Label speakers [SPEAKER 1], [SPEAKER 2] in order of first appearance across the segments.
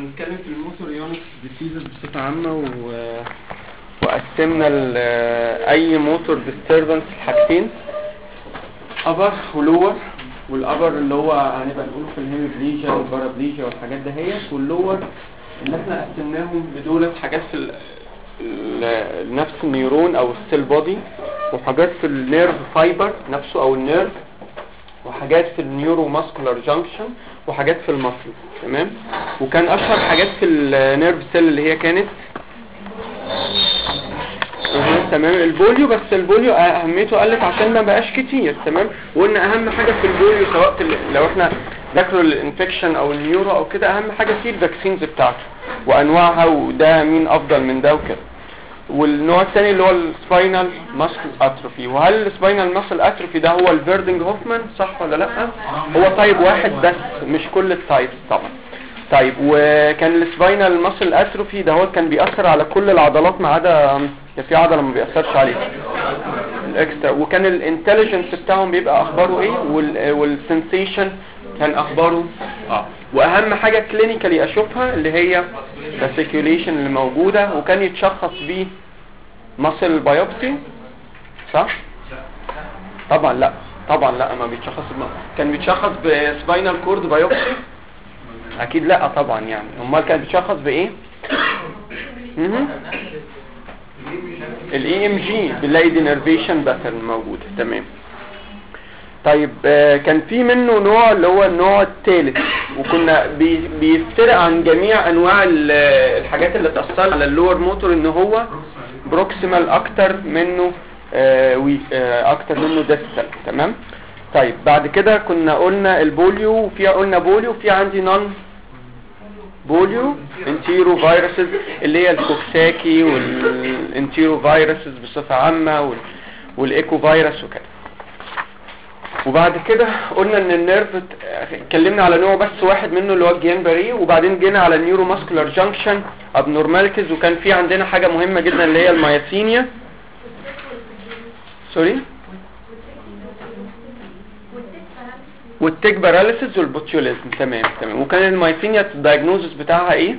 [SPEAKER 1] هنتكلم في الموتور يونكس ديسيزز بصفة عامة و... وقسمنا ال... اي موتور ديستربنس لحاجتين ابر ولور والابر اللي هو هنبقى نقوله في الهيموبليجيا والبارابليجيا والحاجات دهيت واللور اللي احنا قسمناهم لدولت حاجات في ال... ال... نفس النيورون او السيل بودي وحاجات في النيرف فايبر نفسه او النيرف وحاجات في النيورو ماسكولار جانكشن وحاجات في المصل تمام وكان اشهر حاجات في النيرف سيل اللي هي كانت أه تمام البوليو بس البوليو اهميته قلت عشان ما بقاش كتير تمام وقلنا اهم حاجه في البوليو سواء في لو احنا ذاكروا الانفكشن او النيورو او كده اهم حاجه فيه الفاكسينز بتاعته وانواعها وده مين افضل من ده وكده والنوع الثاني اللي هو السباينال ماسل اتروفي وهل السباينال ماسل اتروفي ده هو الفيردنج هوفمان صح ولا لا هو طيب واحد بس مش كل التايبس طبعا طيب وكان السباينال ماسل اتروفي ده هو كان بيأثر على كل العضلات ما عدا في عضله ما بيأثرش عليها الاكسترا وكان الانتليجنس بتاعهم بيبقى اخباره ايه والسنسيشن كان اخباره اه واهم حاجه كلينيكالي اشوفها اللي هي السيكيوليشن اللي موجوده وكان يتشخص بيه ماسل بايوبسي صح طبعا لا طبعا لا ما بيتشخص كان بيتشخص بسباينال كورد بايوبسي اكيد لا طبعا يعني امال كان بيتشخص بايه الاي ام جي بنلاقي دينرفيشن باترن موجود تمام طيب آه كان في منه نوع اللي هو النوع الثالث وكنا بي بيفترق عن جميع انواع الحاجات اللي تأثر على اللور موتور ان هو بروكسيمال اكتر منه آه وي آه اكتر منه ديستال تمام طيب بعد كده كنا قلنا البوليو وفيها قلنا بوليو وفي عندي نون بوليو انتيرو فيروسز اللي هي الكوكساكي والانتيرو فيروسز بصفة عامة والايكو فيروس وكده وبعد كده قلنا ان النيرف اتكلمنا على نوع بس واحد منه اللي هو الجيان باري وبعدين جينا على النيورو ماسكولار جانكشن ابنورماليتيز وكان في عندنا حاجة مهمة جدا اللي هي الماياسينيا سوري والتيك باراليسيس والبوتيوليزم تمام تمام وكان المايسينيا الدايجنوزس بتاعها ايه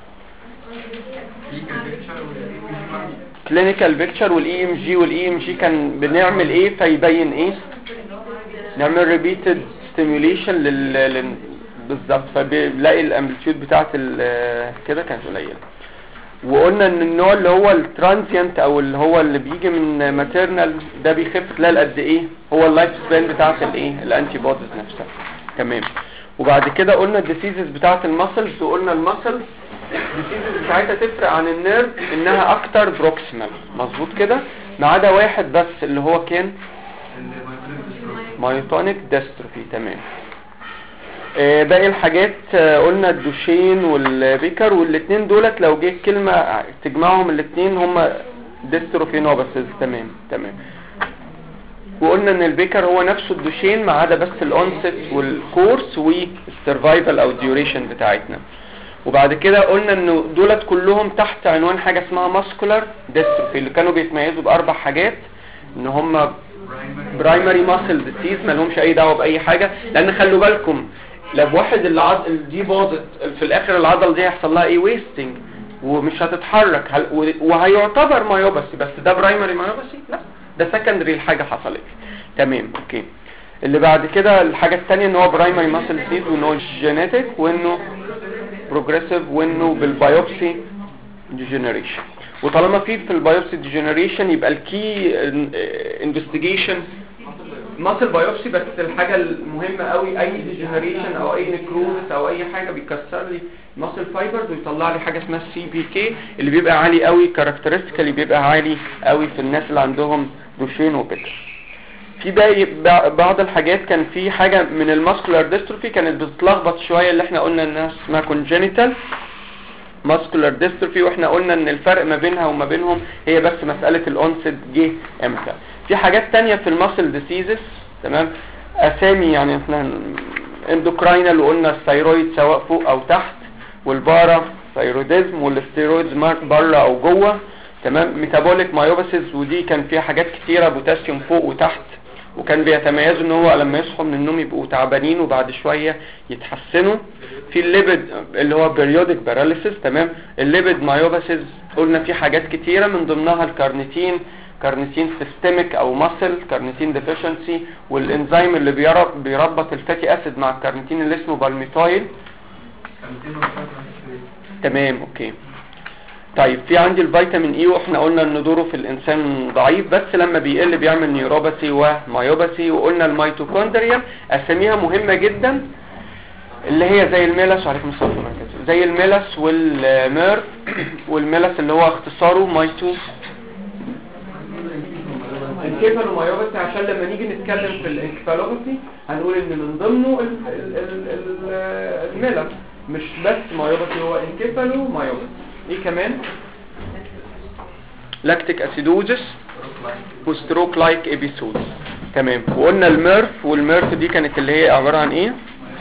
[SPEAKER 1] كلينيكال بيكتشر والاي ام جي والاي ام جي كان بنعمل ايه فيبين ايه نعمل ريبيتد ستيميوليشن لل بالظبط فبنلاقي الامبليتيود بتاعه كده كانت قليله وقلنا ان النوع اللي هو الترانزيانت او اللي هو اللي بيجي من ماتيرنال ده بيخف خلال قد ايه هو اللايف سبان بتاعه الايه الانتي بوديز نفسها تمام وبعد كده قلنا الديسيزز بتاعه المسلز وقلنا المسل الديسيزز بتاعتها تفرق عن النيرف انها اكتر بروكسيمال مظبوط كده ما عدا واحد بس اللي هو كان مايوتونيك ديستروفي تمام آه باقي الحاجات آه قلنا الدوشين والبيكر والاثنين دولت لو جه كلمة تجمعهم الاثنين هما ديستروفينوباسيس تمام تمام وقلنا ان البيكر هو نفسه الدوشين ما عدا بس الاونست والكورس والسرفايفل او الديوريشن بتاعتنا وبعد كده قلنا انه دولت كلهم تحت عنوان حاجة اسمها ماسكولار ديستروفي اللي كانوا بيتميزوا باربع حاجات ان هم برايمري ماسل ديسيز ما لهمش اي دعوه باي حاجه لان خلوا بالكم لو واحد العض... دي باظت في الاخر العضله دي هيحصل لها ايه ويستنج ومش هتتحرك هل... وهيعتبر مايوباسي بس ده برايمري مايوباسي لا ده سكندري الحاجه حصلت تمام اوكي اللي بعد كده الحاجه الثانيه ان هو برايمري ماسل ديسيز وان هو جينيتك وانه بروجريسيف وانه بالبايوبسي ديجنريشن وطالما في في البايوبسي ديجنريشن يبقى الكي انفستيجيشن ماسل بايوبسي بس الحاجه المهمه قوي اي ديجنريشن او اي نكروز او اي حاجه بيكسر لي ماسل فايبرز ويطلع لي حاجه اسمها السي بي كي اللي بيبقى عالي قوي كاركترستيكالي بيبقى عالي قوي في الناس اللي عندهم دوشين وبيتر في باقي بعض الحاجات كان في حاجه من الماسكولار ديستروفي كانت بتتلخبط شويه اللي احنا قلنا انها اسمها كونجينيتال ماسكولار ديستروفي واحنا قلنا ان الفرق ما بينها وما بينهم هي بس مسألة الاونست جه امتى في حاجات تانية في الماسل ديسيزز تمام اسامي يعني احنا اندوكراينال وقلنا الثيرويد سواء فوق او تحت والبارا ثيروديزم والستيرويدز بره او جوه تمام ميتابوليك مايوباسيس ودي كان فيها حاجات كتيرة بوتاسيوم فوق وتحت وكان بيتميزوا ان هو لما يصحوا من النوم يبقوا تعبانين وبعد شويه يتحسنوا في الليبيد اللي هو بيريودك باراليسيس تمام الليبيد مايوباسيس قلنا في حاجات كتيره من ضمنها الكارنيتين كارنيتين سيستميك او ماسل كارنيتين ديفيشنسي والانزيم اللي بيرب بيربط الفاتي اسيد مع الكارنيتين اللي اسمه بالميتايل تمام اوكي طيب في عندي الفيتامين اي واحنا قلنا ان دوره في الانسان ضعيف بس لما بيقل بيعمل نيوروباثي ومايوباثي وقلنا الميتوكوندريا اساميها مهمه جدا اللي هي زي الميلس وعليكم السلام ورحمه الله زي الميلس والميرف والميلس اللي هو اختصاره مايتو انكيفالومايوباثي عشان لما نيجي نتكلم في الانكفالوباثي هنقول ان من ضمنه ال- ال- ال- ال- الميلس مش بس مايوباثي هو انكيفالومايوباثي ايه كمان لاكتيك اسيدوزس وستروك لايك ابيسود تمام وقلنا الميرف والميرف دي كانت اللي هي عباره عن ايه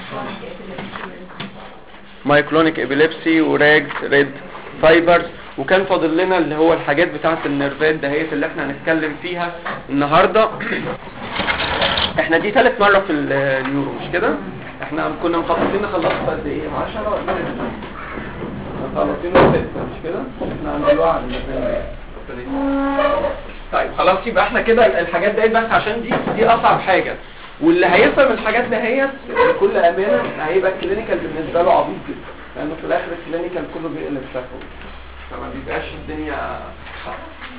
[SPEAKER 1] مايكلونيك ابيليبسي وراجز ريد فايبرز وكان فاضل لنا اللي هو الحاجات بتاعه النيرفات دهيت اللي احنا هنتكلم فيها النهارده احنا دي ثالث مره في النيورو مش كده احنا كنا مخططين نخلصها في قد ايه 10 ولا مخلصين ستة مش كده احنا عند الوعد طيب خلاص يبقى احنا كده الحاجات ديت بس عشان دي دي اصعب حاجه واللي هيفهم الحاجات دهيت بكل امانه هيبقى الكلينيكال بالنسبه له عبيط جدا لانه في الاخر الكلينيكال كله بيقلب شكله فما بيبقاش الدنيا صح.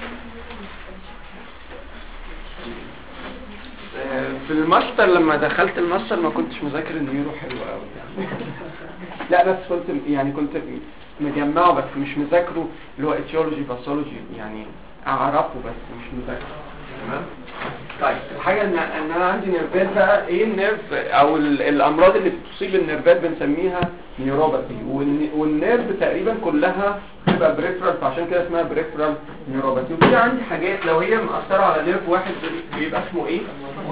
[SPEAKER 1] آه، في الماستر لما دخلت الماستر ما كنتش مذاكر النيورو حلو قوي يعني لا بس كنت يعني كنت مجمعه بس مش مذاكره اللي هو اتيولوجي باثولوجي يعني اعرفه بس مش مذاكره تمام طيب الحاجه ان ان انا عندي نيرفات بقى ايه النيرف او ال- الامراض اللي بتصيب النيرفات بنسميها نيوروباثي والن- والنيرف تقريبا كلها بتبقى بريفرال فعشان كده اسمها بريفرال نيوروباثي وفي عندي حاجات لو هي مأثره على نيرف واحد بيبقى اسمه ايه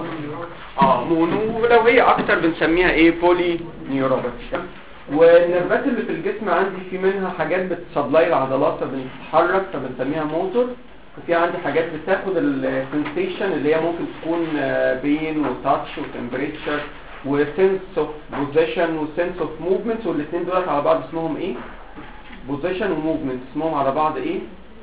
[SPEAKER 1] اه مونو ولو هي اكتر بنسميها ايه بولي نيوروباثي والنيرفات اللي في الجسم عندي في منها حاجات بتسبلاي العضلات فبتتحرك فبنسميها موتور وفي عندي حاجات بتاخد السنسيشن اللي هي ممكن تكون بين وتاتش وتمبريتشر وسنس اوف بوزيشن وسنس اوف موفمنت والاثنين دول على بعض اسمهم ايه بوزيشن وموفمنت اسمهم على بعض ايه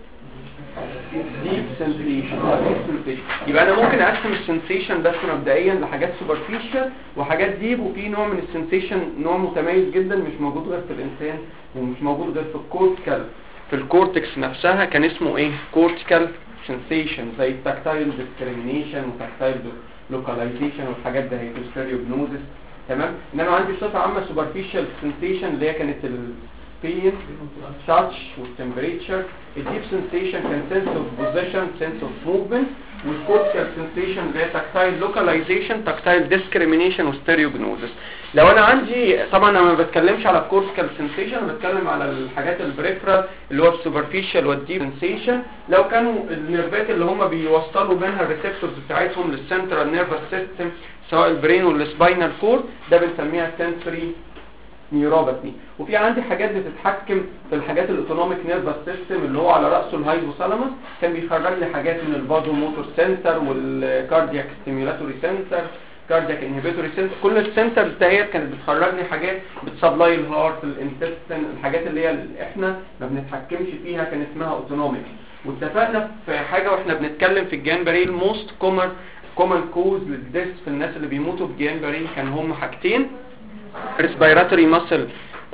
[SPEAKER 1] ديب سنسيشن يبقى انا ممكن اقسم السنسيشن بس مبدئيا لحاجات سوبرفيشال وحاجات ديب وفي نوع من السنسيشن نوع متميز جدا مش موجود غير في الانسان ومش موجود غير في الكورتيكال في الكورتكس نفسها كان اسمه ايه كورتيكال سنسيشن زي التاكتايل ديسكريميشن وتاكتايل لوكاليزيشن والحاجات ده هي ستيريوجنوزس تمام انما عندي بصفه عامه سوبرفيشال سنسيشن اللي هي كانت البين تاتش والتمبريتشر الديب سنسيشن كان سنس اوف بوزيشن سنس اوف موفمنت والكورتيكال سنسيشن اللي هي تاكتايل لوكاليزيشن تاكتايل ديسكريميشن وستيريوجنوزس لو انا عندي طبعا انا ما بتكلمش على الكورتيكال سنسيشن انا بتكلم على الحاجات البريفرال اللي هو السوبرفيشال والديب سنسيشن لو كانوا النيرفات اللي هم بيوصلوا بينها الريسبتورز بتاعتهم للسنترال نيرفس سيستم سواء البرين والسباينال كورد ده بنسميها سنسوري نيوروباثي وفي عندي حاجات بتتحكم في الحاجات الاوتونوميك نيرفس سيستم اللي هو على راسه الهايبوثالاموس كان بيخرج لي حاجات من البازو موتور سنتر والكاردياك ستيميولاتوري سنتر كاردياك انهبيتوري سنتر كل السنترز دهيت كانت بتخرج لي حاجات بتسبلاي الهارت الانتستين الحاجات اللي هي اللي احنا ما بنتحكمش فيها كان اسمها اوتونوميك واتفقنا في حاجه واحنا بنتكلم في الجان بري الموست كومن كومن كوز للديث في الناس اللي بيموتوا في جان بري كان هم حاجتين ريسبيراتوري ماسل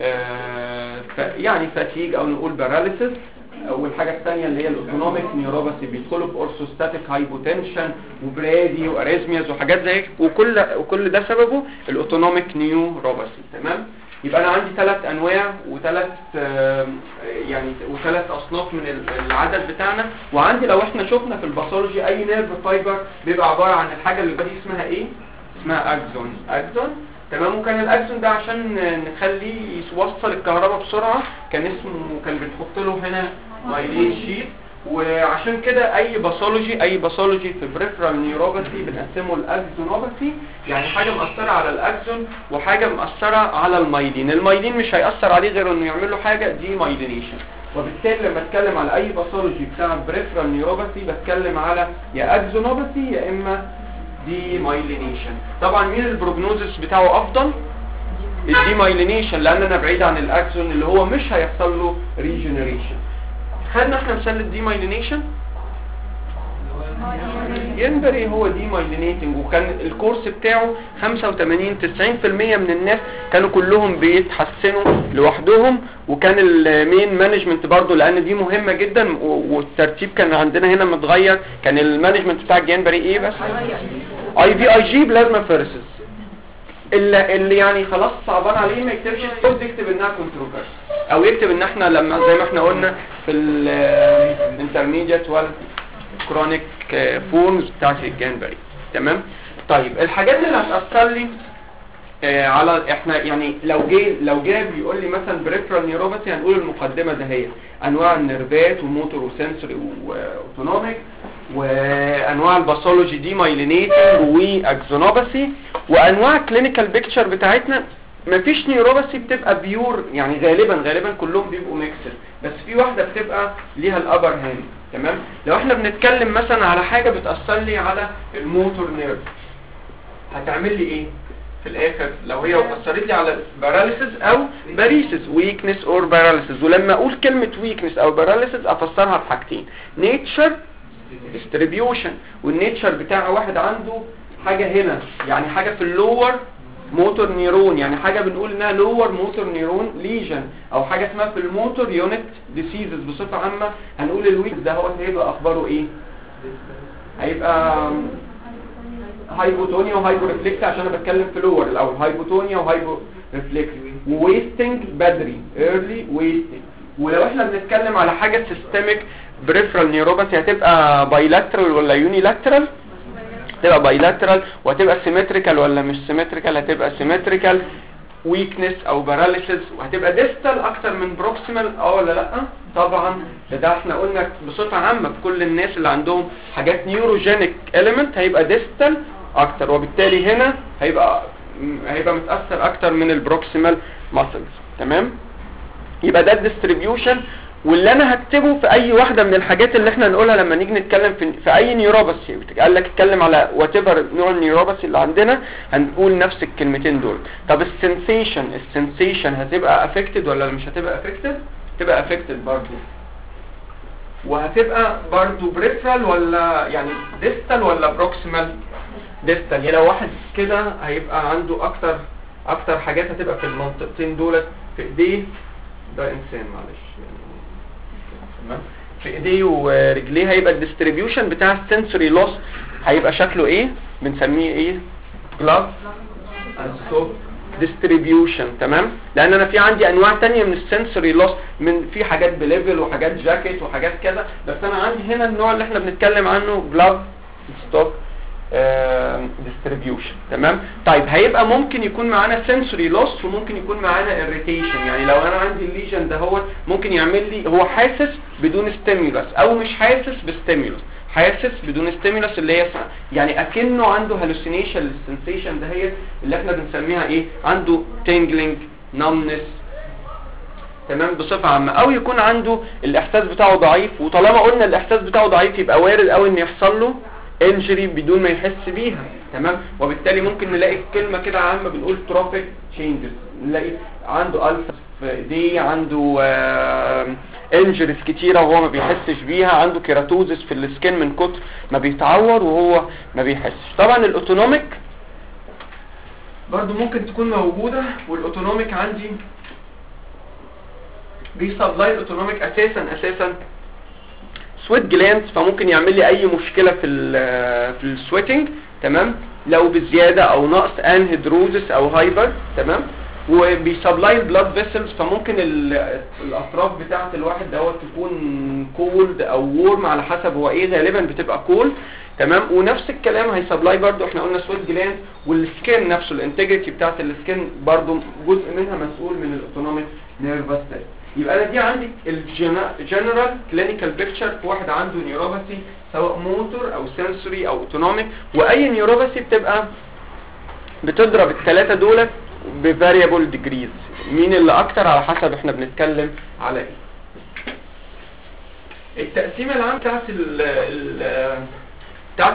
[SPEAKER 1] يعني فاتيج او نقول باراليسيس والحاجه الثانيه اللي هي الاوتونوميك نيوروباثي بيدخلوا في اورثوستاتيك هايبوتنشن وبرادي واريزمياز وحاجات زي وكل وكل ده سببه الاوتونوميك نيوروباثي تمام يبقى انا عندي ثلاث انواع وثلاث يعني وثلاث اصناف من العدد بتاعنا وعندي لو احنا شفنا في الباثولوجي اي نيرف فايبر بيبقى عباره عن الحاجه اللي دي اسمها ايه اسمها اكزون اكزون تمام وكان الاكسون ده عشان نخليه يوصل الكهرباء بسرعه كان اسمه كان بنحط له هنا مايلين شيت وعشان كده اي باثولوجي اي باثولوجي في بريفرال نيوروباثي بنقسمه الاكزونوباثي يعني حاجه مأثره على الاكزون وحاجه مأثره على المايلين المايلين مش هيأثر عليه غير انه يعمل له حاجه دي مايلينيشن وبالتالي لما اتكلم على اي باثولوجي بتاع بريفرال نيوروباثي بتكلم على يا اكزونوباثي يا اما دي مايلينيشن طبعا مين البروجنوزس بتاعه افضل الدي مايلينيشن لان انا بعيد عن الاكسون اللي هو مش هيحصل له ريجنريشن خدنا احنا مثال الدي مايلينيشن ينبري هو دي مايلينيتنج وكان الكورس بتاعه 85 90% من الناس كانوا كلهم بيتحسنوا لوحدهم وكان المين مانجمنت برضو لان دي مهمة جدا و- والترتيب كان عندنا هنا متغير كان المانجمنت بتاع الجانبري ايه بس اي في اي جي بلازما فيرسز اللي, اللي يعني خلاص صعبان عليه ما يكتبش الصوت يكتب انها كونتروفيرس او يكتب ان احنا لما زي ما احنا قلنا في الانترميديت والكرونيك فورمز بتاعت الجانبري تمام طيب الحاجات اللي هتأثر لي آه، على احنا يعني لو جه لو جه بيقول لي مثلا بريفرال نيوروباثي هنقول المقدمه ده هي انواع النيرفات وموتور وسنسوري واوتونوميك وانواع الباثولوجي دي مايلينيتنج واكزونوباثي وانواع كلينيكال بيكتشر بتاعتنا مفيش نيوروباثي بتبقى بيور يعني غالبا غالبا كلهم بيبقوا ميكسد بس في واحده بتبقى ليها الابر هاند تمام لو احنا بنتكلم مثلا على حاجه بتاثر لي على الموتور نيرف هتعمل لي ايه في الاخر لو هي اثرت لي على باراليسيس او باريسيس ويكنس اور باراليسيس ولما اقول كلمه ويكنس او باراليسيس افسرها بحاجتين نيتشر ديستريبيوشن والنيتشر بتاع واحد عنده حاجه هنا يعني حاجه في اللور موتور نيرون يعني حاجه بنقول انها لور موتور نيرون ليجن او حاجه اسمها في الموتور يونت ديسيزز بصفه عامه هنقول الويك ده هو هيبقى اخباره ايه هيبقى هايبوتونيا وهايبو ريفلكس عشان انا بتكلم في لور الاول هايبوتونيا وهايبو ريفلكس وويستنج بدري ايرلي ويستنج ولو احنا بنتكلم على حاجه سيستميك بريفرال نيوروباثي هتبقى بايلاترال ولا يونيلاترال هتبقى بايلاترال وهتبقى سيمتريكال ولا مش سيمتريكال هتبقى سيمتريكال ويكنس او باراليسيس وهتبقى ديستال اكتر من بروكسيمال اه ولا لا طبعا ده, ده احنا قلنا بصفه عامه في كل الناس اللي عندهم حاجات نيوروجينيك اليمنت هيبقى ديستال اكتر وبالتالي هنا هيبقى هيبقى متاثر اكتر من البروكسيمال ماسلز تمام يبقى ده الديستريبيوشن واللي انا هكتبه في اي واحده من الحاجات اللي احنا نقولها لما نيجي نتكلم في, في اي نيوروباثي قال لك اتكلم على وات ايفر نوع النيوروباثي اللي عندنا هنقول نفس الكلمتين دول طب السنسيشن السنسيشن هتبقى افكتد ولا مش هتبقى افكتد تبقى افكتد برضه وهتبقى برضه بريفرال ولا يعني ديستال ولا بروكسيمال ديستال يعني لو واحد كده هيبقى عنده اكتر اكتر حاجات هتبقى في المنطقتين دولت في ايديه ده انسان معلش يعني تمام في ايديه ورجليه هيبقى الديستريبيوشن بتاع السنسوري لوس هيبقى شكله ايه بنسميه ايه جلاف سوفت ديستريبيوشن تمام لان انا في عندي انواع تانية من السنسوري لوس من في حاجات بليفل وحاجات جاكيت وحاجات كذا بس انا عندي هنا النوع اللي احنا بنتكلم عنه جلاف ستوب ديستريبيوشن تمام طيب هيبقى ممكن يكون معانا سنسوري لوس وممكن يكون معانا اريتيشن يعني لو انا عندي الليجن ده هو ممكن يعمل لي هو حاسس بدون ستيمولس او مش حاسس بستيمولس حاسس بدون ستيمولس اللي هي اسمها يعني اكنه عنده هالوسينيشن للسنسيشن ده هي اللي احنا بنسميها ايه عنده تينجلينج نمنس تمام بصفة عامة او يكون عنده الاحساس بتاعه ضعيف وطالما قلنا الاحساس بتاعه ضعيف يبقى وارد قوي ان يحصل له انجري بدون ما يحس بيها تمام وبالتالي ممكن نلاقي كلمة كده عامة بنقول تروفيك تشينجز نلاقي عنده ألسر في ايديه عنده انجريز كتيرة وهو ما بيحسش بيها عنده كيراتوزس في السكين من كتر ما بيتعور وهو ما بيحسش طبعا الاوتونوميك برضو ممكن تكون موجودة والاوتونوميك عندي بيسبلاي الاوتونوميك اساسا اساسا سويت جلاند فممكن يعمل لي اي مشكلة في ال في السويتنج تمام لو بزيادة او نقص انهيدروزس او هايبر تمام وبيسبلاي البلاد فيسلز فممكن ال- الاطراف بتاعه الواحد دوت تكون كولد او وورم على حسب هو ايه غالبا بتبقى كول تمام ونفس الكلام هيسبلاي برضو احنا قلنا سويت جلاند والسكين نفسه الانتجريتي بتاعه السكين برضو جزء منها مسؤول من الاوتونوميك نيرفس سيستم يبقى انا دي عندي الجنرال كلينيكال بيكتشر في واحد عنده نيوروباثي سواء موتور او سنسوري او اوتونوميك واي نيوروباثي بتبقى بتضرب الثلاثه دولت بفاريبل ديجريز مين اللي اكتر على حسب احنا بنتكلم على ايه التقسيمه العام بتاعت ال ال بتاعت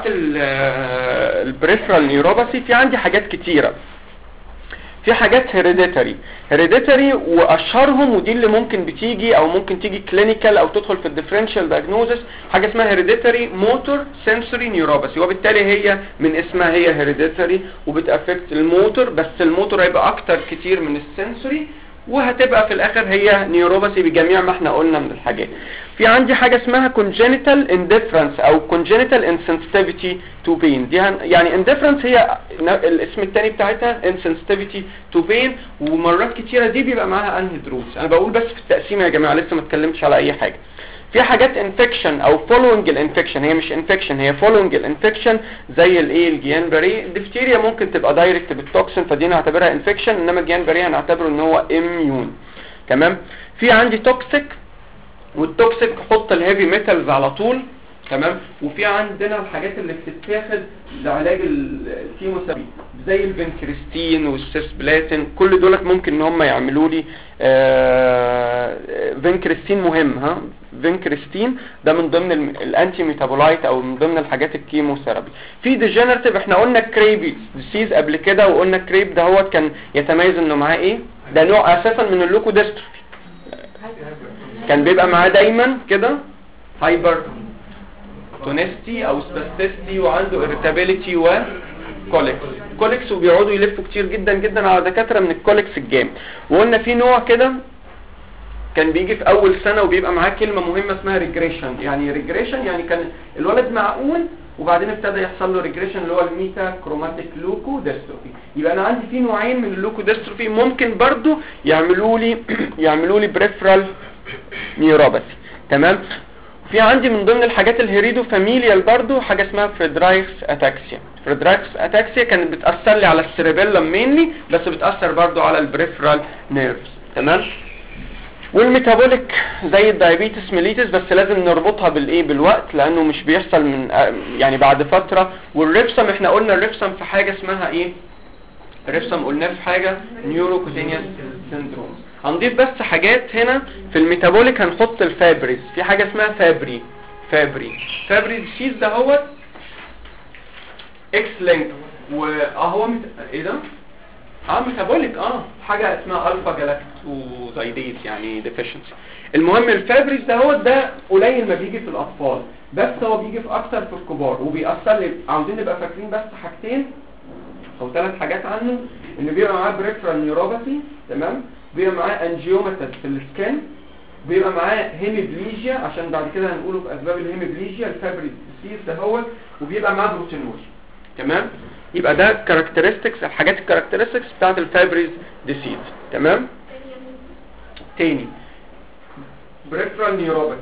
[SPEAKER 1] البريفرال نيوروباثي في عندي حاجات كتيره في حاجات هيريديتري هيريديتري واشهرهم ودي اللي ممكن بتيجي او ممكن تيجي كلينيكال او تدخل في الديفرنشال دايجنوزس حاجه اسمها هيريديتري موتور سنسوري نيوروباثي وبالتالي هي من اسمها هي هيريديتري وبتافكت الموتور بس الموتور هيبقى اكتر كتير من السنسوري وهتبقى في الاخر هي نيوروباثي بجميع ما احنا قلنا من الحاجات في عندي حاجه اسمها congenital indifference او congenital insensitivity to pain دي هن يعني indifference هي ن- الاسم التاني بتاعتها insensitivity to pain ومرات كتيره دي بيبقى معاها انهيدروس انا بقول بس في التقسيم يا جماعه لسه ما اتكلمتش على اي حاجه في حاجات انفكشن او فولوينج الانفكشن هي مش انفكشن هي فولوينج الانفكشن زي الايه الجيان بري الدفتيريا ممكن تبقى دايركت بالتوكسين فدي نعتبرها انفكشن انما الجيان بري هنعتبره ان هو اميون تمام في عندي توكسيك والتوكسيك حط الهيفي ميتالز على طول تمام وفي عندنا الحاجات اللي بتتاخد لعلاج ال- الكيموثيرابي زي الفينكريستين والسيسبلاتين كل دولت ممكن ان هم يعملوا لي آه، فينكريستين مهم ها فينكريستين ده من ضمن الم- الانتي ميتابولايت او من ضمن الحاجات الكيموثيرابي في ديجنراتيف احنا قلنا كريبي ديسيز قبل كده وقلنا كريب ده هو كان يتميز انه معاه ايه ده نوع اساسا من اللوكوديستروفي كان بيبقى معاه دايما كده هايبر تونستي او سباستيستي وعنده اريتابيليتي و كوليكس كوليكس وبيقعدوا يلفوا كتير جدا جدا على دكاتره من الكوليكس الجام وقلنا في نوع كده كان بيجي في اول سنه وبيبقى معاه كلمه مهمه اسمها ريجريشن يعني ريجريشن يعني كان الولد معقول وبعدين ابتدى يحصل له ريجريشن اللي هو الميتا كروماتيك لوكو ديستروفي يبقى انا عندي في نوعين من اللوكو ديستروفي ممكن برضو يعملوا لي يعملوا لي بريفرال نيوروباثي تمام في عندي من ضمن الحاجات الهيريدو فاميليال برضو حاجه اسمها فريدرايكس اتاكسيا فريدرايكس اتاكسيا كانت بتاثر لي على السيربيلم مينلي بس بتاثر برضو على البريفرال نيرفز تمام والميتابوليك زي الدايابيتس ميليتس بس لازم نربطها بالايه بالوقت لانه مش بيحصل من يعني بعد فتره والريفسم احنا قلنا الريفسم في حاجه اسمها ايه الريفسم قلناه في حاجه نيوروكوتينيوس سيندروم هنضيف بس حاجات هنا في الميتابوليك هنحط الفابريز في حاجه اسمها فابري فابري فابري ديسيز ده هو اكس لينك واهو مت... ايه ده اه ميتابوليك اه حاجه اسمها الفا جلاكتوزايديز يعني ديفيشنسي المهم الفابريز ده هو ده قليل ما بيجي في الاطفال بس هو بيجي في اكتر في الكبار وبيأثر لي عاوزين نبقى فاكرين بس حاجتين او ثلاث حاجات عنه ان بيبقى معاه بريفرال نيوروباثي تمام بيبقى معاه انجيوماتس في السكن بيبقى معاه هيميبليجيا عشان بعد كده هنقوله في اسباب الهيميبليجيا الفابريز ديسيز ده هو وبيبقى معاه بروتينوز تمام يبقى ده كاركترستكس الحاجات الكاركترستكس بتاعت الفابريز ديسيز تمام تاني بريفرال نيوروباثي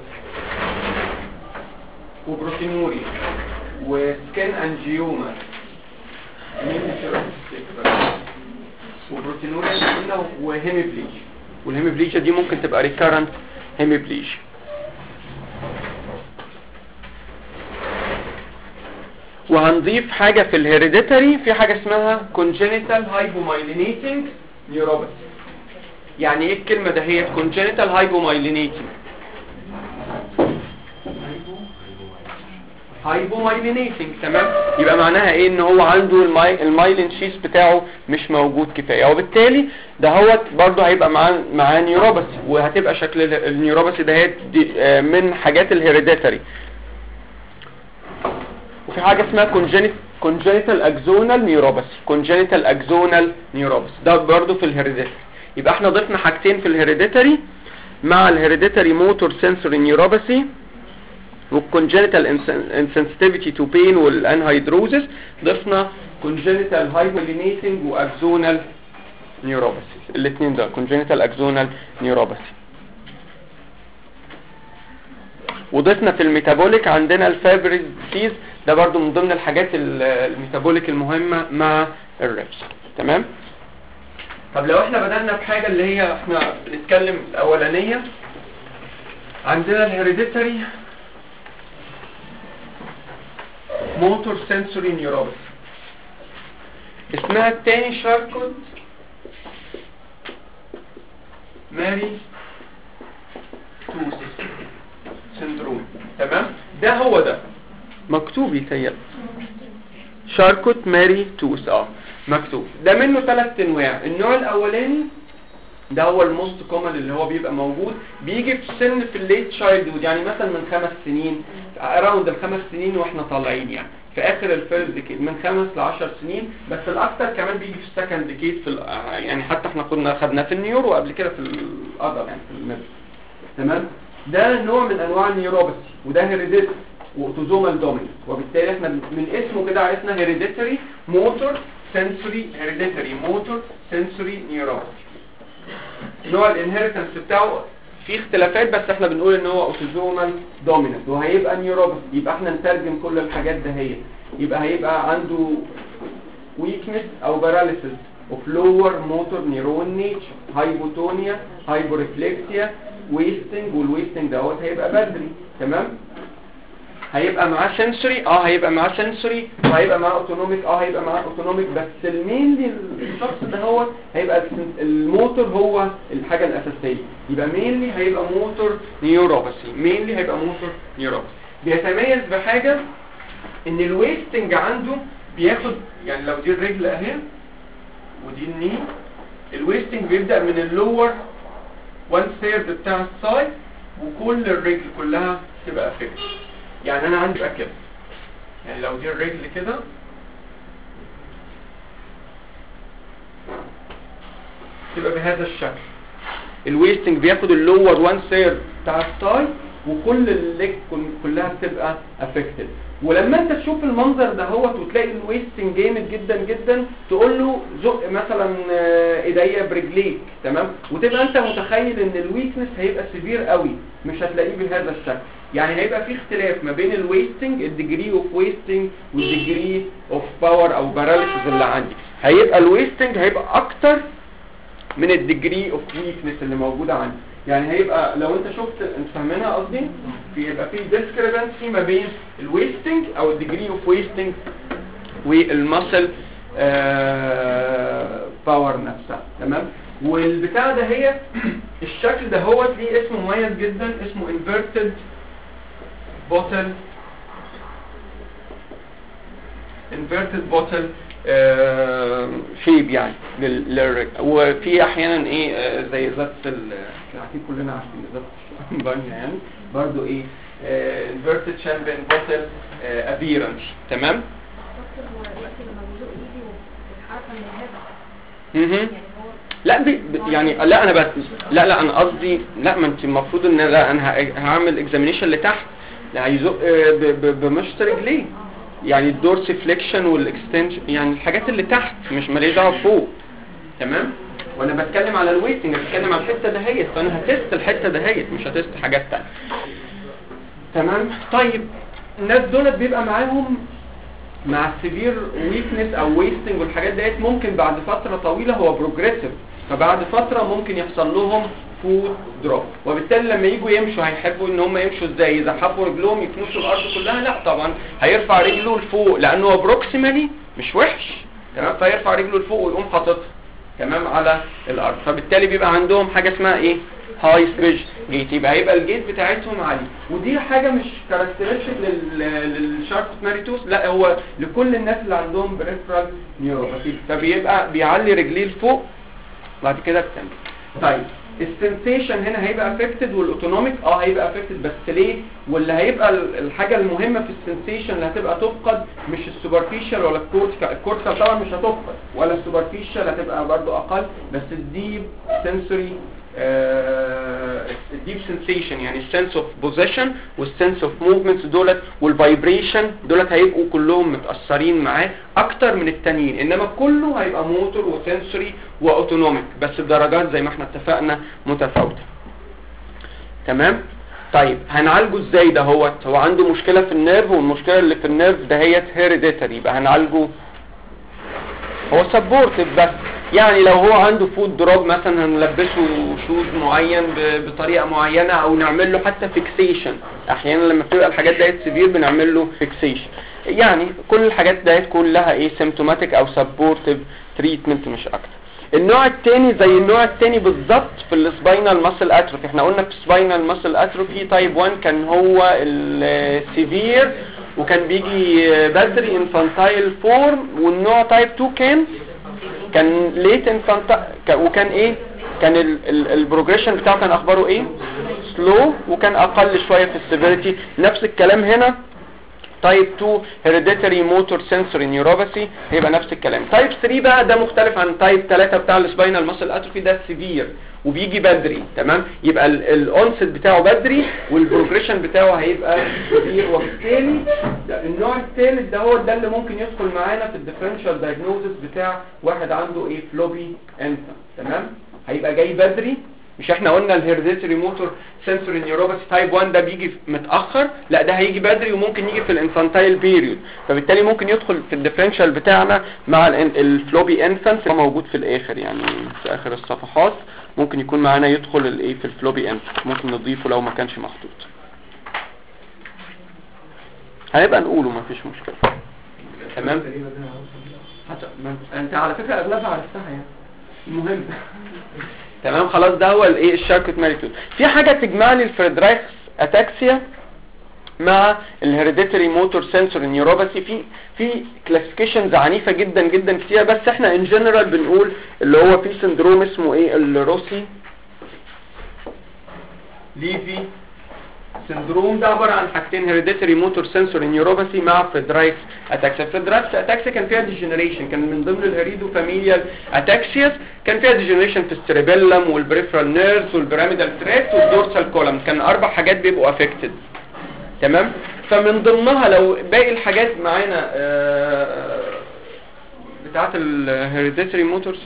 [SPEAKER 1] وبروتينوريا وسكن انجيوما وبروتينوريا قلنا وهيميبليجيا والهيميبليجيا دي ممكن تبقى ريكارنت هيميبليجيا وهنضيف حاجة في الهيريديتري في حاجة اسمها congenital hypomyelinating neuropathy يعني ايه الكلمة ده هي congenital hypomyelinating هايبومايلينيتنج تمام يبقى معناها ايه ان هو عنده الماي المايلين شيس بتاعه مش موجود كفايه وبالتالي ده هو برضه هيبقى معاه معاه نيوروباثي وهتبقى شكل ال- النيوروباثي ده هي دي- آه، من حاجات الهيريديتري وفي حاجه اسمها congenital congenital axonal neuropathy congenital axonal neuropathy ده برضه في الهيريديتري يبقى احنا ضفنا حاجتين في الهيريديتري مع الهيريديتري موتور سنسوري نيوروباثي والcongenital insensitivity to pain والانهيدروزس ضفنا congenital hypomyelinating واxonal neuropathy الاثنين ده congenital axonal neuropathy وضفنا في الميتابوليك عندنا الفابريز ديسيز ده برضو من ضمن الحاجات ال- الميتابوليك المهمة مع الريبس تمام طب لو احنا بدأنا بحاجة اللي هي احنا بنتكلم الأولانية عندنا الهيريديتري موتور سنسوري نيوروباثي اسمها التاني شاركوت ماري توس سندروم تمام ده هو ده مكتوب يتهيألي شاركوت ماري توس اه مكتوب ده منه ثلاث انواع النوع الاولاني ده هو الموست كومن اللي هو بيبقى موجود بيجي في سن في الليت تشايلد يعني مثلا من خمس سنين اراوند الخمس سنين واحنا طالعين يعني في اخر الفيرست ديكيد من خمس ل 10 سنين بس الاكثر كمان بيجي في السكند ديكيد في ال- يعني حتى احنا كنا خدناه في النيورو قبل كده في الادر يعني في الميدل تمام ده نوع من انواع النيوروباثي وده هيريديتري واوتوزومال دوميننت وبالتالي احنا من اسمه كده عرفنا هيريديتري موتور سنسوري هيريديتري موتور سنسوري نيوروباثي نوع الانهيرتنس بتاعه في اختلافات بس احنا بنقول ان هو اوتوزومال دوميننت وهيبقى نيوروباثي يبقى احنا نترجم كل الحاجات ده هي يبقى هيبقى عنده weakness او paralysis of lower motor neuron nature hypotonia hyporeflexia wasting والwasting دوت هيبقى بدري تمام هيبقى معاه sensory اه هيبقى معاه sensory وهيبقى معاه autonomic اه هيبقى معاه autonomic بس المينلي الشخص ده هو هيبقى السن- الموتور هو الحاجة الأساسية يبقى مينلي هيبقى موتور نيوروباثي مينلي هيبقى موتور نيوروباثي بيتميز بحاجة ان الويستنج عنده بياخد يعني لو دي الرجل اهي ودي الني الويستنج بيبدأ من اللور 1 ثيرد بتاع السايد وكل الرجل كلها تبقى افكت يعني انا عندي بقى كده يعني لو دي الرجل كده تبقى بهذا الشكل الويستنج بياخد اللور 1 ثيرد بتاع السايد وكل الليج كل- كلها بتبقى افكتد ولما انت تشوف المنظر ده هو وتلاقي الويستنج جامد جدا جدا تقول له زق مثلا آه، ايديا برجليك تمام وتبقى انت متخيل ان الويكنس هيبقى سيفير قوي مش هتلاقيه بهذا الشكل يعني هيبقى في اختلاف ما بين الويستنج الديجري اوف ويستنج والديجري اوف باور او باراليسيس اللي عندي هيبقى الويستنج هيبقى اكتر من الديجري اوف ويكنس اللي موجوده عندي يعني هيبقى لو انت شفت انت فاهمينها قصدي في يبقى في ديسكريبنسي ما بين الويستنج او الديجري اوف ويستنج والمسل باور نفسها تمام والبتاع ده هي الشكل ده هو ليه اسم مميز جدا اسمه inverted bottle inverted bottle شيب يعني لل- للرجل وفي احيانا ايه آه، زي ذات ال اكيد كلنا عارفين ذات الشامبانيا يعني برضو ايه آه، inverted champagne bottle آه، appearance تمام
[SPEAKER 2] دكتور هو وقت لما بيزق ايدي وبتتحرك من الهبة
[SPEAKER 1] مهم.
[SPEAKER 2] يعني هو
[SPEAKER 1] لا بي ب- يعني لا انا بس لا لا انا قصدي لا ما انت المفروض ان لا انا ه- هعمل اكزامينيشن لتحت لا هيزق آه، ب- ب- بمشط رجليه يعني الدورس فليكشن والاكستنشن يعني الحاجات اللي تحت مش ماليش دعوه فوق تمام وانا بتكلم على الويتنج بتكلم على الحته دهيت فانا هتست الحته دهيت مش هتست حاجات تانية تمام طيب الناس دولت بيبقى معاهم مع السيفير ويكنس او ويستنج والحاجات ديت ممكن بعد فتره طويله هو بروجريسيف فبعد فتره ممكن يحصل لهم فود دروب وبالتالي لما يجوا يمشوا هيحبوا ان هم يمشوا ازاي يزحفوا رجلهم يكنسوا الارض كلها لا طبعا هيرفع رجله لفوق لانه هو بروكسيمالي مش وحش تمام فيرفع رجله لفوق ويقوم حاططها تمام على الارض فبالتالي بيبقى عندهم حاجه اسمها ايه هاي سبيج جيت يبقى هيبقى الجيت بتاعتهم عالي ودي حاجه مش كاركترستيك للشاركوت ماريتوس لا هو لكل الناس اللي عندهم بريفرال نيوروباثي فبيبقى بيعلي رجليه لفوق بعد كده بتنزل طيب السنسيشن هنا هيبقى افكتد والاوتونوميك اه هيبقى افكتد بس ليه واللي هيبقى ال- الحاجه المهمه في السنسيشن اللي هتبقى تفقد مش السوبرفيشال ولا الكورتيكال الكورتيكال طبعا مش هتفقد ولا السوبرفيشال هتبقى برضو اقل بس الديب سنسوري الديب سنسيشن يعني السنس اوف بوزيشن والسنس اوف موفمنتس دولت والفايبريشن دولت هيبقوا كلهم متاثرين معاه اكتر من التانيين انما كله هيبقى موتور وسنسوري واوتونوميك بس الدرجات زي ما احنا اتفقنا متفاوته تمام طيب هنعالجه ازاي ده هو هو عنده مشكله في النيرف والمشكله اللي في النيرف دهيت هيريديتري يبقى هنعالجه هو سبورتيف بس يعني لو هو عنده فود دروب مثلا هنلبسه شوز معين ب- بطريقه معينه او نعمل له حتى فيكسيشن احيانا لما بتبقى الحاجات ديت سيفير بنعمل له فيكسيشن يعني كل الحاجات ديت كلها ايه سيمتوماتيك او سبورتيف تريتمنت مش اكتر النوع التاني زي النوع التاني بالظبط في السباينال ماسل اتروفي احنا قلنا في السباينال ماسل اتروفي تايب 1 كان هو السيفير وكان بيجي بدري انفانتايل فورم والنوع تايب 2 كان كان ليت انفانتايل وكان ايه كان البروجريشن بتاعه كان اخباره ايه سلو وكان اقل شويه في السيفيريتي نفس الكلام هنا تايب 2 هيريديتري موتور سنسوري نيوروباثي هيبقى نفس الكلام تايب 3 بقى ده مختلف عن تايب 3 بتاع السباينال ماسل اتروفي ده سيفير وبيجي بدري تمام يبقى الاونست بتاعه بدري والبروجريشن بتاعه هيبقى سيفير وبالتالي ده النوع الثالث ده هو ده اللي ممكن يدخل معانا في الديفرنشال دايجنوزس بتاع واحد عنده ايه فلوبي انفانت تمام هيبقى جاي بدري مش احنا قلنا الهيرديتري موتور سنسوري نيوروباثي تايب 1 ده بيجي متاخر لا ده هيجي بدري وممكن يجي في الانفانتايل بيريود فبالتالي ممكن يدخل في الديفرنشال بتاعنا مع الفلوبي انفانت هو موجود في الاخر يعني في اخر الصفحات ممكن يكون معانا يدخل الايه في الفلوبي انفانت ممكن نضيفه لو ما كانش محطوط هنبقى نقوله ما فيش مشكله تمام حتى ما انت على فكره اغلبها عرفتها يعني المهم تمام خلاص ده هو الايه الشاركت ماريتود في حاجه تجمع لي الفريدرايخس اتاكسيا مع الهيريديتري موتور سنسور نيوروباثي في في كلاسيفيكيشنز عنيفه جدا جدا كتير بس احنا ان جنرال بنقول اللي هو في سندروم اسمه ايه الروسي ليفي سندروم ده عباره عن حاجتين هيريديتري موتور سنسور نيوروباثي مع فريدرايكس اتاكسيا فريدرايكس اتاكسيا كان فيها ديجنريشن كان من ضمن الهريدو فاميليال اتاكسياس كان فيها ديجنريشن في السيربيلم والبريفرال نيرز والبيراميدال تريت والدورسال كولم كان اربع حاجات بيبقوا افكتد تمام فمن ضمنها لو باقي الحاجات معانا آه، بتاعه الهيريديتري موتور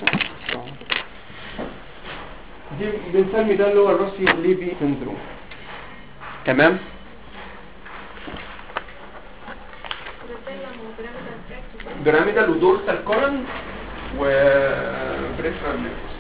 [SPEAKER 1] دي بنسمي ده اللي هو الروسي ليفي سندروم تمام بيراميدال ودورسال كولن وبريفرال نيرفز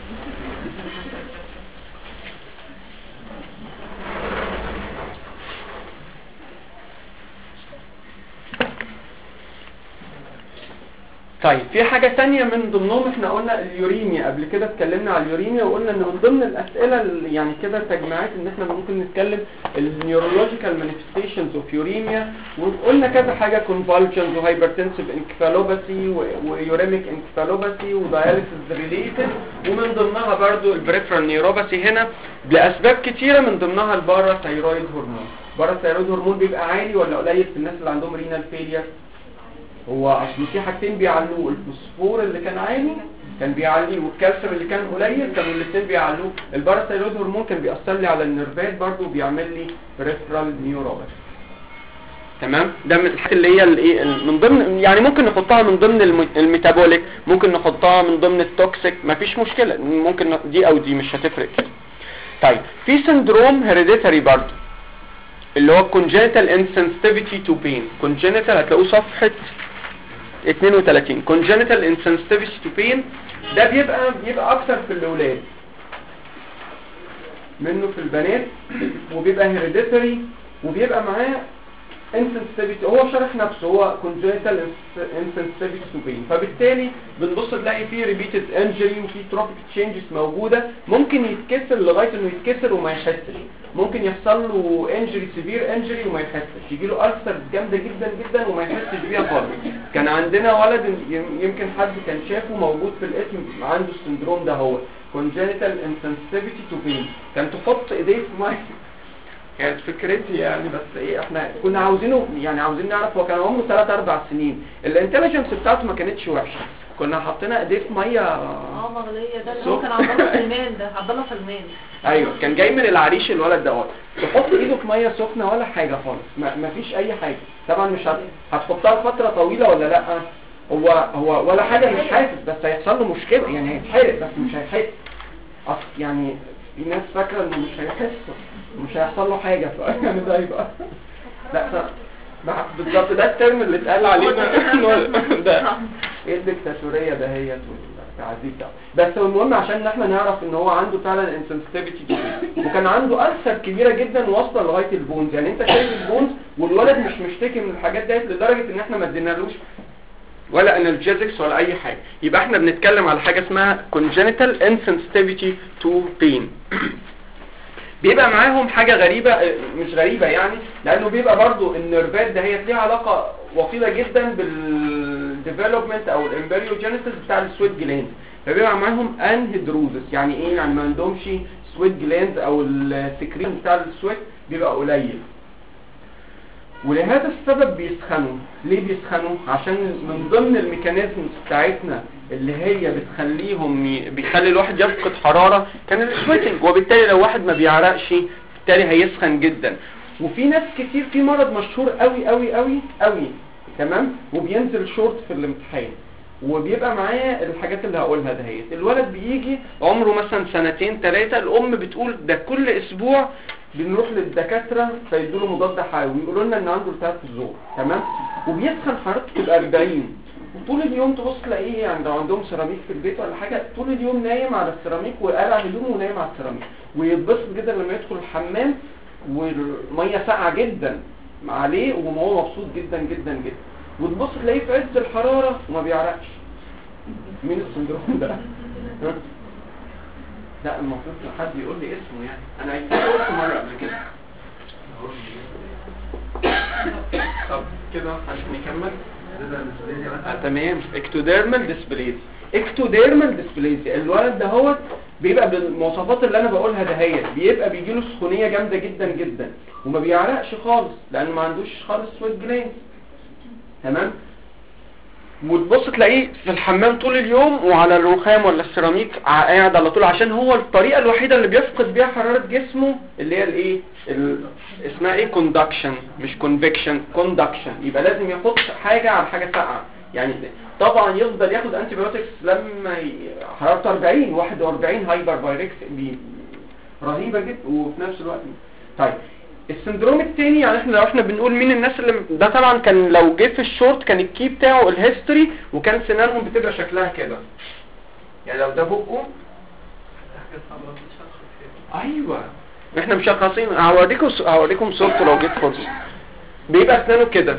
[SPEAKER 1] طيب في حاجة تانية من ضمنهم احنا قلنا اليوريميا قبل كده اتكلمنا على اليوريميا وقلنا ان من ضمن الاسئلة اللي يعني كده تجمعات ان احنا ممكن نتكلم النيورولوجيكال مانيفستيشنز اوف يوريميا وقلنا كذا حاجة كونفالجنز وهايبرتنسيف انكفالوباثي ويوريميك انكفالوباثي وداياليسيس ريليتد ومن ضمنها برضو البريفرال نيوروباثي هنا لاسباب كتيرة من ضمنها البارا ثايرويد هرمون بارا ثايرويد هرمون بيبقى عالي ولا قليل في الناس اللي عندهم رينال فيلير هو اصل في حاجتين بيعلوه الفوسفور اللي كان عالي كان بيعليه والكالسيوم اللي كان قليل كانوا الاثنين بيعلوه الباراثايرويد هرمون كان بيأثر لي على النيرفات برضه وبيعمل لي بريفرال نيوروباثي تمام ده من الحاجات اللي هي الايه من ضمن يعني ممكن نحطها من ضمن الم- الميتابوليك ممكن نحطها من ضمن التوكسيك مفيش مشكله ممكن ن- دي او دي مش هتفرق كده طيب في سندروم هيريديتري برضه اللي هو congenital insensitivity to pain congenital هتلاقوه صفحة 32 congenital insensitivity to pain ده بيبقى بيبقى اكتر في الاولاد منه في البنات وبيبقى hereditary وبيبقى معاه insensitivity هو شرح نفسه هو congenital insensitivity to pain فبالتالي بنبص تلاقي فيه repeated injury وفيه tropic changes موجودة ممكن يتكسر لغاية انه يتكسر وما يحسش ممكن يحصل له injury severe injury وما يحسش يجي له ulcers جامدة جدا جدا وما يحسش بيها خالص كان عندنا ولد يم- يمكن حد كان شافه موجود في الاسم عنده السندروم ده هو congenital insensitivity to pain كان تحط ايديه في ميه كانت فكرتي يعني بس ايه احنا كنا عاوزينه يعني عاوزين نعرف هو كان عمره 3 4 سنين الانتليجنس بتاعته ما كانتش وحشه كنا حاطينها ايديه في ميه
[SPEAKER 2] اه مغلية ده اللي هو كان عبد الله سلمان ده عبد الله سلمان
[SPEAKER 1] ايوه كان جاي من العريش الولد دوت تحط ايده في ميه سخنه ولا حاجه خالص ما ما فيش اي حاجه طبعا مش هت... هتحطها لفتره طويله ولا لا هو هو ولا حاجه مش حاسس بس هيحصل له مشكله يعني هيتحرق بس مش هيحس أصل يعني في ناس فاكره انه مش هيحس مش هيحصل له حاجه ف- يعني ده يبقى لا ف- ما- بالظبط ده الترم اللي اتقال علينا إنه ده ايه الدكتاتوريه دهيت والتعذيب ده بس المهم عشان احنا نعرف ان هو عنده فعلا انسنسيتيفيتي وكان عنده ألسر كبيره جدا واصله لغايه البونز يعني انت شايف البونز والولد مش مشتكي من الحاجات ديت لدرجه ان احنا ما ادينالوش ولا انرجيزكس ولا اي حاجه يبقى احنا بنتكلم على حاجه اسمها congenital insensitivity to pain بيبقى معاهم حاجة غريبة آه، مش غريبة يعني لانه بيبقى برضو النيرفات ده هي ليها علاقة وطيدة جدا بالديفلوبمنت او الامبريوجينيسيس بتاع السويت جلاند فبيبقى معاهم انهيدروزس يعني ايه يعني ما عندهمش سويت جلاند او السكرين بتاع السويت بيبقى قليل ولهذا السبب بيسخنوا ليه بيسخنوا عشان من ضمن الميكانيزمز بتاعتنا اللي هي بتخليهم ي... بيخلي الواحد يفقد حرارة كان السويتنج وبالتالي لو واحد ما بيعرقش بالتالي هيسخن جدا وفي ناس كتير في مرض مشهور قوي قوي قوي قوي تمام وبينزل شورت في الامتحان وبيبقى معاه الحاجات اللي هقولها دهيت الولد بيجي عمره مثلا سنتين ثلاثة الام بتقول ده كل اسبوع بنروح للدكاترة فيدوا له مضاد حيوي ويقولوا لنا ان عنده التهاب في الزور تمام وبيسخن حرارته تبقى 40 طول اليوم تبص تلاقيه يعني لو عندهم سيراميك في البيت ولا حاجة طول اليوم نايم على السيراميك وقلع هدومه ونايم على السيراميك ويتبسط جدا لما يدخل الحمام والمية ساقعة جدا عليه وهو مبسوط جدا جدا جدا وتبص تلاقيه في عز الحرارة وما بيعرقش مين السندروم ده؟ ها؟ لا المفروض حد يقول لي اسمه يعني انا عايز قلت مرة قبل كده طب كده عشان نكمل آه تمام اكتوديرمال ديسبليزي اكتوديرمال ديسبليزي الولد ده هو بيبقى بالمواصفات اللي انا بقولها دهيت بيبقى بيجي له سخونيه جامده جدا جدا وما بيعرقش خالص لان ما عندوش خالص سويت جلاند تمام وتبص تلاقيه في الحمام طول اليوم وعلى الرخام ولا السيراميك ع- قاعد على طول عشان هو الطريقه الوحيده اللي بيفقد بيها حراره جسمه اللي هي الايه ال... اسمها ايه كوندكشن مش كونفكشن كوندكشن يبقى لازم يحط حاجه على حاجه ساقعه يعني طبعا يفضل ياخد انتي بايوتكس لما ي... حرارته 40 41 هايبر بايركس بي... رهيبه جدا وفي نفس الوقت طيب السندروم التاني يعني احنا لو احنا بنقول مين الناس اللي ده طبعا كان لو جه في الشورت كان الكي بتاعه الهيستوري وكان سنانهم بتبقى شكلها كده يعني لو ده بقه ايوه احنا مشخصين هوريكم هوريكم صورته لو جيت فرصه بيبقى اسنانه كده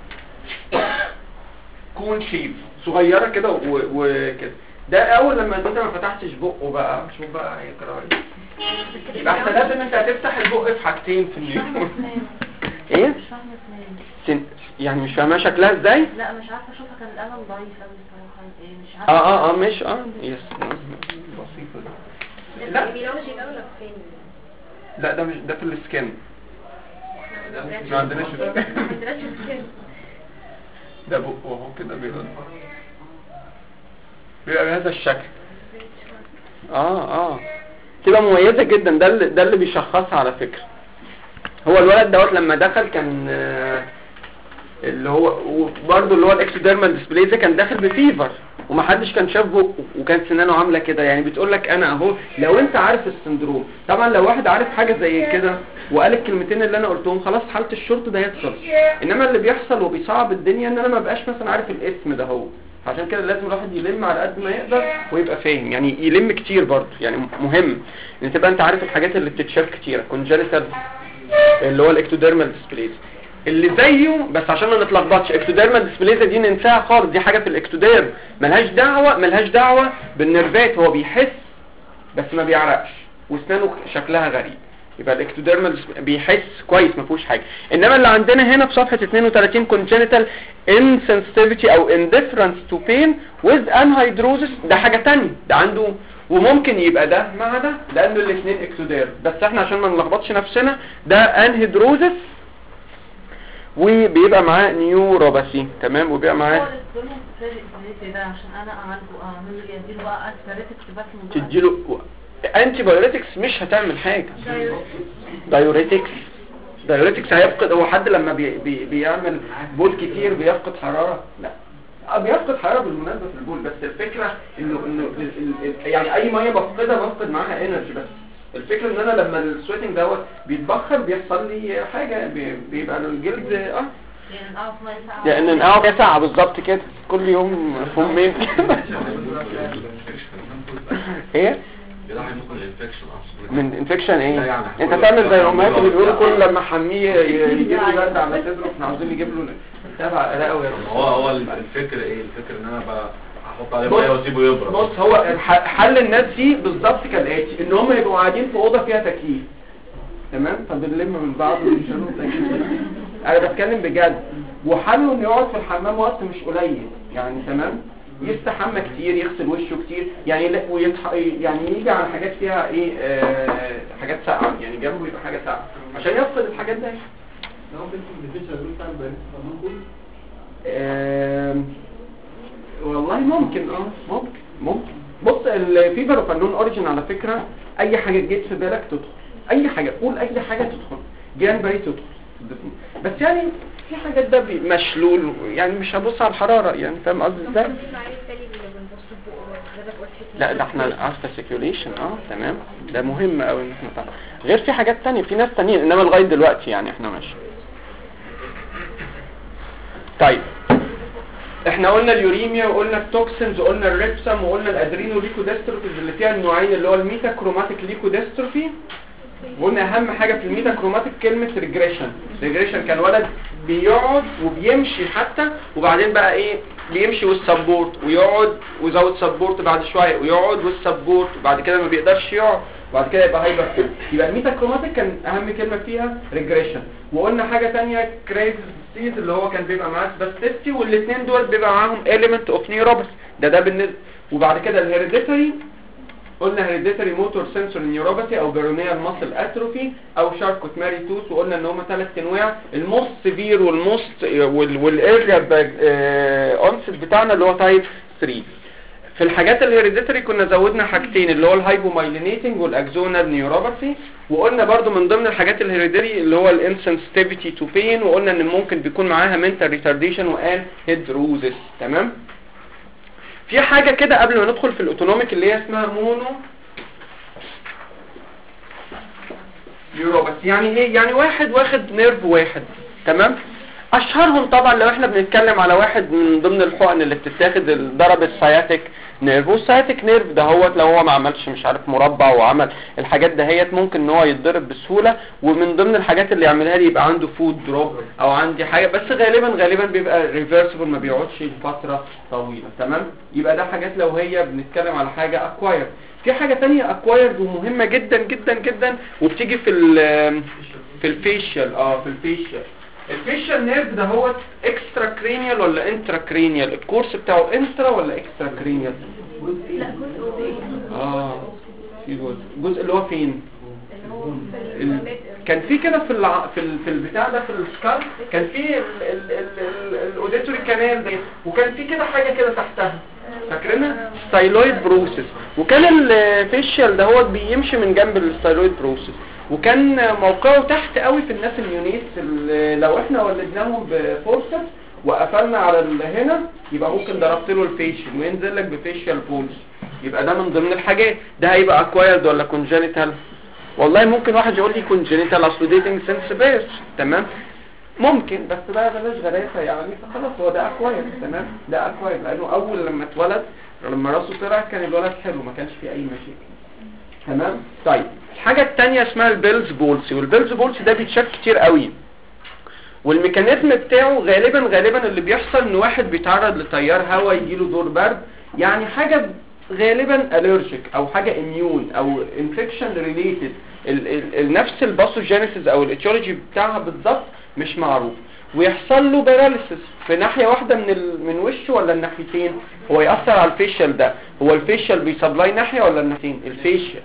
[SPEAKER 1] كون شيب صغيره كده و- وكده ده اول لما انت ما فتحتش بقه بقى شوف بقى هيقرا ايه يبقى احنا لازم انت هتفتح البق في حاجتين في اليوم ايه
[SPEAKER 2] مش فاهمة اسنان
[SPEAKER 1] سن... يعني مش فاهمه شكلها ازاي
[SPEAKER 2] لا مش عارفة اشوفها كان القلم ضعيف قوي الصراحة ايه مش عارفة
[SPEAKER 1] اه اه اه مش اه يس بسيطه دي. لا
[SPEAKER 2] بيولوجي ده ولا فين؟
[SPEAKER 1] لا ده مش ده في السكن ما عندناش
[SPEAKER 2] ما عندناش سكين
[SPEAKER 1] ده بقه اهو كده بيبقى بيبقى بهذا الشكل اه اه تبقى مميزة جدا ده اللي ده اللي بيشخصها على فكرة هو الولد دوت لما دخل كان آه، اللي هو وبرضه اللي هو الاكسوديرمال ديسبليزيا كان داخل بفيفر ومحدش كان شاف بقه وكانت سنانه عامله كده يعني بتقول لك انا اهو لو انت عارف السندروم طبعا لو واحد عارف حاجه زي كده وقال الكلمتين اللي انا قلتهم خلاص حاله الشرط ده هيحصل انما اللي بيحصل وبيصعب الدنيا ان انا ما بقاش مثلا عارف الاسم ده هو عشان كده لازم الواحد يلم على قد ما يقدر ويبقى فاهم يعني يلم كتير برضه يعني مهم ان تبقى انت عارف الحاجات اللي بتتشاف كتير كونجنتال اللي هو الاكتوديرمال ديسبليزيا اللي زيه بس عشان ما نتلخبطش اكتوديرمال ديسبليزيا دي ننساها خالص دي حاجه في الاكتوديرم ملهاش دعوه ملهاش دعوه بالنرفات هو بيحس بس ما بيعرقش واسنانه شكلها غريب يبقى الاكتوديرمال بيحس كويس ما فيهوش حاجه انما اللي عندنا هنا في صفحه 32 congenital insensitivity او indifference to pain with anhydrosis ده حاجه تانية ده عنده وممكن يبقى ده مع ده لانه الاثنين اكتوديرم بس احنا عشان ما نلخبطش نفسنا ده انهيدروزس وبيبقى معاه نيوروباثي تمام وبيبقى معاه
[SPEAKER 2] هو اللي تقولهم فارق زي ده عشان انا اعالجه اعمل له يديله بقى اسبريتكس بس من بقى.
[SPEAKER 1] تديله انتي بايوريتكس مش هتعمل حاجه دايوريتكس دايوريتكس هيفقد هو حد لما بي بي بيعمل بول كتير بيفقد حرارة لا آه بيفقد حرارة بالمناسبة في البول بس الفكرة انه انه ال- ال- ال- يعني اي مية بفقدها بفقد معاها انرجي بس الفكرة ان انا لما السويتنج دوت بيتبخر بيحصل لي حاجة بي- بيبقى الجلد اه
[SPEAKER 2] يعني نقعد ميه ساقعه
[SPEAKER 1] لان اه ساعة بالظبط كده كل يوم فمين ايه
[SPEAKER 3] بيراعي ممكن الانفكشن اصلا
[SPEAKER 1] من انفكشن ايه
[SPEAKER 3] لا يعني
[SPEAKER 1] انت
[SPEAKER 3] كل-
[SPEAKER 1] تعمل زي الامهات اللي
[SPEAKER 3] كل-
[SPEAKER 1] بيقولوا كل لما حميه ي- يجيب له برد على صدره احنا عاوزين نجيب له تابع لا قوي
[SPEAKER 3] هو هو الفكر ايه الفكر ان انا بقى احط عليه
[SPEAKER 1] بص-
[SPEAKER 3] ميه واسيبه يبرد
[SPEAKER 1] بص هو الح- حل الناس دي بالظبط كالاتي ان هم يبقوا قاعدين في اوضه فيها تكييف تمام فبنلم من بعض ونشيله انا بتكلم بجد وحله انه يقعد في الحمام وقت مش قليل يعني تمام يستحمى كتير يغسل وشه كتير يعني لا ويتح... يعني يجي على حاجات فيها ايه آه حاجات ساقعه يعني جنبه يبقى حاجه ساقعه عشان يفقد الحاجات دي
[SPEAKER 3] لو ممكن الديفيشن يقول بتاع البيانات القانون كله
[SPEAKER 1] آم، والله ممكن اه ممكن ممكن بص الفيفر اوف النون اوريجين على فكره اي حاجه جت في بالك تدخل اي حاجه قول اي حاجه تدخل جان بري تدخل بس يعني في حاجات ده بي- مشلول يعني مش هبص على الحراره يعني فاهم قصدي ازاي لا ده احنا عارفه سيكيوليشن اه تمام ده مهم قوي ان احنا نعرف غير في حاجات تانية في ناس تانيين انما لغايه دلوقتي يعني احنا ماشي طيب احنا قلنا اليوريميا وقلنا التوكسينز وقلنا الريبسم وقلنا الادرينو ليكوديستروفيز اللي فيها النوعين اللي هو الميتا كروماتيك ليكوديستروفي وقلنا اهم حاجه في الميتا كروماتيك كلمه ريجريشن ريجريشن كان ولد بيقعد وبيمشي حتى وبعدين بقى ايه بيمشي والسبورت ويقعد ويزود سبورت بعد شويه ويقعد والسبورت وبعد كده ما بيقدرش يقعد وبعد كده يبقى هايبر كده يبقى الميتا كروماتيك كان اهم كلمه فيها ريجريشن وقلنا حاجه ثانيه كريز سيز اللي هو كان بيبقى معاه سباستيستي والاثنين دول بيبقى معاهم element اوف نيوروباث ده ده بالنسبه وبعد كده الهيريديتري قلنا هيريديتري موتور سنسور نيوروباثي او بيرونيال ماسل اتروفي او شاركوت ماري توث وقلنا ان هم ثلاث انواع الموست سيفير والموست والاريا اونست بتاعنا اللي هو تايب 3 في الحاجات الهيريديتري كنا زودنا حاجتين اللي هو الهايبومايلينيتنج والاكزونال نيوروباثي وقلنا برضو من ضمن الحاجات الهيريديتري اللي هو الانسنسيتيفيتي تو بين وقلنا ان ممكن بيكون معاها منتال ريتارديشن وان هيدروزس تمام في حاجة كده قبل ما ندخل في الاوتونوميك اللي هي اسمها مونو نيوروباث يعني ايه يعني واحد واخد نيرف واحد تمام اشهرهم طبعا لو احنا بنتكلم على واحد من ضمن الحقن اللي بتتاخد ال- ضرب السياتيك نيرف والسياتيك نيرف ده هو لو هو ما عملش مش عارف مربع وعمل الحاجات دهيت ممكن ان هو يتضرب بسهوله ومن ضمن الحاجات اللي يعملها لي يبقى عنده فود دروب او عندي حاجه بس غالبا غالبا بيبقى ريفرسبل ما بيقعدش فتره طويله تمام يبقى ده حاجات لو هي بنتكلم على حاجه اكواير في حاجه تانية اكوايرد ومهمه جدا جدا جدا وبتيجي في ال في الفيشيال اه في الفيشيال الفيشيال نيرف ده هو اكسترا كرينيال ولا انترا كرينيال الكورس بتاعه انترا ولا اكسترا كرينيال
[SPEAKER 2] لا جزء
[SPEAKER 1] اه في جزء الجزء اللي هو فين
[SPEAKER 2] اللي هو في
[SPEAKER 1] ال...
[SPEAKER 2] ال-
[SPEAKER 1] كان في كده في الع... في ال... في البتاع ده في السكال كان في الاوديتوري كانال ده وكان في كده حاجه كده تحتها فاكرينها ستايلويد بروسيس وكان الفيشيال ده هو بيمشي من جنب الستايلويد بروسيس وكان موقعه تحت قوي في الناس اليونيتس اللي لو احنا ولدناهم بفورسس وقفلنا على ال- هنا يبقى ممكن ضربت له الفيشل وينزل لك بفيشيال بولس يبقى ده من ضمن الحاجات ده هيبقى اكوايرد ولا كونجينيتال والله ممكن واحد يقول لي كونجينيتال اصل ديتنج سنس بيرس تمام ممكن بس ده بلاش غلاسه يعني فخلاص هو ده اكواير تمام ده اكواير لانه اول لما اتولد لما راسه طلع كان الولد حلو ما كانش فيه اي مشاكل تمام طيب الحاجه الثانيه اسمها البيلز بولسي والبيلز بولسي ده بيتشاف كتير قوي والميكانيزم بتاعه غالبا غالبا اللي بيحصل ان واحد بيتعرض لتيار هواء يجيله دور برد يعني حاجه غالبا الرجيك او حاجه اميون او انفكشن ريليتد نفس الباثوجينيسيس او الاتيولوجي بتاعها بالظبط مش معروف ويحصل له باراليسيس في ناحيه واحده من ال... من وشه ولا الناحيتين هو ياثر على الفيشل ده هو الفيشل بيسبلاي ناحيه ولا الناحيتين الفيشل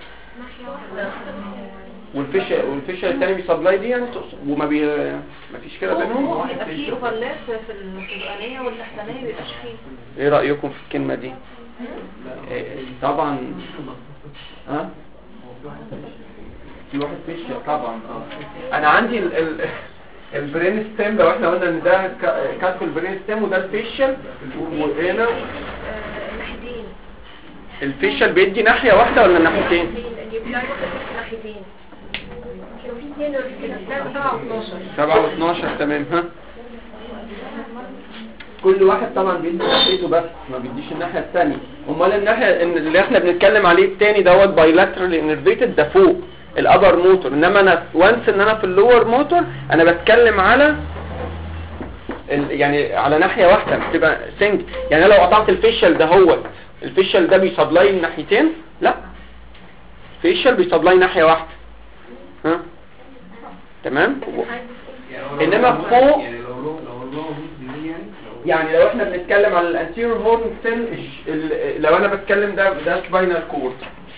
[SPEAKER 1] والفيشل والفيشل الثاني بيسبلاي دي يعني تقصد وما بي ما فيش كده بينهم
[SPEAKER 2] بيبقى فيه اوفرلاب في الفوقانيه والتحتانيه بيبقاش فيه
[SPEAKER 1] ايه رايكم في الكلمه دي إيه طبعا ها في واحد فيشل طبعا اه انا عندي ال ال البرين ستيم لو احنا قلنا ان ده ك- كاتب البرين ستيم وده الفيشل وهنا
[SPEAKER 2] آه، ناحيتين
[SPEAKER 1] الفيشل بيدي ناحيه واحده ولا ناحيتين
[SPEAKER 2] اليوبلاي واخد في ناحيتين كانوا في اثنين وفي
[SPEAKER 1] 7 و12 تمام ها كل واحد طبعا بيدي ناحيته بس ما بيديش الناحيه الثانيه امال الناحيه إن اللي احنا بنتكلم عليه الثاني دوت بايلاترال انرفيتد ده فوق الابر موتور انما انا وانس ان انا في اللور موتور انا بتكلم على ال- يعني على ناحيه واحده بتبقى سنج يعني أنا لو قطعت الفيشل ده هو الفيشل ده بيسبلاي الناحيتين لا فيشل بيسبلاي ناحيه واحده ها تمام
[SPEAKER 4] يعني هو لو-
[SPEAKER 1] إنما فوق-
[SPEAKER 4] يعني لو له لو له 100 جنيه يعني لو
[SPEAKER 1] يعني لو احنا بنتكلم على الانتيريور هورن سيل لو انا بتكلم ده ده سباينال كورد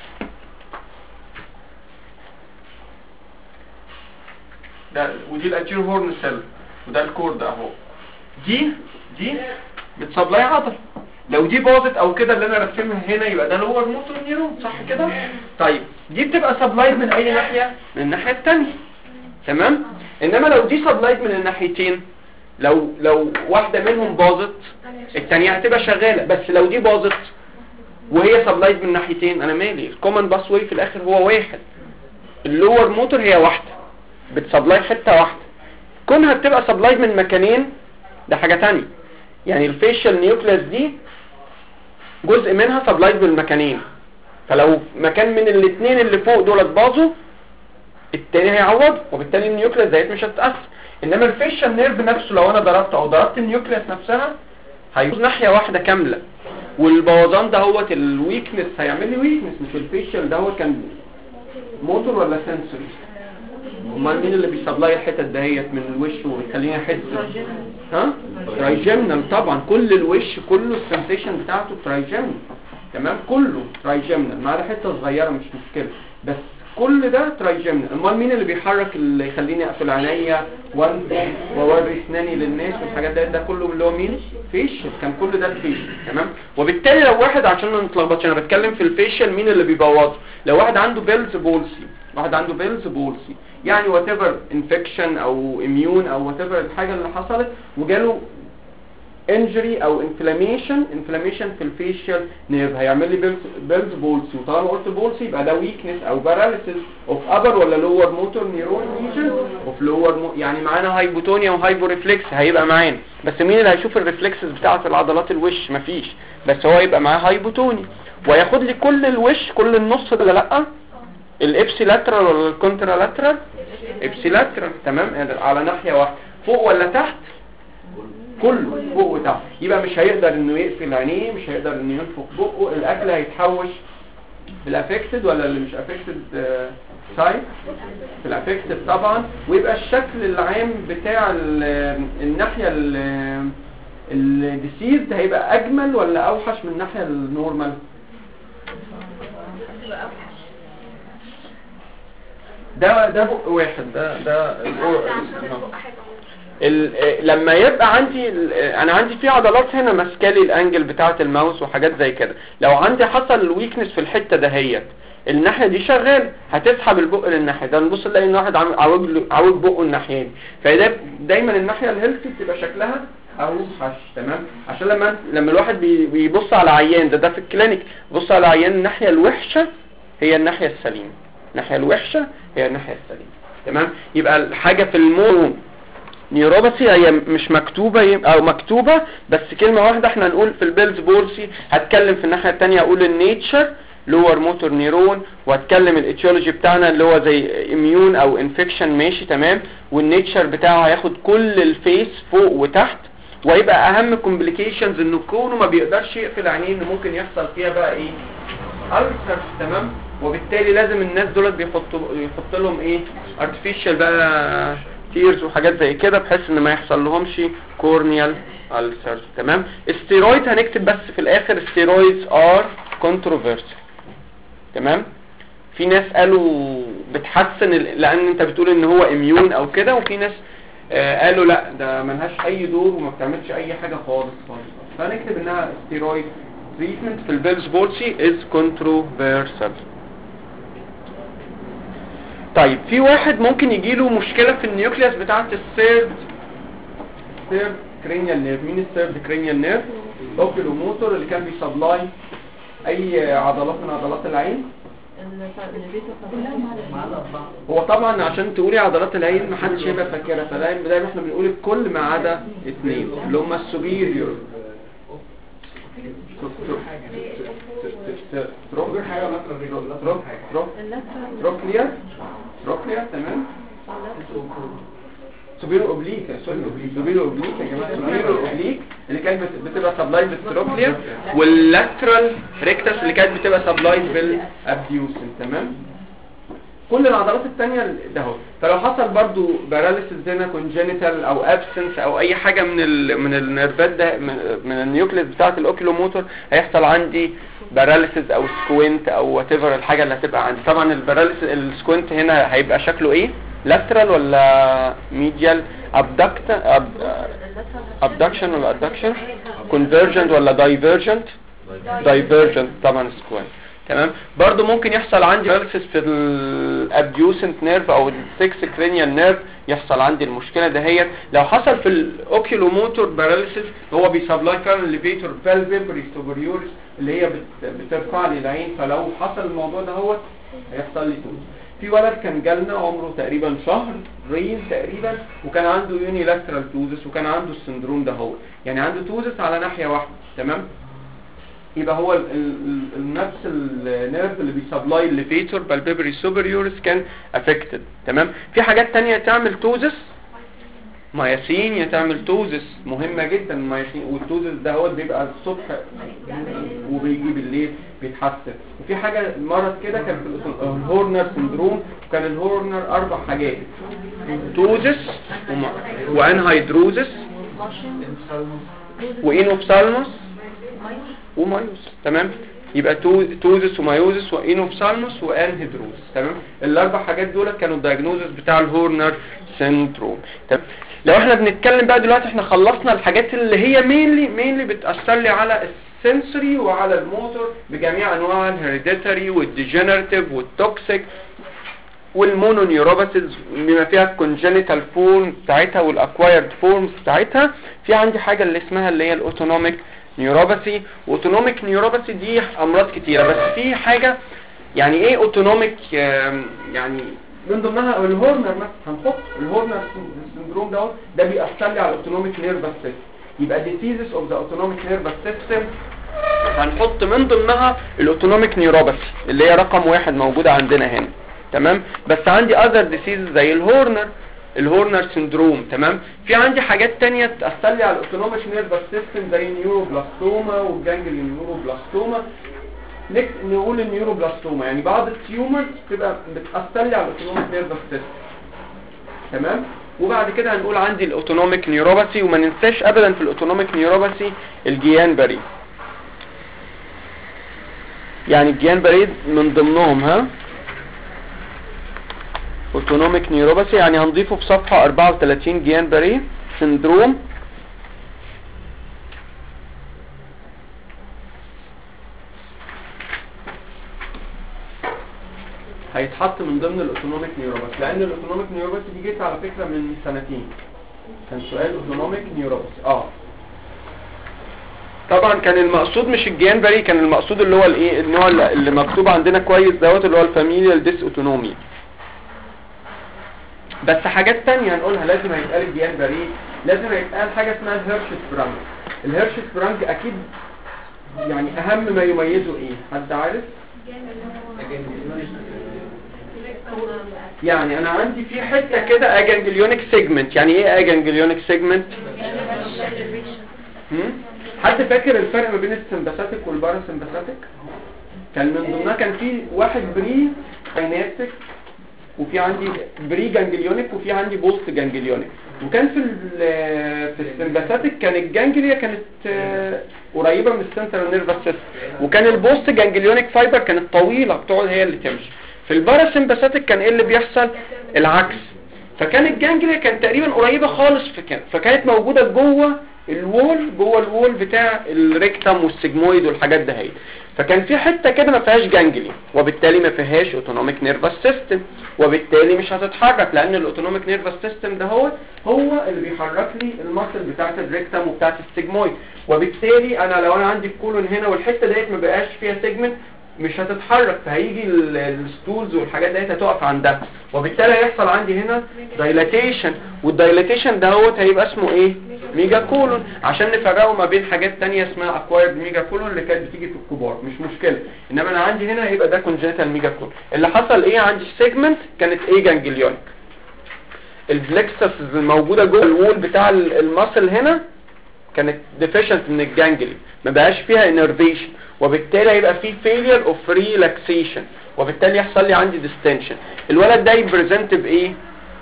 [SPEAKER 1] ده ودي الانتيريور هورن سيل وده الكورد اهو دي دي بتسبلاي عضل لو دي باظت او كده اللي انا رسمها هنا يبقى ده لور موتور نيرون صح كده طيب دي بتبقى سبلايد من اي ناحيه من الناحيه الثانيه تمام انما لو دي سبلايد من الناحيتين لو لو واحده منهم باظت الثانيه هتبقى شغاله بس لو دي باظت وهي سبلايد من ناحيتين انا مالي الكومن باس واي في الاخر هو واحد اللور موتور هي واحده بتسبلاي حته واحده كونها بتبقى سبلايد من مكانين ده حاجه تانية يعني الفيشال نيوكليس دي جزء منها سبلايد بالمكانين فلو مكان من الاثنين اللي فوق دولت باظوا التاني هيعوض وبالتالي النيوكليس ديت مش هتتاثر انما الفيشال نيرف نفسه لو انا ضربته او ضربت النيوكليس نفسها هيبوظ ناحيه واحده كامله والبوظان ده هو الويكنس هيعمل لي ويكنس مش الفيشال ده هو كان موتور ولا سنسوري امال مين اللي بيسبلاي الحتت دهيت من الوش وبيخليني احس ها ترايجيمنال طبعا كل الوش كله السنسيشن بتاعته ترايجيمنال تمام كله ترايجيمنال ما عدا حته صغيره مش مشكله بس كل ده ترايجيمنال امال مين اللي بيحرك اللي يخليني اقفل عينيا وانزل واوري اسناني للناس والحاجات ده ده كله اللي هو مين فيشل كان كل ده الفيشل تمام وبالتالي لو واحد عشان ما نتلخبطش انا بتكلم في الفيشل مين اللي بيبوظه لو واحد عنده بيلز بولسي واحد عنده بيلز بولسي يعني وات ايفر انفكشن او اميون او وات ايفر الحاجه اللي حصلت وجاله انجري او انفلاميشن انفلاميشن في الفيشال نيرف هيعمل لي بيلز بولسي وطالما قلت بولسي يبقى ده ويكنس او باراليسيس اوف ابر ولا لور موتور نيرون ريجن اوف لور مو يعني معانا هايبوتونيا وهايبو ريفلكس هيبقى معانا بس مين اللي هيشوف الريفلكسز بتاعه العضلات الوش مفيش بس هو يبقى معاه هايبوتونيا وياخد لي كل الوش كل النص ده لا الابسي لاترال ولا الكونترا لاترال ابسي لاترال تمام على ناحيه واحده فوق ولا تحت كله فوق وتحت يبقى مش هيقدر انه يقفل عينيه مش هيقدر انه ينفخ بقه الاكل هيتحوش في الافكتد ولا اللي مش افكتد سايت في الافكتد طبعا ويبقى الشكل العام بتاع ال- الناحيه الديسيزد هيبقى اجمل ولا اوحش من الناحيه النورمال ده ده بق واحد ده ده ال- آه، لما يبقى عندي ال- آه، انا عندي في عضلات هنا ماسكالي الانجل بتاعه الماوس وحاجات زي كده لو عندي حصل الويكنس في الحته دهيت الناحيه دي شغال هتسحب البق للناحيه ده نبص نلاقي ان واحد عامل- عوج له- عوج بقه الناحيه دي فده دايما الناحيه الهيلثي بتبقى شكلها اوحش تمام عشان لما لما الواحد بي- بيبص على عيان ده ده في الكلينيك بيبص على عيان الناحيه الوحشه هي الناحيه السليمه الناحيه الوحشه هي الناحيه السليمه تمام يبقى الحاجه في المو نيوروباثي هي مش مكتوبة يم- او مكتوبة بس كلمة واحدة احنا نقول في البيلز بورسي هتكلم في الناحية التانية اقول النيتشر لور موتور نيرون وهتكلم الاتيولوجي بتاعنا اللي هو زي اميون او انفكشن ماشي تمام والنيتشر بتاعه هياخد كل الفيس فوق وتحت وهيبقى اهم كومبليكيشنز انه كونه ما بيقدرش يقفل عينيه انه ممكن يحصل فيها بقى ايه ألسر تمام وبالتالي لازم الناس دولت بيحطوا يحط لهم ايه artificial بقى تيرز وحاجات زي كده بحيث ان ما يحصل لهمش كورنيال ألسر تمام استيرويد هنكتب بس في الاخر steroids are controversial تمام في ناس قالوا بتحسن ال- لان انت بتقول ان هو اميون او كده وفي ناس آه قالوا لا ده ملهاش اي دور وما بتعملش اي حاجة خالص خالص فهنكتب انها steroid treatment في البيلز بولسي is controversial طيب في واحد ممكن يجيله مشكلة في النيوكليوس بتاعة الثيرد ثيرد كرينيال نيرف مين الثيرد كرينيال نيرف اوكيلو موتور اللي كان بيسبلاي اي عضلات من عضلات العين هو طبعا عشان تقولي عضلات العين محدش هيبقى فاكرها فدايما دايما احنا بنقول الكل ما عدا اثنين اللي هم السوبيريور تروك حاجه ولا تروك تروك تروكلير تروكلير تمام سوبيرو اوبليك سوري سوبيرو اوبليك يا جماعه سوبيرو اوبليك اللي كانت بت- بتبقى سبلايد بالتروكلير واللاترال ريكتس اللي كانت بتبقى سبلايد بالابديوسن تمام كل العضلات التانية ده اهو فلو حصل برضو باراليسيس هنا كونجينيتال او ابسنس او اي حاجة من ال من النيرفات ده من, من النيوكليس بتاعة الاوكيلوموتور هيحصل عندي باراليسيس او سكوينت او وات ايفر الحاجة اللي هتبقى عندي طبعا الباراليسيس السكوينت هنا هيبقى شكله ايه لاترال ولا ميديال ابدكت ابدكشن ولا ادكشن كونفرجنت ولا دايفرجنت دايفرجنت طبعا سكوينت تمام برضو ممكن يحصل عندي باراليسيس في الابديوسنت نيرف او السكس كرينيال نيرف يحصل عندي المشكله دهيت لو حصل في الاوكيلوموتور باراليسيس هو بيسبلاي كارن ليفيتور فالفيبري سوبريوريس اللي هي بت- بترفع لي العين فلو حصل الموضوع دهوت هيحصل لي توز في ولد كان جالنا عمره تقريبا شهرين تقريبا وكان عنده يوني لاترال توزس وكان عنده السندروم ده هو يعني عنده توزس على ناحيه واحده تمام يبقى هو ال- ال- ال- نفس النيرف اللي بيسبلاي الليفيتور بالبيبري سوبريورس كان افكتد تمام في حاجات تانية تعمل توزس ماياسين يا تعمل توزس مهمة جدا الماياسين والتوزس ده هو بيبقى الصبح وبيجي بالليل بيتحسن وفي حاجة مرض كده كان في الأس- الهورنر سندروم وكان الهورنر أربع حاجات توزس وما- وانهايدروزس وإينوبسالموس ومايوس تمام يبقى تو- توزس ومايوزس وإينوبسالموس وانهيدروز تمام الاربع حاجات دول كانوا الدايجنوزس بتاع الهورنر سيندروم تمام لو احنا بنتكلم بقى دلوقتي احنا خلصنا الحاجات اللي هي مينلي مينلي بتأثر لي على السنسوري وعلى الموتور بجميع انواع الهيريديتري والديجنراتيف والتوكسيك والمونونيوروباثيز بما فيها الكونجينيتال فورم بتاعتها والاكوايرد فورمز بتاعتها في عندي حاجه اللي اسمها اللي هي الاوتونوميك نيوروباثي اوتونوميك نيوروباثي دي امراض كتيره بس في حاجه يعني ايه اوتونوميك يعني من ضمنها الهورنر مثلا هنحط الهورنر سندروم ده ده بيأثر لي على الاوتونوميك نيرفس سيستم يبقى diseases of the autonomic nervous system هنحط من ضمنها الاوتونوميك نيوروباثي اللي هي رقم واحد موجودة عندنا هنا تمام بس عندي other diseases زي الهورنر الهورنر سندروم تمام في عندي حاجات تانية تأثر لي على الاوتونوميك نيرفس سيستم زي النيوروبلاستوما والجانجل نيوروبلاستوما نك نقول النيوروبلاستوما يعني بعض التيومرز بتبقى بتأثر لي على الاوتونوميك نيرفس سيستم تمام وبعد كده هنقول عندي الاوتونوميك نيوروباثي وما ننساش ابدا في الاوتونوميك نيوروباثي الجيان بري يعني الجيان بري من ضمنهم ها اوتونوميك نيوروباثي يعني هنضيفه في صفحة 34 جيان بري سندروم هيتحط من ضمن الاوتونوميك نيوروباثي لان الاوتونوميك نيوروباثي دي جت على فكرة من سنتين كان سؤال اوتونوميك نيوروباثي اه طبعا كان المقصود مش الجيان بري كان المقصود اللي هو الايه النوع اللي اللي مكتوب عندنا كويس دوت اللي هو الفاميليال ديس اوتونومي بس حاجات تانية هنقولها لازم هيتقال الجيان بري لازم هيتقال حاجة اسمها الهيرش سبرانج الهيرش سبرانج اكيد يعني اهم ما يميزه ايه حد عارف يعني انا عندي في حتة كده اجنجليونيك سيجمنت يعني ايه اجنجليونيك سيجمنت حد فاكر الفرق ما بين السمباثيك والباراسمباثيك كان من ضمنها كان في واحد بري ساينابتيك وفي عندي بري جانجليونيك وفي عندي بوست جانجليونيك وكان في ال- في السمباثيك كان الجانجليا كانت آه، قريبه من السنترال نيرفس سيستم وكان البوست جانجليونيك فايبر كانت طويله بتقعد هي اللي تمشي في الباراسمباثيك كان ايه اللي بيحصل العكس فكان الجانجليا كانت تقريبا قريبه خالص فكان فكانت موجوده جوه الوول جوه الوول بتاع الريكتم والسجمويد والحاجات ده هي فكان في حته كده ما فيهاش جانجلي وبالتالي ما فيهاش اوتونوميك نيرفس سيستم وبالتالي مش هتتحرك لان الاوتونوميك نيرفس سيستم ده هو هو اللي بيحرك لي المسل بتاعه الريكتم وبتاعه السجمويد وبالتالي انا لو انا عندي الكولون هنا والحته ديت ما بقاش فيها سيجمنت مش هتتحرك فهيجي ال- الستولز والحاجات ديت هتقف عندها وبالتالي هيحصل عندي هنا دايلاتيشن والدايلاتيشن دهوت هيبقى اسمه ايه ميجا كولون عشان نفرقه ما بين حاجات تانية اسمها اكوايرد ميجا كولون اللي كانت بتيجي في الكبار مش مشكلة انما انا عندي هنا هيبقى ده كونجنتال ميجا كولون اللي حصل ايه عندي سيجمنت كانت ايه جانجليونيك الفلكسس الموجودة جوه الوول بتاع ال- المسل هنا كانت deficient من الجانجلي ما بقاش فيها innervation وبالتالي هيبقى في failure of relaxation وبالتالي يحصل لي عندي ديستنشن الولد ده يبريزنت بايه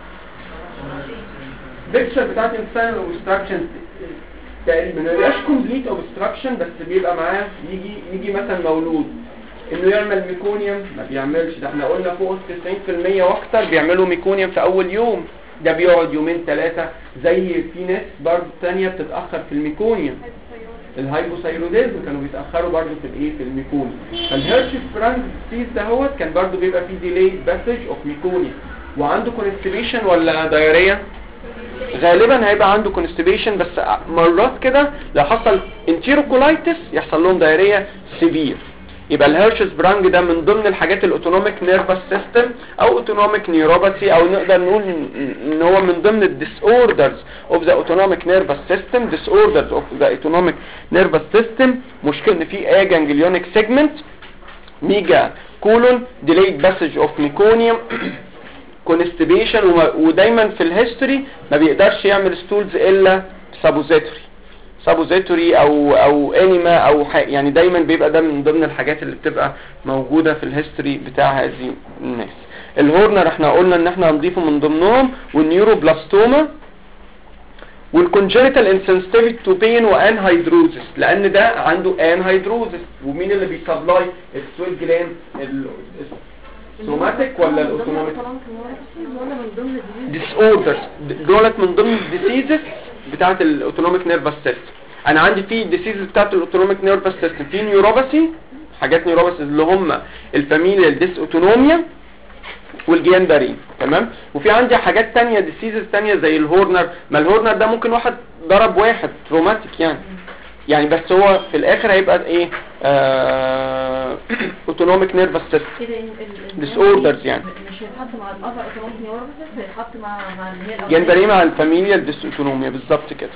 [SPEAKER 1] بيكتشر بتاعت انسان اوبستراكشن تقريبا ما بيبقاش كومبليت اوبستراكشن بس بيبقى معاه يجي يجي مثلا مولود انه يعمل ميكونيوم ما بيعملش ده احنا قلنا فوق 90% واكتر بيعملوا ميكونيوم في اول يوم ده بيقعد يومين ثلاثة زي في ناس برضه تانية بتتأخر في الميكونيوم الهايبوثايروديزم كانوا بيتأخروا برضه في الايه في الميكونيوم فالهيرش فرانك سيز دهوت كان برضه بيبقى فيه ديلي باسج اوف ميكونيوم وعنده كونستيبيشن ولا دايريا غالبا هيبقى عنده كونستيبيشن بس مرات كده لو حصل انتيروكولايتس يحصل لهم دايريا سيفير يبقى الهيرشز برانج ده من ضمن الحاجات الاوتونوميك نيرفس سيستم او اوتونوميك نيوروباثي او نقدر نقول ان هو من ضمن الديس اوردرز اوف ذا اوتونوميك نيرفس سيستم ديس اوردرز اوف ذا اوتونوميك نيرفس سيستم مشكله ان في ايه جانجليونيك سيجمنت ميجا كولون ديليد باسج اوف ميكونيوم كونستيبيشن ودايما في الهيستوري ما بيقدرش يعمل ستولز الا سابوزيتوري سابوزيتوري او او انيما او ح... يعني دايما بيبقى ده من ضمن الحاجات اللي بتبقى موجودة في الهيستوري بتاع هذه الناس الهورنر احنا قلنا ان احنا هنضيفه من ضمنهم والنيوروبلاستوما والكونجنتال انسنسيتيفيتي تو بين وان هيدروزس لان ده عنده ان هيدروزس ومين اللي بيسبلاي السويت جلاند السوماتيك ولا الاوتونوميك
[SPEAKER 2] ولا من ضمن الديزيز
[SPEAKER 1] ديس اوردرز دولت من ضمن الديسيزز بتاعت الاوتونوميك نيرفس سيستم انا عندي في ديسيزز بتاعت الاوتونوميك نيرفس سيستم في نيوروباثي حاجات نيوروباثي اللي هم الفاميليال ديس اوتونوميا والجيان دارين تمام وفي عندي حاجات تانية ديسيزز تانية زي الهورنر ما الهورنر ده ممكن واحد ضرب واحد تروماتيك يعني يعني بس هو في الاخر هيبقى ايه اوتونوميك نيرفس سيستم
[SPEAKER 2] كده ال- ال-
[SPEAKER 1] Disorders يعني.
[SPEAKER 2] مش هيتحط مع الاذر اوتوماتيك نيوروباثيس هيتحط مع مع اللي هي الأولانية.
[SPEAKER 1] جيان دارين مع الفاميليال ديس اوتونوميا بالظبط كده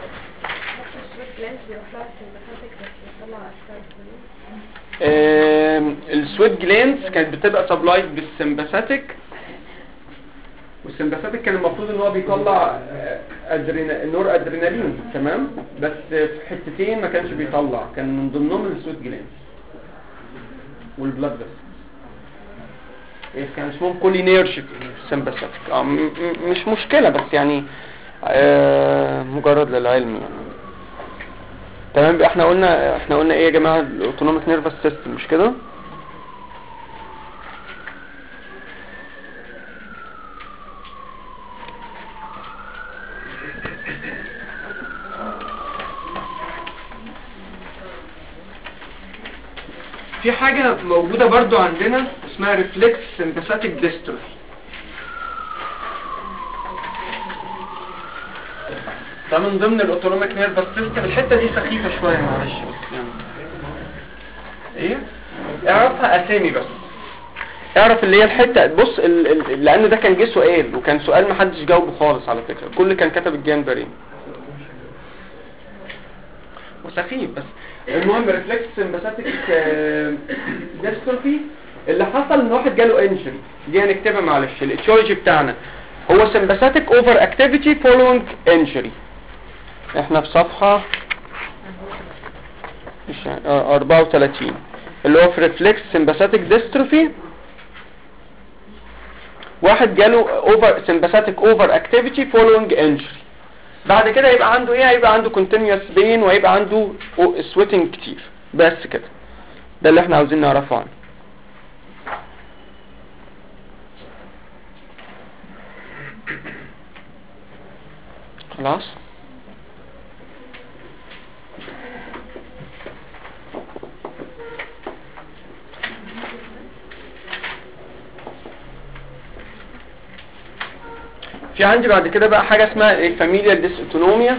[SPEAKER 1] آم، السويت جلانز كانت بتبقى سبلايد بالسمباثيك والسمباثيك كان المفروض ان هو بيطلع آه، أدرينا... نور ادرينالين تمام بس في حتتين ما كانش بيطلع كان من ضمنهم السويت جلانز والبلاد بس إيه كان اسمهم كولينيرشيك سمباثيك اه م- م- مش مشكلة بس يعني آه مجرد للعلم يعني تمام بقى احنا قلنا احنا قلنا ايه يا جماعه الاوتونوميك نيرفس سيستم مش كده في حاجة موجودة برضو عندنا اسمها ريفلكس سمباثيك ديستروفي ده من ضمن الاوتونوميك نيرفس سيستم الحته دي سخيفه شويه معلش بس يعني ايه اعرفها اسامي بس اعرف اللي هي الحته بص ال... ال... لان ده كان جه سؤال وكان سؤال ما حدش جاوبه خالص على فكره كل كان كتب الجانبرين وسخيف بس المهم ريفلكس سمباثيك ديستروفي اللي حصل ان واحد جاله انجري دي هنكتبها معلش الاتيولوجي بتاعنا هو sympathetic over activity following injury احنا في صفحة مش عارف- آه، 34 اللي هو في reflex sympathetic dystrophy واحد جاله over sympathetic over activity following injury بعد كده يبقى عنده ايه هيبقى عنده continuous pain وهيبقى عنده sweating كتير بس كده ده اللي احنا عاوزين نعرفه عنه خلاص في عندي بعد كده بقى حاجة اسمها ايه فاميليال ديس اوتونوميا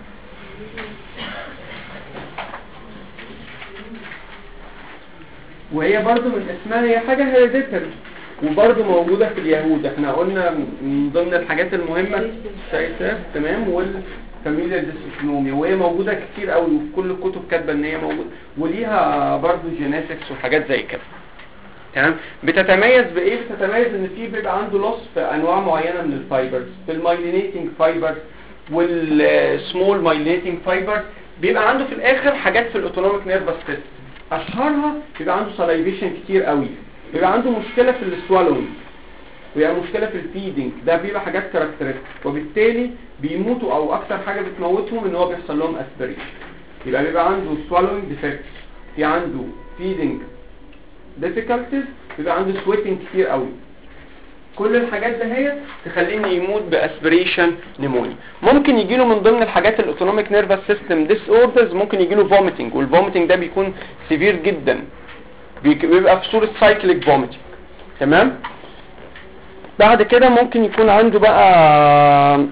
[SPEAKER 1] وهي برضو من اسمها هي حاجة هيريديتري وبرضو موجودة في اليهود احنا قلنا من ضمن الحاجات المهمة سايتاف تمام والفاميليا ديسوتونوميا وهي موجودة كتير قوي وفي كل الكتب كاتبة ان هي موجودة وليها برضو جيناتكس وحاجات زي كده تمام بتتميز بايه بتتميز ان في بيبقى عنده لوس في انواع معينة من الفايبرز في المايلينيتنج فايبرز والسمول مايلينيتنج فايبرز بيبقى عنده في الاخر حاجات في الاوتونوميك نيرفس سيستم اشهرها بيبقى عنده سلايفيشن كتير قوي بيبقى عنده مشكله في السوالوينج بيبقى مشكله في الفيدنج ده بيبقى حاجات كاركترستيك وبالتالي بيموتوا او اكتر حاجه بتموتهم ان هو بيحصل لهم اسبريشن يبقى بيبقى عنده swallowing defects في عنده feeding difficulties بيبقى عنده sweating كتير قوي كل الحاجات ده هي تخليني يموت باسبريشن نيمونيا ممكن يجي له من ضمن الحاجات الاوتونوميك نيرفس سيستم ديس اوردرز ممكن يجي له فوميتنج والفوميتنج ده بيكون سيفير جدا بيك- بيبقى في صوره سايكليك فوميتنج تمام بعد كده ممكن يكون عنده بقى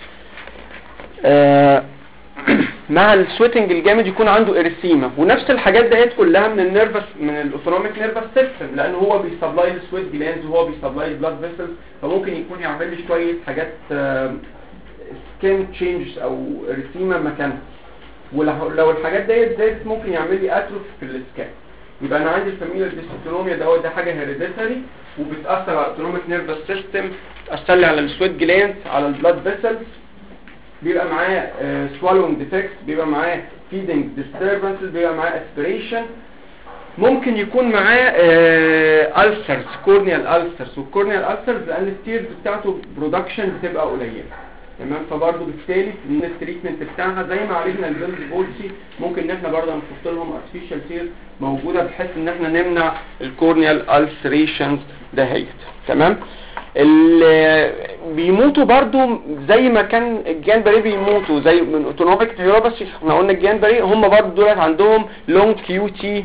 [SPEAKER 1] آه، مع السويتنج الجامد يكون عنده اريثيما ونفس الحاجات ديت كلها من النيرفس من الاوتونوميك نيرفس سيستم لان هو بيسبلاي السويت جلاندز وهو بيسبلاي البلاد فيسلز فممكن يكون يعمل لي شويه حاجات سكين تشينجز او اريثيما مكانها ولو لو الحاجات ديت زادت ممكن يعمل لي اتروف في السكان يبقى انا عندي الفاميليال ديستونوميا دوت ده حاجه هيريديتري وبتاثر على الاوتونوميك نيرفس سيستم تاثر لي على السويت جلاندز على البلاد فيسلز بيبقى معاه swallowing defects بيبقى معاه feeding disturbances بيبقى معاه aspiration ممكن يكون معاه ulcers corneal ulcers والcorneal ulcers لان التيرز بتاعته production بتبقى قليله تمام فبرضه بالتالي ان التريتمنت بتاعها زي ما عالجنا البيلد بولسي ممكن ان احنا برضه نحط لهم artificial tears موجوده بحيث ان احنا نمنع الكورنيال ulcerations دهيت تمام اللي بيموتوا برضو زي ما كان الجيان بري بيموتوا زي من اوتونوميك نيوروباثي احنا قلنا الجيان بري هم برضو دولت عندهم لونج كيو تي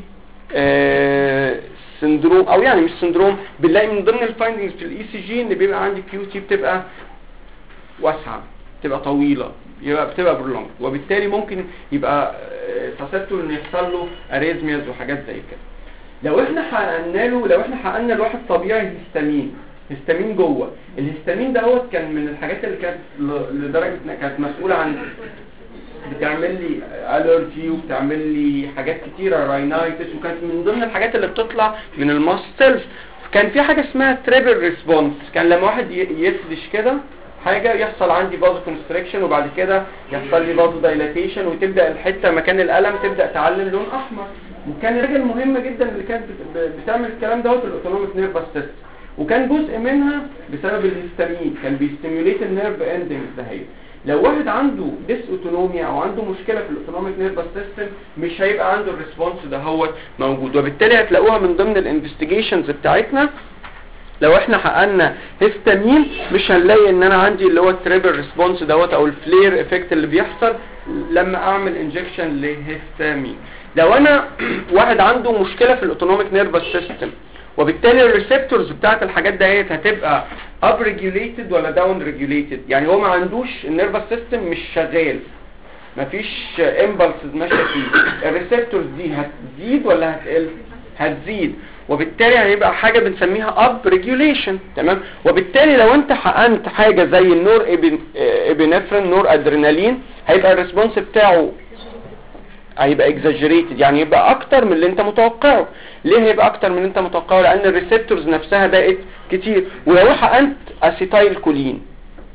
[SPEAKER 1] سندروم او يعني مش سندروم بنلاقي من ضمن الفايندنجز في الاي سي جي ان بيبقى عندي كيو تي بتبقى واسعه بتبقى طويله يبقى بتبقى برولونج وبالتالي ممكن يبقى ساسبتول ان يحصل له اريزمياز وحاجات زي كده لو احنا حققنا له لو احنا حققنا لواحد طبيعي هيستامين هيستامين جوه الهيستامين دوت كان من الحاجات اللي كانت ل- لدرجه انها كانت مسؤوله عن بتعمل لي الرجي وبتعمل لي حاجات كتيره راينايتس وكانت من ضمن الحاجات اللي بتطلع من الماستلز كان في حاجه اسمها تريبل ريسبونس كان لما واحد ي- يفلش كده حاجه يحصل عندي بازو كونستريكشن وبعد كده يحصل لي بازو دايلاتيشن وتبدا الحته مكان الالم تبدا تعلم لون احمر وكان الحاجه المهمه جدا اللي كانت بت- ب- بتعمل الكلام دوت الاوتونوميك نيرفس سيستم وكان جزء منها بسبب الهستامين كان بيستيميوليت النيرف اندنجز دهيت لو واحد عنده ديس اوتونوميا او عنده مشكله في الاوتونوميك نيرفس سيستم مش هيبقى عنده الريسبونس ده هو موجود وبالتالي هتلاقوها من ضمن الانفستيجيشنز بتاعتنا لو احنا حققنا هيستامين مش هنلاقي ان انا عندي اللي هو التريبل ريسبونس دوت او الفلير افكت اللي بيحصل لما اعمل انجكشن لهيستامين لو انا واحد عنده مشكله في الاوتونوميك نيرفس سيستم وبالتالي الريسبتورز بتاعت الحاجات ديت هتبقى اب ريجوليتد ولا داون ريجوليتد يعني هو ما عندوش النيرفس سيستم مش شغال مفيش امبلسز ماشيه فيه الريسبتورز دي هتزيد ولا هتقل هتزيد وبالتالي هيبقى حاجه بنسميها اب ريجوليشن تمام وبالتالي لو انت حقنت حاجه زي النور ابنفرين نور ادرينالين هيبقى الريسبونس بتاعه هيبقى اكزاجريتد يعني يبقى اكتر من اللي انت متوقعه ليه هيبقى اكتر من اللي انت متوقعه لان الريسبتورز نفسها بقت كتير ولو حقنت اسيتايل كولين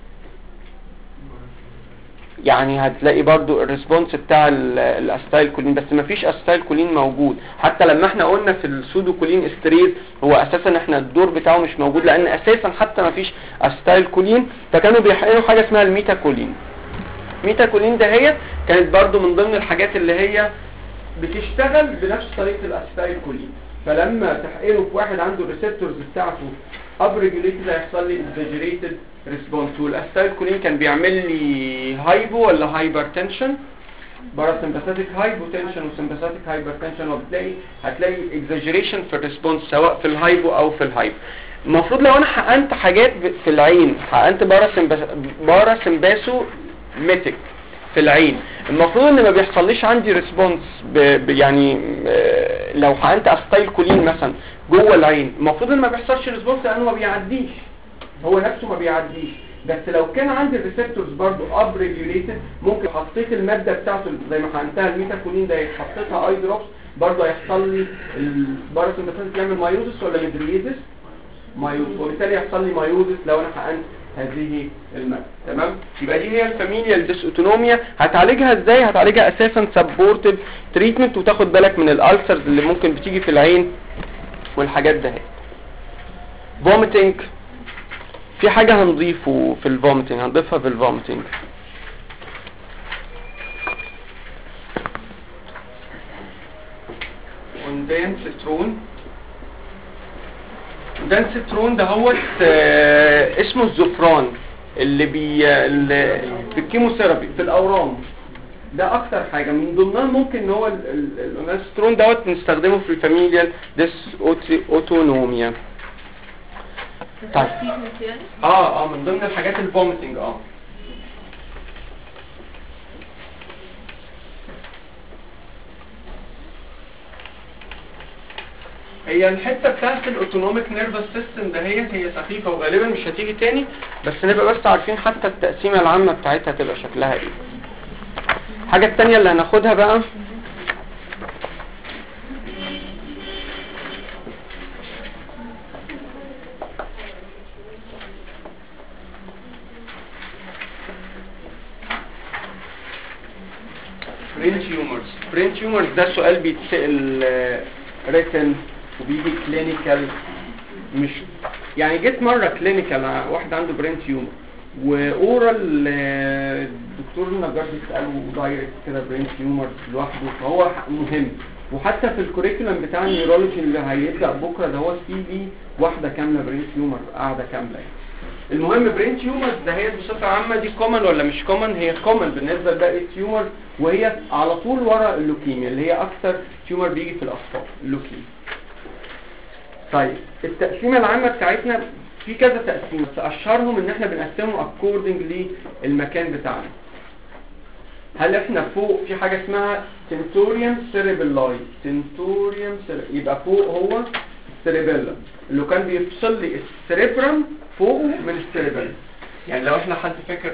[SPEAKER 1] يعني هتلاقي برضو الريسبونس بتاع ال- الاسيتايل كولين بس مفيش اسيتايل كولين موجود حتى لما احنا قلنا في السودو كولين استريز هو اساسا احنا الدور بتاعه مش موجود لان اساسا حتى مفيش اسيتايل كولين فكانوا بيحقنوا حاجه اسمها الميتا كولين ميتا كولين دهيت كانت برضو من ضمن الحاجات اللي هي بتشتغل بنفس طريقه الاسيتايل كولين فلما تحقنه في واحد عنده الريسبتورز بتاعته اب ريجوليتد هيحصل لي اكزاجريتد ريسبونس والاسيتايل كولين كان بيعمل لي هايبو ولا هايبر تنشن باراسمباثيك هايبوتنشن وسمباثيك هايبرتنشن وبتلاقي هتلاقي اكزاجريشن في الريسبونس سواء في الهايبو او في الهايبو المفروض لو انا حقنت حاجات ب- في العين حقنت باراسمباث- باراسمباسو ميتك في العين المفروض ان ما بيحصليش عندي ريسبونس ب... ب... يعني آه، لو حقنت استايل كولين مثلا جوه العين المفروض ان ما بيحصلش ريسبونس لانه ما بيعديش هو نفسه ما بيعديش بس لو كان عندي الريسبتورز برضو اب ريجوليتد ممكن حطيت الماده بتاعته زي ما حقنتها الميتاكولين ده حطيتها اي دروبس برضو هيحصل لي الباراسمباثيك يعمل مايوزس ولا ميدريزس مايوزس وبالتالي يحصل لي مايوزس لو انا حقنت هذه المادة تمام يبقى دي هي الفاميليال ديسوتونوميا هتعالجها ازاي هتعالجها اساسا سبورتيف تريتمنت وتاخد بالك من الالسرز اللي ممكن بتيجي في العين والحاجات ده فوميتنج في حاجة هنضيفه في الفوميتنج هنضيفها في الفوميتنج وندانسترون وندانسترون ده هو آه، اسمه الزفران اللي بي اللي في الكيموثيرابي في الاورام ده اكتر حاجه من ضمنها ممكن ان هو ال- ال- الاونسترون دوت نستخدمه في الفاميليال ديس اوتونوميا طيب.
[SPEAKER 2] treatment يعني
[SPEAKER 1] اه اه من ضمن الحاجات الفوميتنج اه هي الحته بتاعت الاوتونوميك نيرفس سيستم دهيت هي سخيفه وغالبا مش هتيجي تاني بس نبقى بس عارفين حتى التقسيمه العامه بتاعتها تبقى شكلها ايه الحاجه التانية اللي هناخدها بقى برين تيومرز برين تيومرز ده سؤال بيتسأل ريتن وبيجي كلينيكال مش يعني جيت مرة كلينيكال واحد عنده برين تيومر واورال الدكتور النجار بيسأله دايركت كده برين تيومر لوحده فهو مهم وحتى في الكوريكولم بتاع النيورولوجي اللي هيبدأ بكرة ده هو في بي واحدة كاملة برين تيومر قاعدة كاملة يعني. المهم برين تيومرز ده هي بصفة عامة دي كومن ولا مش كومن هي كومن بالنسبة لباقي التيومر وهي على طول ورا اللوكيميا اللي هي اكثر تيومر بيجي في الاطفال اللوكيميا طيب التقسيمة العامة بتاعتنا في كذا تقسيم بس اشهرهم ان احنا بنقسمهم اكوردنج للمكان بتاعنا هل احنا فوق في حاجة اسمها تنتوريوم سيريبلاي تنتوريوم يبقى فوق هو السيريبيلا اللي كان بيفصل لي السيريبرم فوق من السيريبيلا يعني لو احنا حد فاكر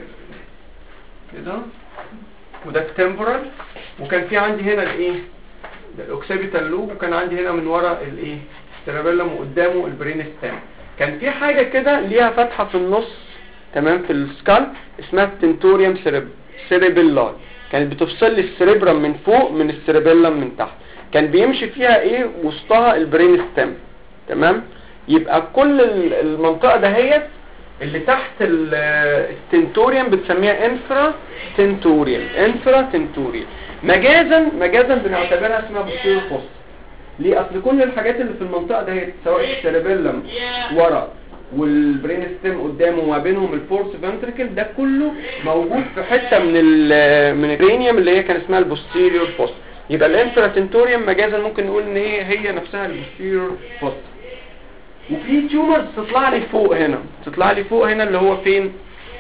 [SPEAKER 1] كده وده التمبورال وكان في عندي هنا الايه ده الاوكسيبيتال لوب وكان عندي هنا من ورا الايه السيربيلم وقدامه البرين ستام كان في حاجة كده ليها فتحة في النص تمام في السكال اسمها التنتوريوم سيرب سيربيلاي كانت بتفصل لي السيربرم من فوق من السيربيلم من تحت كان بيمشي فيها ايه وسطها البرين ستام تمام يبقى كل ال- المنطقة دهيت اللي تحت ال- التنتوريوم بتسميها انفرا تنتوريوم انفرا تنتوريوم مجازا مجازا بنعتبرها اسمها بوستيريور فوس ليه اصل كل الحاجات اللي في المنطقه دهيت سواء السيربيلم ورا والبرين ستيم قدامه وما بينهم الفورس فنتريكل ده كله موجود في حته من ال من الكرينيوم اللي هي كان اسمها البوستيريور فوس يبقى الانفرا تنتوريوم مجازا ممكن نقول ان هي هي نفسها البوستيريور فوس وفي تيومرز تطلع لي فوق هنا تطلع لي فوق هنا اللي هو فين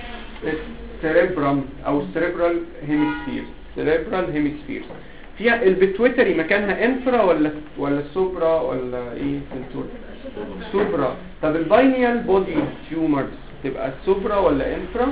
[SPEAKER 1] السيريبرام او السيريبرال هيمسفير سيريبرال هيمسفير فيها البيتويتري مكانها انفرا ولا ولا سوبرا ولا ايه سنتور سوبرا طب الباينيال بودي تيومرز تبقى سوبرا ولا انفرا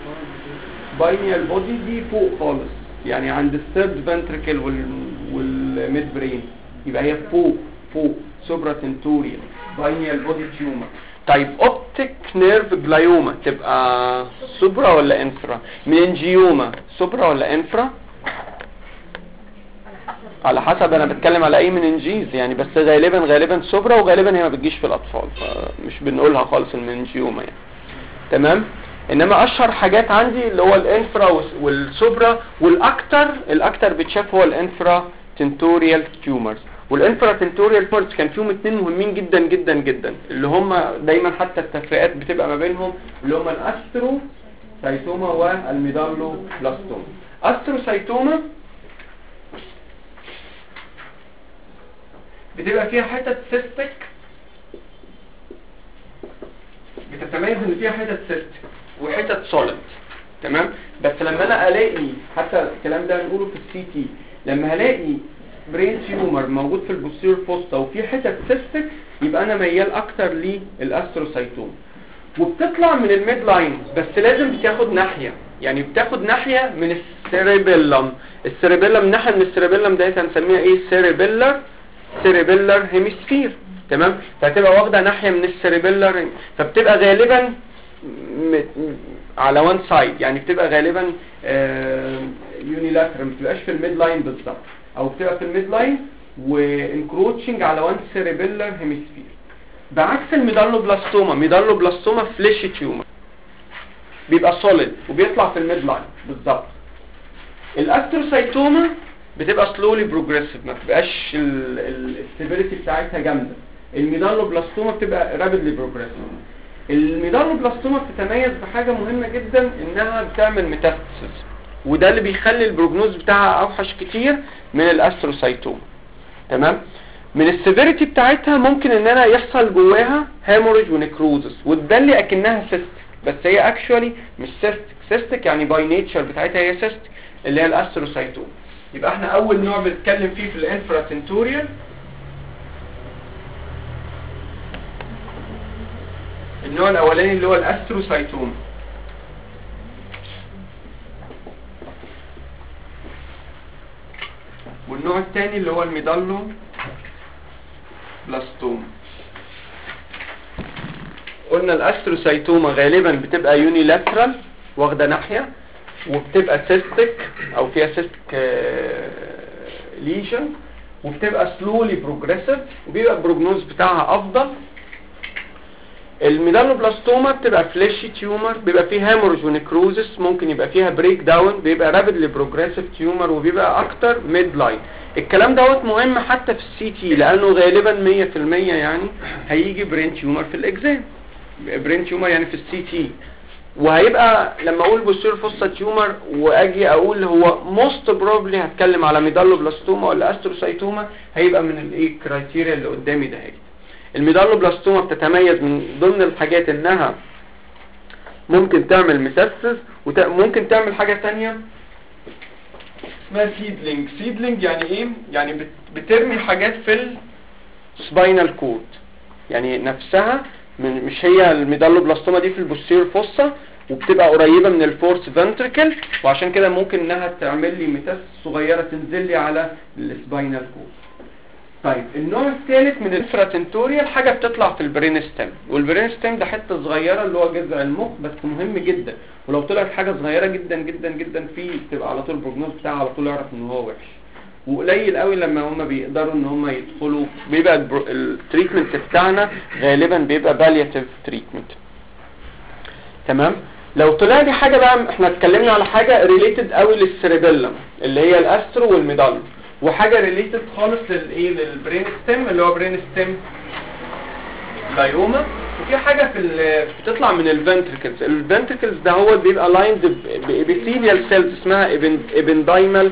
[SPEAKER 1] باينيال بودي دي فوق خالص يعني عند الثيرد فنتريكل وال والميد برين يبقى هي فوق فوق سوبرا تنتوريال باينيال بودي تيومر طيب اوبتيك نيرف جلايوما تبقى سوبرا ولا انفرا مننجيوما سوبرا ولا انفرا على حسب انا بتكلم على اي مننجيز يعني بس غالبا غالبا سوبرا وغالبا هي ما بتجيش في الاطفال فمش بنقولها خالص المننجيوما يعني تمام انما اشهر حاجات عندي اللي هو الانفرا والس- والسوبرا والاكتر الاكتر بتشاف هو الانفرا تنتوريال تيومرز والانفرا تنتوريال تيومرز كان فيهم اتنين مهمين جدا جدا جدا اللي هم دايما حتى التفريقات بتبقى ما بينهم اللي هم الاسترو سايتوما والميدالو بلاستوما استرو سايتوما بتبقى فيها حتت سيستك بتتميز ان فيها حتت سيستك وحتت سوليد تمام بس لما انا الاقي حتى الكلام ده هنقوله في السي تي لما هلاقي برين تيومر موجود في البوستيرور فوسطا وفي حتت سيستك يبقى انا ميال اكتر للاستروسايتوم وبتطلع من الميد لاين بس لازم بتاخد ناحية يعني بتاخد ناحية من السيريبيلم السيريبيلم ناحية من السيريبيلم ده هنسميها ايه سيريبيلر سيريبيلر هيمسفير تمام فهتبقى واخده ناحيه من السيريبيلر فبتبقى غالبا م- م- على وان سايد يعني بتبقى غالبا يونيلاترال ما بتبقاش في الميد لاين بالظبط او بتبقى في الميد لاين وانكروتشنج على وان سيريبيلر هيمسفير بعكس الميدالوبلاستوما ميدالوبلاستوما فليش تيومر بيبقى سوليد وبيطلع في الميد لاين بالظبط الاستروسايتوما بتبقى سلولي بروجريسيف ما بتبقاش السيفيريتي بتاعتها جامده الميدالوبلاستوما بتبقى رابيدلي بروجريسيف الميدالوبلاستوما بتتميز بحاجه مهمه جدا انها بتعمل ميتاستاسيس وده اللي بيخلي البروجنوز بتاعها اوحش كتير من الاستروسايتوما تمام من السيفيريتي بتاعتها ممكن ان انا يحصل جواها هيموريج ونكروزس وتبان لي اكنها سيستك بس هي اكشوالي مش سيستك سيستك يعني باي نيتشر بتاعتها هي سيستك اللي هي الاستروسايتوما يبقى احنا اول نوع بنتكلم فيه في الانفراتنتوريال النوع الاولاني اللي هو الاستروسايتوما والنوع الثاني اللي هو الميدالو بلاستوما قلنا الاستروسايتوما غالبا بتبقى يونيلاترال واخده ناحيه وبتبقى سيستك او فيها سيستك ليجن وبتبقى سلولي بروجريسيف وبيبقى البروجنوز بتاعها افضل الميدالوبلاستوما بتبقى فليشي تيومر بيبقى فيه هامورج ونكروزس ممكن يبقى فيها بريك داون بيبقى رابيدلي بروجريسيف تيومر وبيبقى اكتر ميد لاين الكلام دوت مهم حتى في السي تي لانه غالبا 100% يعني هيجي برين تيومر في الاكزام برين تيومر يعني في السي تي وهيبقى لما اقول بوستير فوسا تيومر واجي اقول هو موست بروبلي هتكلم على ميدالوبلاستوما ولا استروسايتوما هيبقى من الايه كرايتيريا اللي قدامي ده هي الميدالوبلاستوما بتتميز من ضمن الحاجات انها ممكن تعمل ميتاستس وممكن تعمل حاجة تانية اسمها سيدلينج سيدلينج يعني ايه يعني بت- بترمي حاجات في السباينال كورد يعني نفسها من مش هي الميدالوبلاستوما دي في البوستير فوسا وبتبقى قريبة من الفورس فنتريكل وعشان كده ممكن انها تعمل لي ميتاس صغيرة تنزل لي على السباينال كورد طيب النوع الثالث من الفراتنتوريال حاجة بتطلع في البرين ستيم والبرين ستيم ده حتة صغيرة اللي هو جذع المخ بس مهم جدا ولو طلعت حاجة صغيرة جدا جدا جدا فيه بتبقى على طول البروجنوز بتاعها على طول يعرف ان هو وحش وقليل قوي لما هم بيقدروا ان هم يدخلوا بيبقى البرو- التريتمنت بتاعنا غالبا بيبقى بالياتيف تريتمنت تمام لو طلع لي حاجه بقى احنا اتكلمنا على حاجه ريليتد قوي للسيريبيلم اللي هي الاسترو والميدال وحاجه ريليتد خالص للايه للبرين ستيم اللي هو برين ستيم لايوما وفي حاجه في ال- بتطلع من الفنتركلز الفنتركلز ده هو بيبقى لايند بابيثيليال سيلز اسمها ابندايمال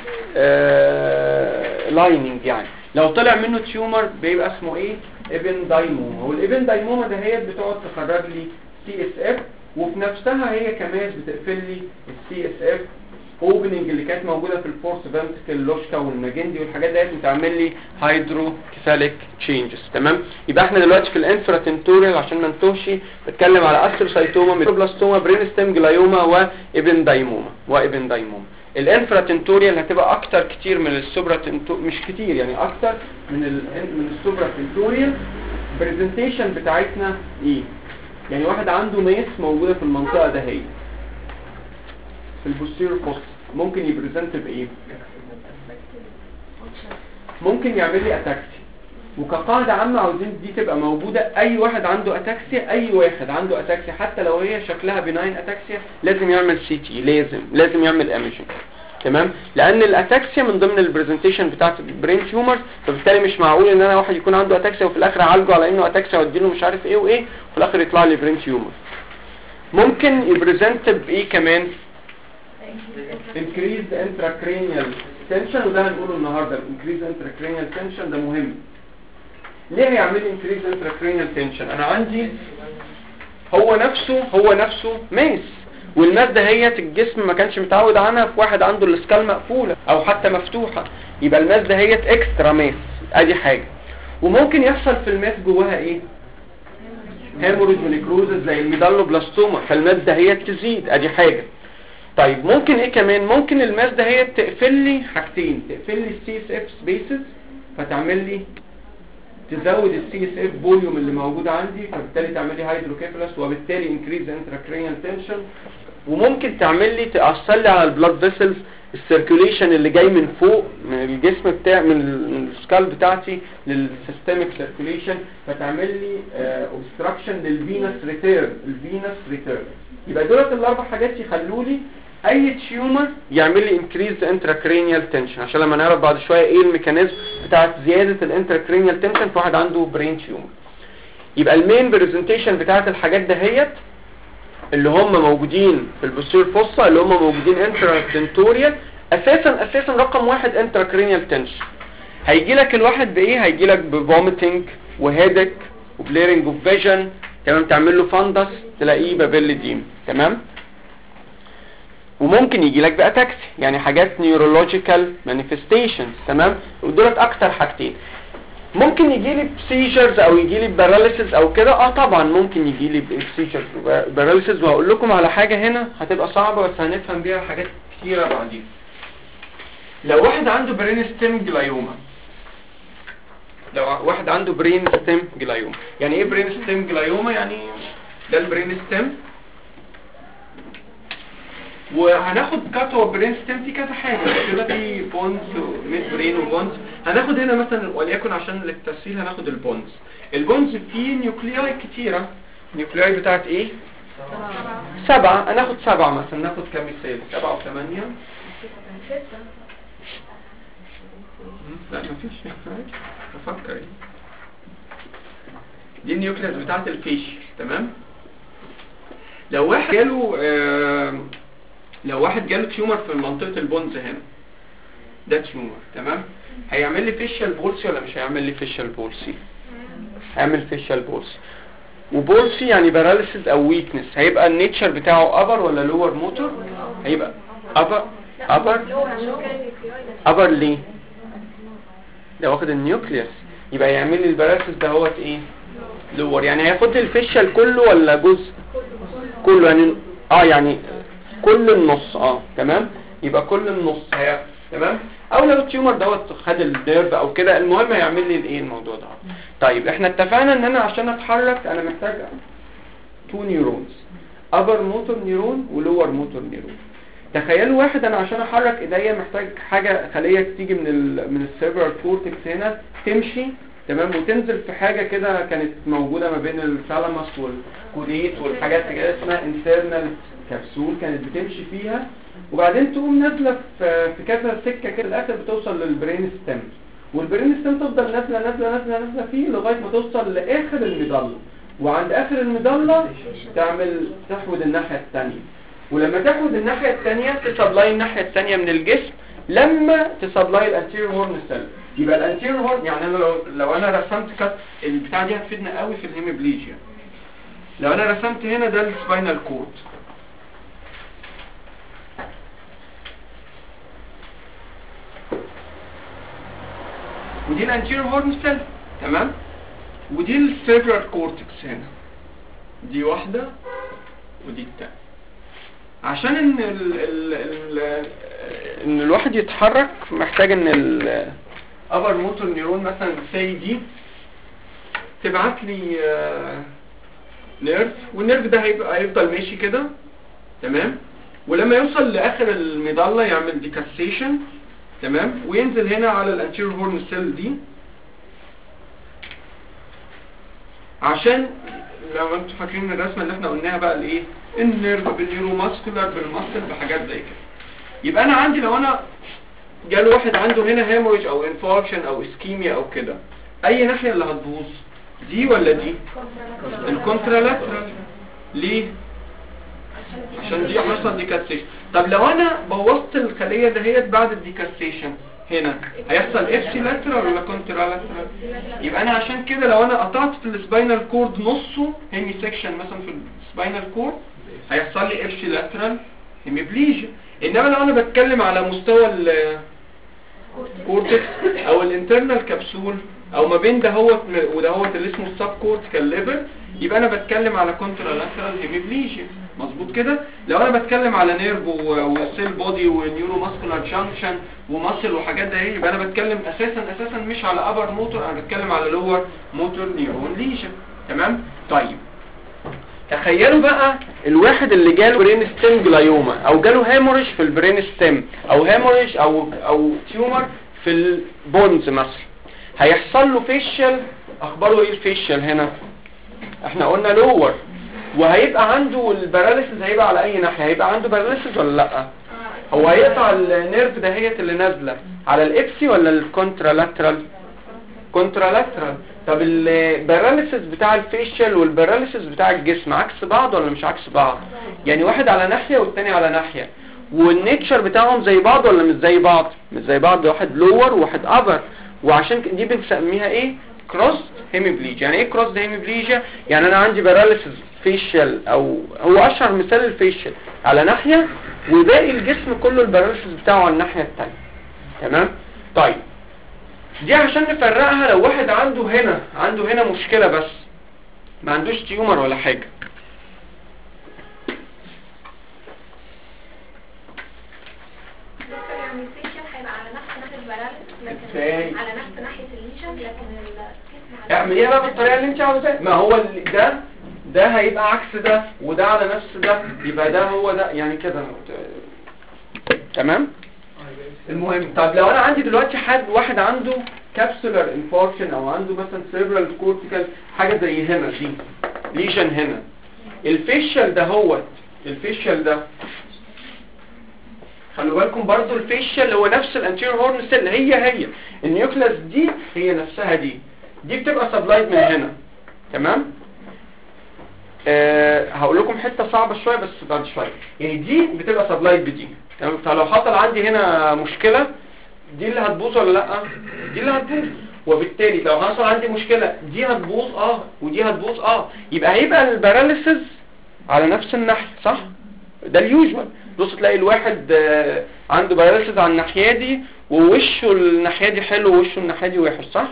[SPEAKER 1] لايننج يعني لو طلع منه تيومر بيبقى اسمه ايه ابندايموما والابندايموما ده هي بتقعد تخرج لي سي اس اف وفي نفسها هي كمان بتقفل لي السي اس اف اوبننج اللي كانت موجوده في الفورس فنتركل لوشكا والماجندي والحاجات ديت بتعمل لي هيدروكيفاليك تشينجز تمام يبقى احنا دلوقتي في الانفراتنتوريال عشان ما نتوهش بتكلم على استروسايتوما ميتروبلاستوما برينستيم جلايوما وابندايموما وابندايموما الانفراتنتوريال هتبقى اكتر كتير من السوبراتنتو مش كتير يعني اكتر من ال من السوبراتنتوريال برزنتيشن بتاعتنا ايه يعني واحد عنده ميس موجوده في المنطقه ده هي في البوستيريور فوس ممكن يبريزنت بايه ممكن يعمل لي اتاكسي وكقاعدة عامة عاوزين دي تبقى موجودة اي واحد عنده اتاكسيا اي واحد عنده اتاكسيا حتى لو هي شكلها بناين اتاكسيا لازم يعمل سي تي لازم لازم يعمل ايميجنج تمام لان الاتاكسيا من ضمن البرزنتيشن بتاعت البرين تيومر فبالتالي مش معقول ان انا واحد يكون عنده اتاكسيا وفي الاخر اعالجه على انه اتاكسيا واديله مش عارف ايه وايه وفي الاخر يطلع لي برين تيومر ممكن يبريزنت بايه كمان increased intracranial tension وده هنقوله النهارده increased intracranial tension ده مهم ليه هيعمل لي increased intracranial tension انا عندي هو نفسه هو نفسه ماس والماس ده هي الجسم ما كانش متعود عنها في واحد عنده الاسكال مقفوله او حتى مفتوحه يبقى الماس ده هي اكسترا ماس ادي حاجه وممكن يحصل في الماس جواها ايه هيموريج ونيكروزز زي الميدالوبلاستوما فالماس ده هي تزيد ادي حاجه طيب ممكن ايه كمان ممكن الماس ده هي تقفل لي حاجتين تقفل لي السي اس اف سبيسز فتعمل لي تزود السي اس اف فوليوم اللي موجود عندي فبالتالي تعمل لي هيدروكيفالس وبالتالي انكريز انتراكرينيال تنشن وممكن تعمل لي تاثر لي على البلاد فيسلز السيركوليشن اللي جاي من فوق من الجسم بتاع من ال- من السكال بتاعتي للسيستميك سيركوليشن فتعمل لي اوبستراكشن للفينس ريتيرن الفينس ريتيرن يبقى دولت الاربع حاجات يخلوا لي اي تيومر يعمل لي انكريز انتراكرينيال تنشن عشان لما نعرف بعد شويه ايه الميكانيزم بتاعت زياده الانتراكرينيال تنشن في واحد عنده برين تيومر يبقى المين برزنتيشن بتاعت الحاجات دهيت اللي هم موجودين في البوستير فوسا اللي هم موجودين انترا اساسا اساسا رقم واحد انتراكرينيال تنشن هيجي لك الواحد بايه هيجي لك بفوميتنج وهيدك وبليرنج اوف فيجن تمام تعمل له فاندس تلاقيه بابيل ديم تمام وممكن يجي لك باتاكسي يعني حاجات نيورولوجيكال مانيفستيشنز تمام ودولت اكتر حاجتين ممكن يجي لي بسيجرز او يجي لي باراليسيس او كده اه طبعا ممكن يجي لي بسيجرز وباراليسيس وهقول لكم على حاجه هنا هتبقى صعبه بس هنفهم بيها حاجات كتيره بعدين لو واحد عنده برين ستيم جلايوما لو واحد عنده برين ستيم جلايوما يعني ايه برين ستيم جلايوما يعني ده البرين ستيم وهناخد كاتو برين ستيم في كذا حاجه كده في بونز وميد برين وبونز هناخد هنا مثلا وليكن عشان للتسهيل هناخد البونز البونز فيه نيوكلياي كتيره نيوكلياي بتاعت ايه سبعة هناخد سبعة مثلا ناخد كام مثال سبعة وثمانية لا مفيش افكر ايه دي النيوكليس بتاعت الفيش تمام لو واحد جاله آه لو واحد جاله تيومر في منطقة البونز هنا ده تيومر تمام هيعمل لي فيشال بولسي ولا مش هيعمل لي فيشال بولسي هيعمل فيشال بولسي وبولسي يعني باراليسيس او ويكنس هيبقى النيتشر بتاعه ابر ولا لور موتور هيبقى ابر ابر ابر ليه ده واخد النيوكليوس يبقى يعمل لي الباراليسيس ده هو ايه لور يعني هياخد لي الفيشال كله ولا جزء كله يعني اه يعني كل النص اه تمام يبقى كل النص هي تمام او لو التيومر دوت خد الديرف او كده المهم هيعمل لي الايه الموضوع ده طيب احنا اتفقنا ان انا عشان اتحرك انا محتاج تو نيورونز ابر موتور نيرون ولور موتور نيرون تخيلوا واحد انا عشان احرك ايديا محتاج حاجه خليه تيجي من ال من السيرفر كورتكس هنا تمشي تمام وتنزل في حاجه كده كانت موجوده ما بين الثالاموس والكوديت والحاجات كده اسمها انترنال كبسول كانت بتمشي فيها وبعدين تقوم نازله في في كذا سكه كده الاخر بتوصل للبرين ستيم والبرين ستيم تفضل نازله نازله نازله نازله فيه لغايه ما توصل لاخر المظله وعند اخر المظله تعمل تحود الناحيه الثانيه ولما تاخد الناحيه الثانيه تسبلاي الناحيه الثانيه من الجسم لما تسبلاي الانتيريور هورن سيل يبقى الانتيريور هورن يعني انا لو لو انا رسمت كات البتاعه دي هتفيدنا قوي في الهيموبليجيا لو انا رسمت هنا ده السباينال كورد ودي الانتيريور هورن سيل تمام ودي السيرفر كورتكس هنا دي واحده ودي الثانيه عشان ان ال ال ال ان الواحد يتحرك محتاج ان ال upper motor neuron مثلا سي دي تبعت لي نيرف والنيرف ده هيبقى هيفضل ماشي كده تمام ولما يوصل لاخر المظله يعمل ديكاسيشن تمام وينزل هنا على الانتيريور هورن سيل دي عشان لو انتوا فاكرين الرسمه اللي احنا قلناها بقى الايه النيرف بالنيورو ماسكولار بالماسل بحاجات زي كده يبقى انا عندي لو انا جاله واحد عنده هنا هيموريج او انفاركشن او اسكيميا او كده اي ناحيه اللي هتبوظ دي ولا دي الكونترالاترال ليه عشان دي حصل ديكاستيشن طب لو انا بوظت الخليه دهيت بعد الديكاستيشن هنا هيحصل ابسي لاترال ولا كونترالاترال يبقى انا عشان كده لو انا قطعت في السباينال كورد نصه هيمي سيكشن مثلا في السباينال كورد هيحصل لي ابسي لاترال هيميبليجيا انما لو انا بتكلم على مستوى الكورتكس او الانترنال كبسول او ما بين دهوت ودهوت اللي اسمه السب كورتيكال ليفل يبقى انا بتكلم على كونترالاترال هيميبليجيا مظبوط كده لو انا بتكلم على نيرف وسيل بودي ونيورو ماسكولار جانكشن وماسل وحاجات ده يبقى انا بتكلم اساسا اساسا مش على ابر موتور انا بتكلم على لور موتور نيورون ليجن تمام طيب تخيلوا بقى الواحد اللي جاله برين ستيم جلايوما او جاله هيموريج في البرين ستيم او هيموريج او او تيومر في البونز مثلا هيحصل له فيشل اخباره ايه الفيشل هنا احنا قلنا لور وهيبقى عنده الباراليسيس هيبقى على اي ناحيه هيبقى عنده باراليسيس ولا لا هو هيقطع النيرف دهيت اللي نازله على الابسي ولا الكونترالاترال كونترالاترال طب الباراليسيس بتاع الفيشل والباراليسيس بتاع الجسم عكس بعض ولا مش عكس بعض يعني واحد على ناحيه والتاني على ناحيه والنيتشر بتاعهم زي بعض ولا مش زي بعض مش زي بعض واحد لور وواحد ابر وعشان ك- دي بنسميها ايه كروس هيميبليجيا يعني ايه كروس هيميبليجيا يعني انا عندي باراليسيس فيشل او هو اشهر مثال الفيشل على ناحيه وباقي الجسم كله الباراليسيس بتاعه على الناحيه الثانيه تمام طيب دي عشان نفرقها لو واحد عنده هنا عنده هنا مشكلة بس ما عندوش تيومر ولا حاجة
[SPEAKER 5] دكتور يعني الفيشل هيبقى على نفس ناحية الباراليس
[SPEAKER 1] إزاي؟
[SPEAKER 5] لكن على نفس ناحية الليجن لكن الجسم على
[SPEAKER 1] اعمليها بقى بالطريقة اللي انت عاوزاها ما هو ال- ده ده هيبقى عكس ده وده على نفس ده يبقى ده هو ده يعني كده تمام المهم طب لو انا عندي دلوقتي حد واحد عنده كابسولار انفاركشن او عنده مثلا سيربرال كورتيكال حاجه زي هنا دي ليجن هنا الفيشل ده هو الفيشل ده خلوا بالكم برضو الفيشل هو نفس الانتيريور هورن سيل هي هي النيوكلاس دي هي نفسها دي دي بتبقى سبلايد من هنا تمام أه هقول لكم حته صعبه شويه بس بعد شويه يعني دي بتبقى سبلايد بدي تمام فلو حصل عندي هنا مشكله دي اللي هتبوظ ولا لا دي اللي هتبوظ وبالتالي لو حصل عندي مشكله دي هتبوظ اه ودي هتبوظ اه يبقى هيبقى الباراليسيس على نفس الناحيه صح ده اليوجوال بص تلاقي الواحد آه، عنده باراليسيس على الناحيه دي ووشه الناحيه دي حلو ووشه الناحيه دي وحش صح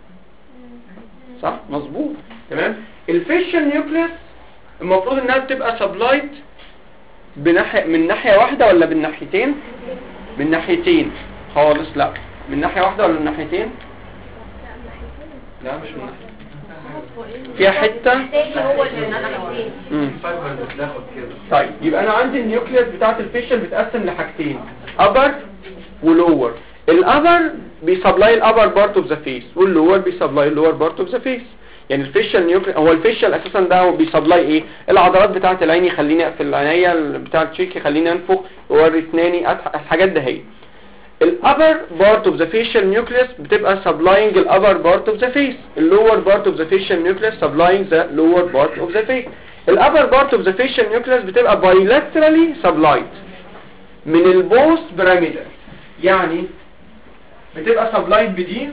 [SPEAKER 1] صح مظبوط تمام الفيشل نيوكليس المفروض انها بتبقى سبلايت بناحيه من ناحيه واحده ولا بالناحيتين من ناحيتين خالص لا من ناحيه واحده ولا من ناحيتين لا مش من ناحيه فيها حته
[SPEAKER 5] هو اللي ناحيتين
[SPEAKER 1] مم.
[SPEAKER 3] فايبر بتاخد كده
[SPEAKER 1] طيب يبقى انا عندي النيوكليس بتاعت الفيشل بتقسم لحاجتين ابر ولور الابر بيسبلاي الابر بارت اوف ذا فيس واللور بيسبلاي اللور بارت اوف ذا فيس يعني الفيشل نيوكليس هو الفيشل اساسا ده هو بيسبلاي ايه العضلات بتاعت العين يخليني اقفل العينيه بتاع التشيك يخليني انفخ واوري اسناني أضحك، الحاجات ده هي الابر بارت اوف ذا فيشال نيوكليس بتبقى سبلاينج الابر بارت اوف ذا فيس اللور بارت اوف ذا فيشال نيوكليس سبلاينج ذا لور بارت اوف ذا فيس الابر بارت اوف ذا فيشال نيوكليس بتبقى بايلاترالي سبلايد من البوست بيراميدال يعني بتبقى سبلايد بدي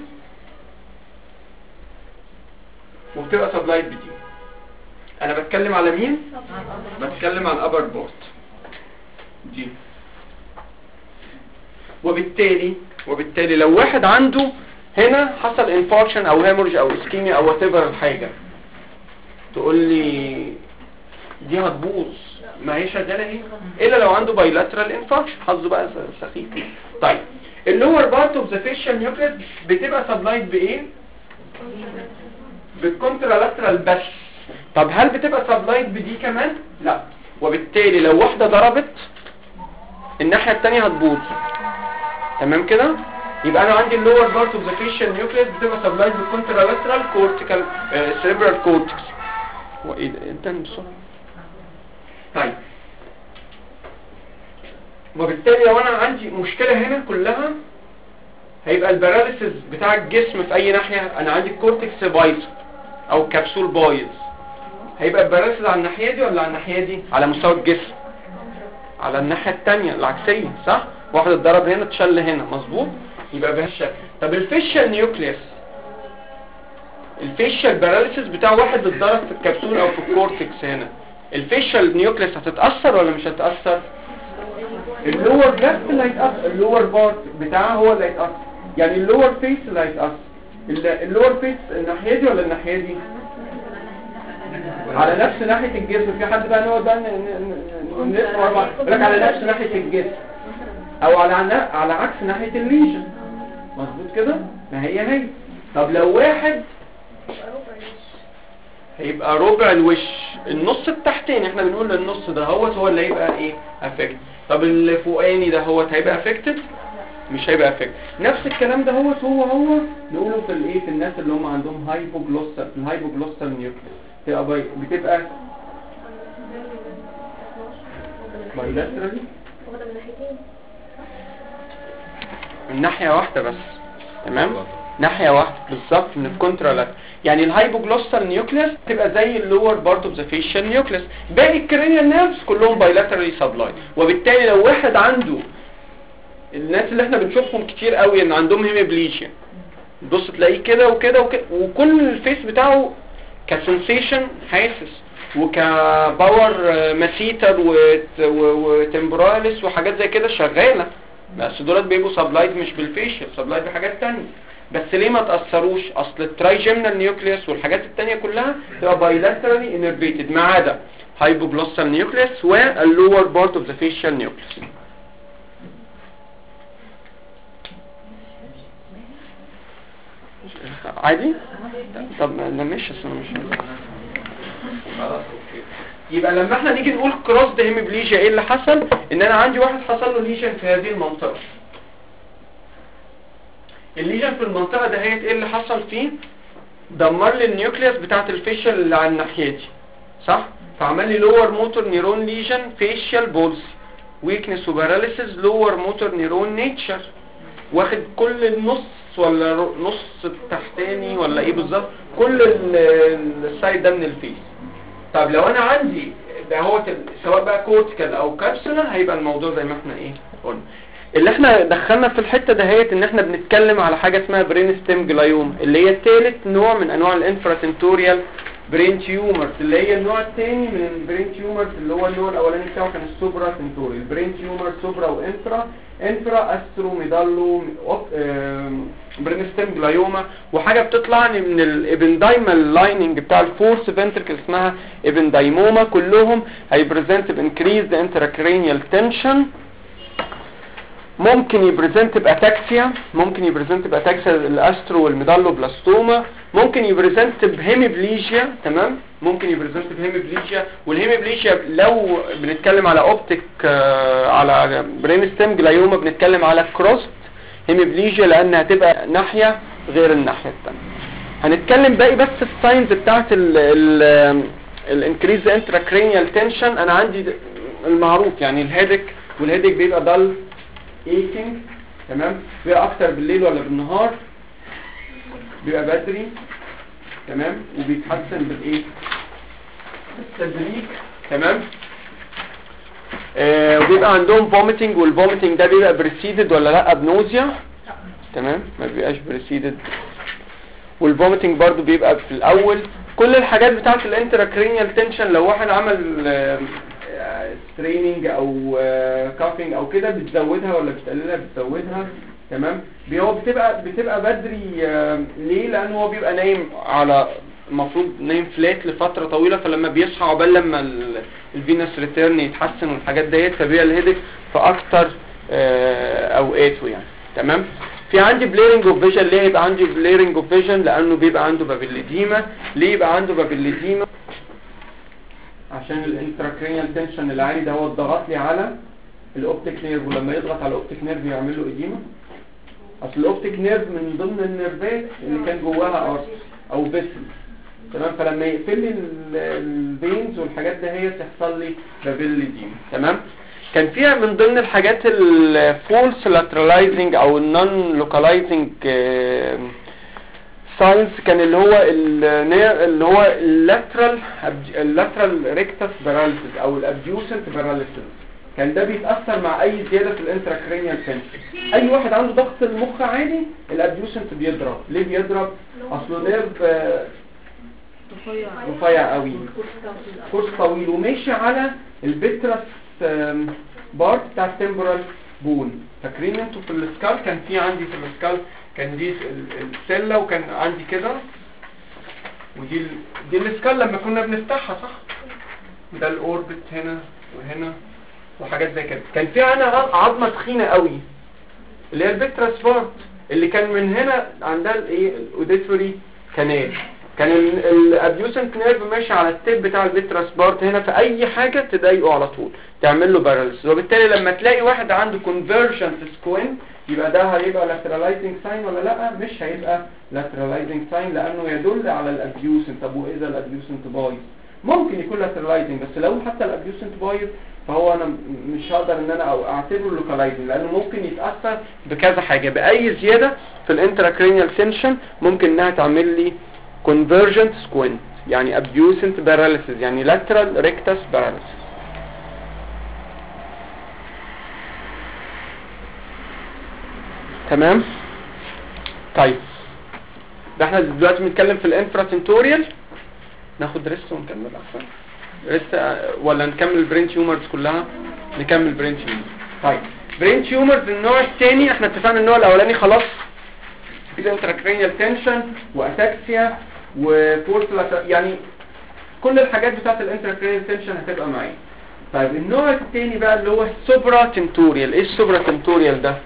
[SPEAKER 1] وبتبقى سبلايد بدي انا بتكلم على مين بتكلم على الابر بارت دي وبالتالي وبالتالي لو واحد عنده هنا حصل انفاركشن او هيمورج او اسكيميا او وات ايفر الحاجه تقول لي دي هتبوظ ما هي شغاله اهي الا لو عنده بايلاترال انفاركشن حظه بقى سخيف طيب اللور بارت اوف ذا فيشال نيوكليس بتبقى سبلايد بايه بالكونترالاترال بس طب هل بتبقى سبلايد بدي كمان لا وبالتالي لو واحده ضربت الناحيه الثانيه هتبوظ تمام كده يبقى انا عندي اللور بارت اوف ذا فيشال نيوكليس بتبقى سبلايد بالكونترالاترال كورتيكال سيربرال كورتكس هو ايه ده انت بسرعه طيب وبالتالي لو انا عندي مشكله هنا كلها هيبقى الباراليسيس بتاع الجسم في اي ناحيه انا عندي الكورتكس بايظ او الكبسول بايظ هيبقى الباراليسيس على الناحيه دي ولا على الناحيه دي على مستوى الجسم على الناحيه الثانيه العكسيه صح واحد اتضرب هنا اتشل هنا مظبوط يبقى بهذا الشكل طب الفيشال نيوكليس الفيشال باراليسيس بتاع واحد اتضرب في الكبسول او في الكورتكس هنا الفيشال نيوكليس هتتاثر ولا مش هتتاثر اللور ليفت اللي هيتاثر اللور بارت بتاعها هو اللي هيتاثر يعني اللور فيس اللي هيتاثر ال- اللور فيس الناحيه دي ولا الناحيه دي على نفس ناحيه الجسم في حد بقى نقعد بقى ن- ن- ن- نلف ورا بعض يقول لك على نفس ناحيه الجسم او على نا- على عكس ناحيه الليجن مظبوط كده ما هي هي طب لو واحد هيبقى ربع الوش النص التحتاني احنا بنقول النص ده هو هو اللي هيبقى ايه افكت طب اللي فوقاني ده هو هيبقى افكتد مش هيبقى افكت نفس الكلام ده هو هو هو نقوله في الايه في الناس اللي هم عندهم هايبوجلوسال الهايبوجلوسال نيوكليس بتبقى باي- بتبقى بايلاترالي
[SPEAKER 5] واخدة من ناحيتين
[SPEAKER 1] من ناحية واحدة بس تمام ناحية واحدة بالظبط من الكونترالات يعني الهايبوجلوسال نيوكليس تبقى زي اللور بارت اوف ذا فيشال نيوكليس باقي الكرينيال نيرفز كلهم بايلاترالي سبلاي وبالتالي لو واحد عنده الناس اللي احنا بنشوفهم كتير قوي ان عندهم هيميبليجيا بص تلاقيه كده وكده وكده وكل الفيس بتاعه كسنسيشن حاسس وكباور مسيتر وتمبراليس وحاجات زي كده شغاله بس دولت بيبقوا سبلايد مش بالفيشل سبلايد بحاجات تانية بس ليه ما تأثروش اصل الترايجيمنال نيوكليوس والحاجات التانية كلها تبقى بايلاترالي انرفيتد ما عدا هايبوجلوسال نيوكليوس واللور بارت اوف ذا فيشال نيوكليوس عادي طب ما مش اصل أنا مش
[SPEAKER 3] خلاص اوكي
[SPEAKER 1] يبقى لما احنا نيجي نقول كروس ده هيمبليجيا ايه اللي حصل ان انا عندي واحد حصل له ليجن في هذه المنطقة الليجن في المنطقة ده هي ايه اللي حصل فيه دمر لي النيوكليوس بتاعت الفيشل اللي على الناحية دي صح فعمل لي لور موتور نيرون ليجن فيشل بولسي ويكنس وباراليسيس لور موتور نيرون نيتشر واخد كل النص ولا رو- نص التحتاني ولا ايه بالظبط كل ال- السايد ده من الفيس طب لو انا عندي ده هو سواء بقى كورتيكال او كابسولا هيبقى الموضوع زي ما احنا ايه قلنا اللي احنا دخلنا في الحته دهيت ان احنا بنتكلم على حاجه اسمها برين ستيم جلايوم اللي هي ثالث نوع من انواع الانفراتنتوريال برين تيومرز اللي هي النوع الثاني من البرين تيومرز اللي هو النوع الاولاني بتاعه كان السوبرا تنتوريال برين تيومر سوبرا وانفرا انفرا استرو ميدالو برين ستيم جلايوما وحاجه بتطلع لي من الابندايمال لايننج بتاع الفورس فنتركل اسمها ابندايموما كلهم هيبريزنت بانكريز انتراكرينيال تنشن ممكن يبريزنت باتاكسيا ممكن يبريزنت باتاكسيا الاسترو والميدالو بلاستوما ممكن يبريزنت بهيميبليجيا تمام ممكن يبريزنت بهيميبليجيا والهيميبليجيا لو بنتكلم على اوبتيك على برين ستيم جلايوما بنتكلم على كروست هيميبليجيا لان هتبقى ناحيه غير الناحيه الثانيه هنتكلم باقي بس الساينز بتاعت ال الانكريز انتراكرينيال تنشن انا عندي المعروف يعني الهيدك والهيدك بيبقى ضل ايكينج تمام بيبقى اكتر بالليل ولا بالنهار بيبقى بدري تمام وبيتحسن بالايه بالتدريج تمام آه وبيبقى عندهم فوميتنج والفوميتنج ده بيبقى بريسيدد ولا لا بنوزيا تمام ما بيبقاش بريسيدد والفوميتنج برضو بيبقى في الاول كل الحاجات بتاعت الانتراكرينيال تنشن لو واحد عمل ستريننج او كافينج او كده بتزودها ولا بتقللها بتزودها تمام بي- هو بتبقى بتبقى بدري آه، ليه لان هو بيبقى نايم على المفروض نايم فلات لفتره طويله فلما بيصحى عقبال لما ال- الفينس ريتيرن يتحسن والحاجات ديت فبيبقى الهيدك في اكتر آه، اوقاته يعني تمام في عندي بليرنج اوف فيجن ليه يبقى عندي بليرنج اوف فيجن لانه بيبقى عنده بابيليديما ليه يبقى عنده بابيليديما عشان الانتراكرينيال تنشن اللي عالي ده هو ضغط لي على الاوبتيك نيرف ولما يضغط على الاوبتيك نيرف يعمل له اديما اصل الاوبتيك نيرف من ضمن النيرفات اللي كان جواها ارت او فيسل تمام فلما يقفل لي الفينز والحاجات ده هي تحصل لي بابيليديما تمام كان فيها من ضمن الحاجات الفولس لاتراليزنج او النون لوكالايزنج ساينس كان اللي هو ال- اللي هو اللاترال اللاترال ريكتس باراليسيس او الابديوسنت باراليسيس كان ده بيتاثر مع اي زياده في الانتراكرينيال تنشن اي واحد عنده ضغط المخ عالي الابديوسنت بيضرب ليه بيضرب اصله نيرف آه،
[SPEAKER 2] رفيع
[SPEAKER 1] رفيع قوي
[SPEAKER 2] والكورس بتاعه طويل أوي.
[SPEAKER 1] كورس طويل وماشي على البترس آم، بارت بتاع التمبرال بون فاكرين انتوا في السكال كان في عندي في السكال كان دي ال- السله وكان عندي كده ودي ال... دي السكال لما كنا بنفتحها صح ده الاوربت هنا وهنا وحاجات زي كده كان في انا عظمه تخينه قوي اللي هي البترس بارت اللي كان من هنا عندها الايه الاوديتوري كانال كان الابيوسنت نيرف ماشي على التيب بتاع الفيتراس بارت هنا في اي حاجه تضايقه على طول تعمل له باراليسيس وبالتالي لما تلاقي واحد عنده كونفرجنت سكوين يبقى ده هيبقى لاتراليزنج ساين ولا لا مش هيبقى لاتراليزنج ساين لانه يدل على الابيوسنت طب واذا الابيوسنت بايظ ممكن يكون لاتراليزنج بس لو حتى الابيوسنت بايظ فهو انا م- مش هقدر ان انا أو اعتبره لوكالايزنج لانه ممكن يتاثر بكذا حاجه باي زياده في الانتراكرينيال تنشن ممكن انها تعمل لي convergent squint يعني abducent paralysis يعني lateral rectus paralysis تمام طيب ده احنا دلوقتي بنتكلم في الانفراتنتوريال ناخد ريست ونكمل احسن ريست آه، ولا نكمل البرين تيومرز كلها نكمل برين تيومرز طيب برين تيومرز النوع الثاني احنا اتفقنا النوع الاولاني خلاص في انتراكرينيال تنشن واتاكسيا وفورس يعني كل الحاجات بتاعت الانتراكرينيال تنشن هتبقى معايا طيب النوع الثاني بقى اللي هو السوبرا تنتوريال ايه السوبرا تنتوريال ده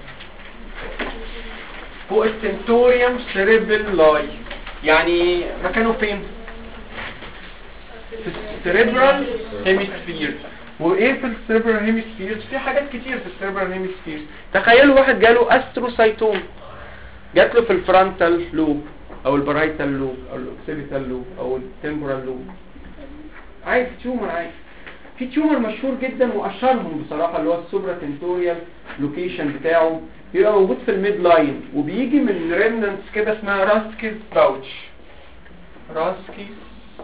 [SPEAKER 1] فوق التنتوريوم سيريبلاي يعني مكانه فين في السيريبرال هيميسفير وايه في السيريبرال هيميسفير في حاجات كتير في السيريبرال هيميسفير تخيلوا واحد جاله استروسايتوم جات له في الفرونتال لوب او البرايتال لوب او الاوكسيبيتال لوب او التمبورال لوب عادي تيومر عادي في تيومر مشهور جدا واشهرهم بصراحه اللي هو السوبرا تنتوريال لوكيشن بتاعه بيبقى موجود في الميد لاين وبيجي من ريمننتس كده اسمها راسكيز باوتش راسكيز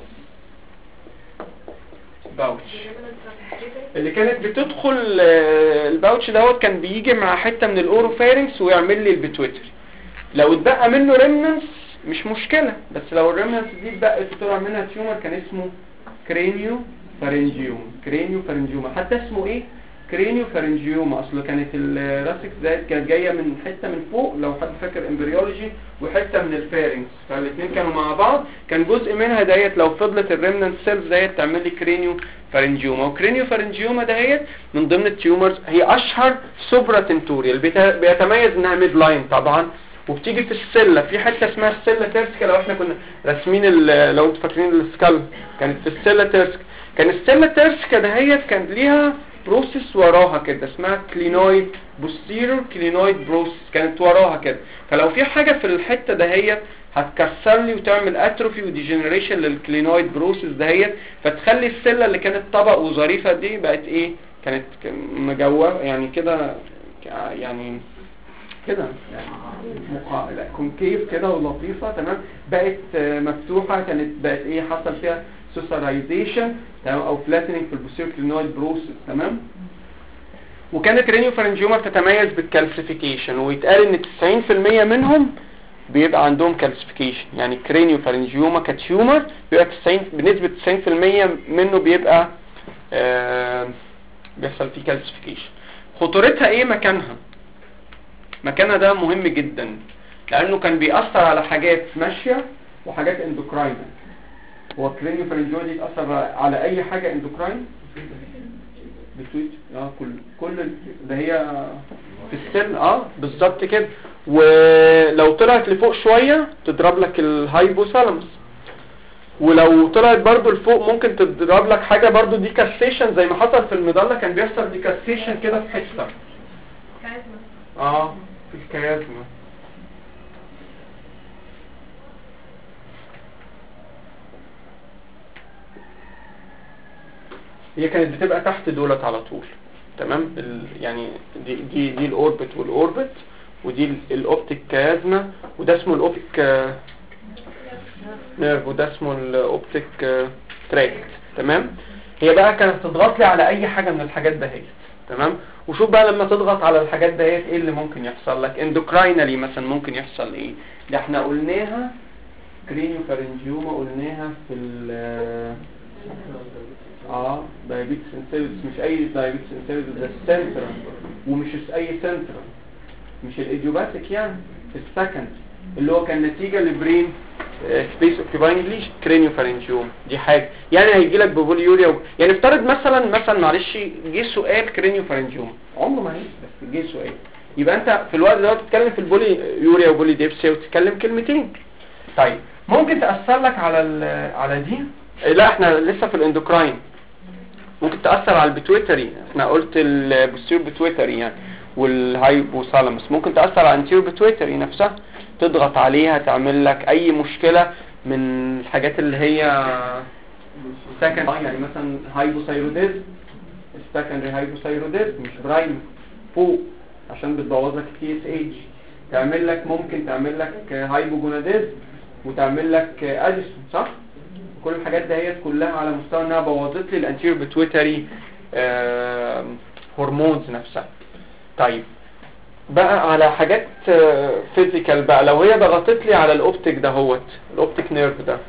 [SPEAKER 1] باوتش اللي كانت بتدخل آه، الباوتش دوت كان بيجي مع حته من الاوروفارynx ويعمل لي البيتويتري لو اتبقى منه ريمننس مش مشكلة بس لو الريمننس دي اتبقت وطلع منها تيومر كان اسمه كرينيو فارنجيوم كرينيو فارنجيوما حتى اسمه ايه كرينيو فارنجيوما اصل كانت الراسك زائد كانت جايه من حته من فوق لو حد فاكر امبريولوجي وحته من الفارنكس فالاثنين كانوا مع بعض كان جزء منها ديت لو فضلت الريمننت سيلز ديت تعمل لي كرينيو فارنجيوما وكرينيو فارنجيوما دهيت من ضمن التيومرز هي اشهر سوبرا تنتوريال بيت- بيتميز انها ميد لاين طبعا وبتيجي في السله في حته اسمها السله تيرسكا لو احنا كنا راسمين ال- لو انتوا فاكرين السكال كانت في السله تيرسكا كان السله تيرسكا دهيت كان ليها بروسيس وراها كده اسمها كلينويد بوستيرور كلينويد بروسيس كانت وراها كده فلو في حاجه في الحته دهيت هتكسر لي وتعمل اتروفي وديجنريشن للكلينويد بروسيس دهيت فتخلي السله اللي كانت طبق وظريفه دي بقت ايه كانت مجوه يعني كده يعني كده يعني مقا... لا كونكيف كده ولطيفه تمام بقت آه، مفتوحه كانت بقت ايه حصل فيها سوسرايزيشن تمام او فلاتنينج في البوستيريور كلينويد بروسيس تمام وكانت رينيو فارنجيوما بتتميز بالكالسيفيكيشن ويتقال ان 90% منهم بيبقى عندهم كالسيفيكيشن يعني كرينيو فارنجيوما كتيومر بيبقى 90 بنسبة 90% منه بيبقى آه بيحصل فيه كالسيفيكيشن خطورتها ايه مكانها مكانها ده مهم جدا لانه كان بيأثر على حاجات ماشية وحاجات اندوكراين هو الكرينيو فارنجيوما دي تأثر على اي حاجة اندوكراين بتويت اه كل كل ال- ده هي في السن اه بالظبط كده ولو طلعت لفوق شوية تضرب لك الهايبوثالاموس ولو طلعت برضو لفوق ممكن تضرب لك حاجة برضو ديكاستيشن زي ما حصل في المظلة كان بيحصل ديكاستيشن كده في حتة اه في الكيازما هي كانت بتبقى تحت دولت على طول تمام ال يعني دي دي دي الاوربت والاوربت ودي ال- الاوبتيك كيازما وده اسمه الاوبتيك آه، نيرف وده اسمه الاوبتيك آه، تراكت تمام هي بقى كانت تضغط لي على اي حاجه من الحاجات دهيت تمام وشوف بقى لما تضغط على الحاجات دهيت ايه اللي ممكن يحصل لك اندوكراينالي مثلا ممكن يحصل ايه ده احنا قلناها كرينيو فارنجيوما قلناها في ال اه دايابيتس انسيلس مش اي دايابيتس انسيلس ده السنترال ومش اي سنترال مش الايديوباثيك يعني السكند اللي هو كان نتيجة لبرين سبيس اوكيباينج ليش كرينيو فارنجيوم دي حاجة يعني هيجي لك ببوليوريا و... يعني افترض مثلا مثلا معلش جه سؤال كرينيو فارنجيوم عمره ما هيجي بس جه سؤال يبقى انت في الوقت ده بتتكلم في البولي يوريا وبولي ديبسيا وتتكلم كلمتين طيب ممكن تاثر لك على ال- على دي إيه، لا احنا لسه في الاندوكراين ممكن تاثر على البيتويتري احنا قلت البوستير بيتويتري يعني والهايبوثالاموس ممكن تاثر على الانتيرو بيتويتري نفسها تضغط عليها تعمل لك اي مشكله من الحاجات اللي هي سكند يعني مثلا هايبوثايروديزم السكندري هايبوثايروديزم مش برايم فوق عشان بتبوظ لك التي اس اتش تعمل لك ممكن تعمل لك هايبوجوناديزم وتعمل لك اديسون صح كل الحاجات دهيت كلها على مستوى انها بوظت لي الانتيريور بيتويتري هرمونز نفسها طيب بقى على حاجات فيزيكال بقى لو هي ضغطت لي على الاوبتيك دهوت الاوبتيك نيرف ده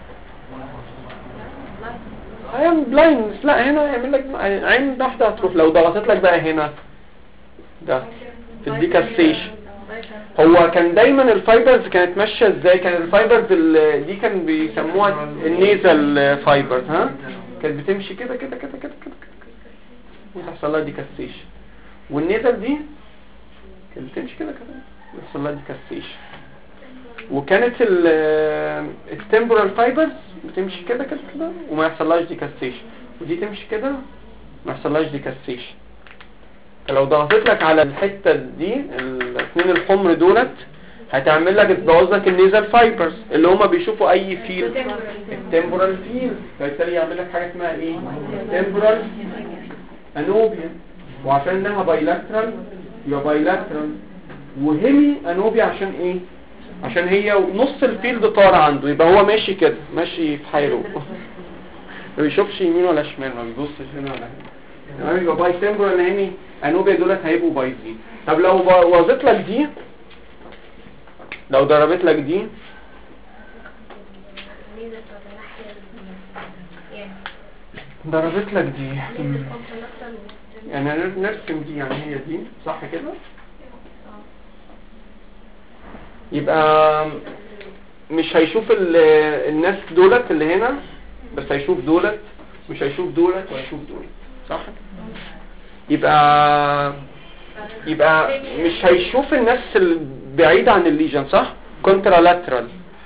[SPEAKER 1] هيعمل بلايندنس لا هنا يعمل لك عين واحده هتروح لو ضغطت لك بقى هنا ده في الديكاستيشن هو كان دايما الفايبرز كانت ماشيه ازاي كان الفايبرز ال- دي كان بيسموها النيزل فايبرز ها كانت بتمشي كده كده كده كده كده كده وتحصل لها ديكاستيشن والنيزل دي كانت بتمشي كده كده ويحصل لها ديكاستيشن وكانت التمبورال فايبرز بتمشي كده كده كده وما يحصلهاش ديكاستيشن ودي تمشي كده ما يحصلهاش ديكاستيشن فلو ضغطت لك على الحته دي الاثنين الحمر دولت هتعمل لك تبوظ لك النيزل فايبرز اللي هما بيشوفوا اي فيل التمبورال فيل فبالتالي يعمل لك حاجه اسمها ايه تمبورال انوبيا وعشان انها بايلاترال يبقى بايلاترال وهيمي انوبيا عشان ايه عشان هي نص الفيلد طار عنده يبقى هو ماشي كده ماشي في حاله ما بيشوفش يمين ولا شمال ما بيبصش هنا ولا هنا تمام يبقى باي تمبرال هيمي انوبيا دولت هيبقوا بايظين طب لو باظت لك دي لو ضربت لك دي
[SPEAKER 5] الميزة بتاعت الناحية ال- يعني
[SPEAKER 1] ضربت لك دي
[SPEAKER 5] ميزة كونترنكتال
[SPEAKER 1] يعني نر- نرسم دي يعني هي دي صح كده يبقى مش هيشوف ال- الناس دولت اللي هنا بس هيشوف دولت مش هيشوف دولت وهيشوف دولت صح يبقى يبقى مش هيشوف الناس البعيدة عن الليجن صح كونترالاترال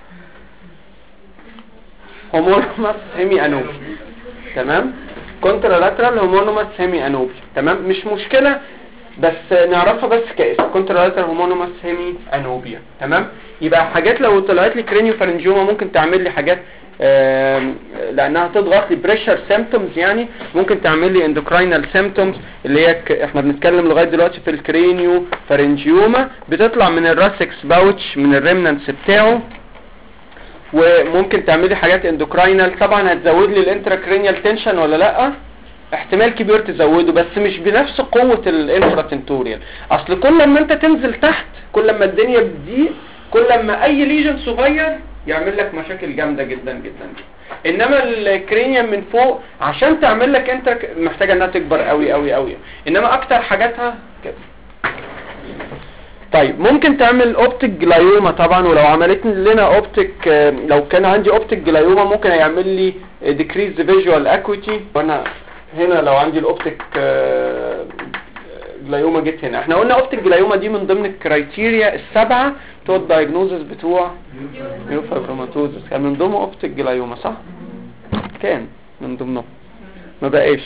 [SPEAKER 1] هومونوماس هيمي انوبي تمام كونترالاترال هومونوماس هيمي انوبي تمام مش مشكلة بس نعرفها بس كاسم كونترالاترال هومونوماس هيمي انوبيا تمام يبقى حاجات لو طلعت لي كرينيو فارنجيوما ممكن تعمل لي حاجات آم، لانها تضغط لي بريشر سيمبتومز يعني ممكن تعمل لي اندوكراينال سيمبتومز اللي هي ك... احنا بنتكلم لغايه دلوقتي في الكرينيو فارنجيوما بتطلع من الراسكس باوتش من الريمنانس بتاعه وممكن تعملي حاجات اندوكراينال طبعا هتزود لي الانتراكرينيال تنشن ولا لا احتمال كبير تزوده بس مش بنفس قوة الانفراتنتوريال اصل كل ما انت تنزل تحت كل ما الدنيا بتضيق كل ما اي ليجن صغير يعمل لك مشاكل جامدة جدا جدا جدا انما الكرينيوم من فوق عشان تعمل لك انت محتاجة انها تكبر قوي قوي قوي انما اكتر حاجاتها كده طيب ممكن تعمل اوبتيك جلايوما طبعا ولو عملت لنا اوبتيك لو كان عندي اوبتيك جلايوما ممكن يعمل لي ديكريز فيجوال اكويتي وانا هنا لو عندي الاوبتيك جلايوما جيت هنا احنا قلنا اوبتيك جلايوما دي من ضمن الكرايتيريا السبعه بتوع الدايجنوزس بتوع نيوفايبروماتوزس كان من ضمن اوبتيك جلايوما صح كان من ضمنهم ما بقاش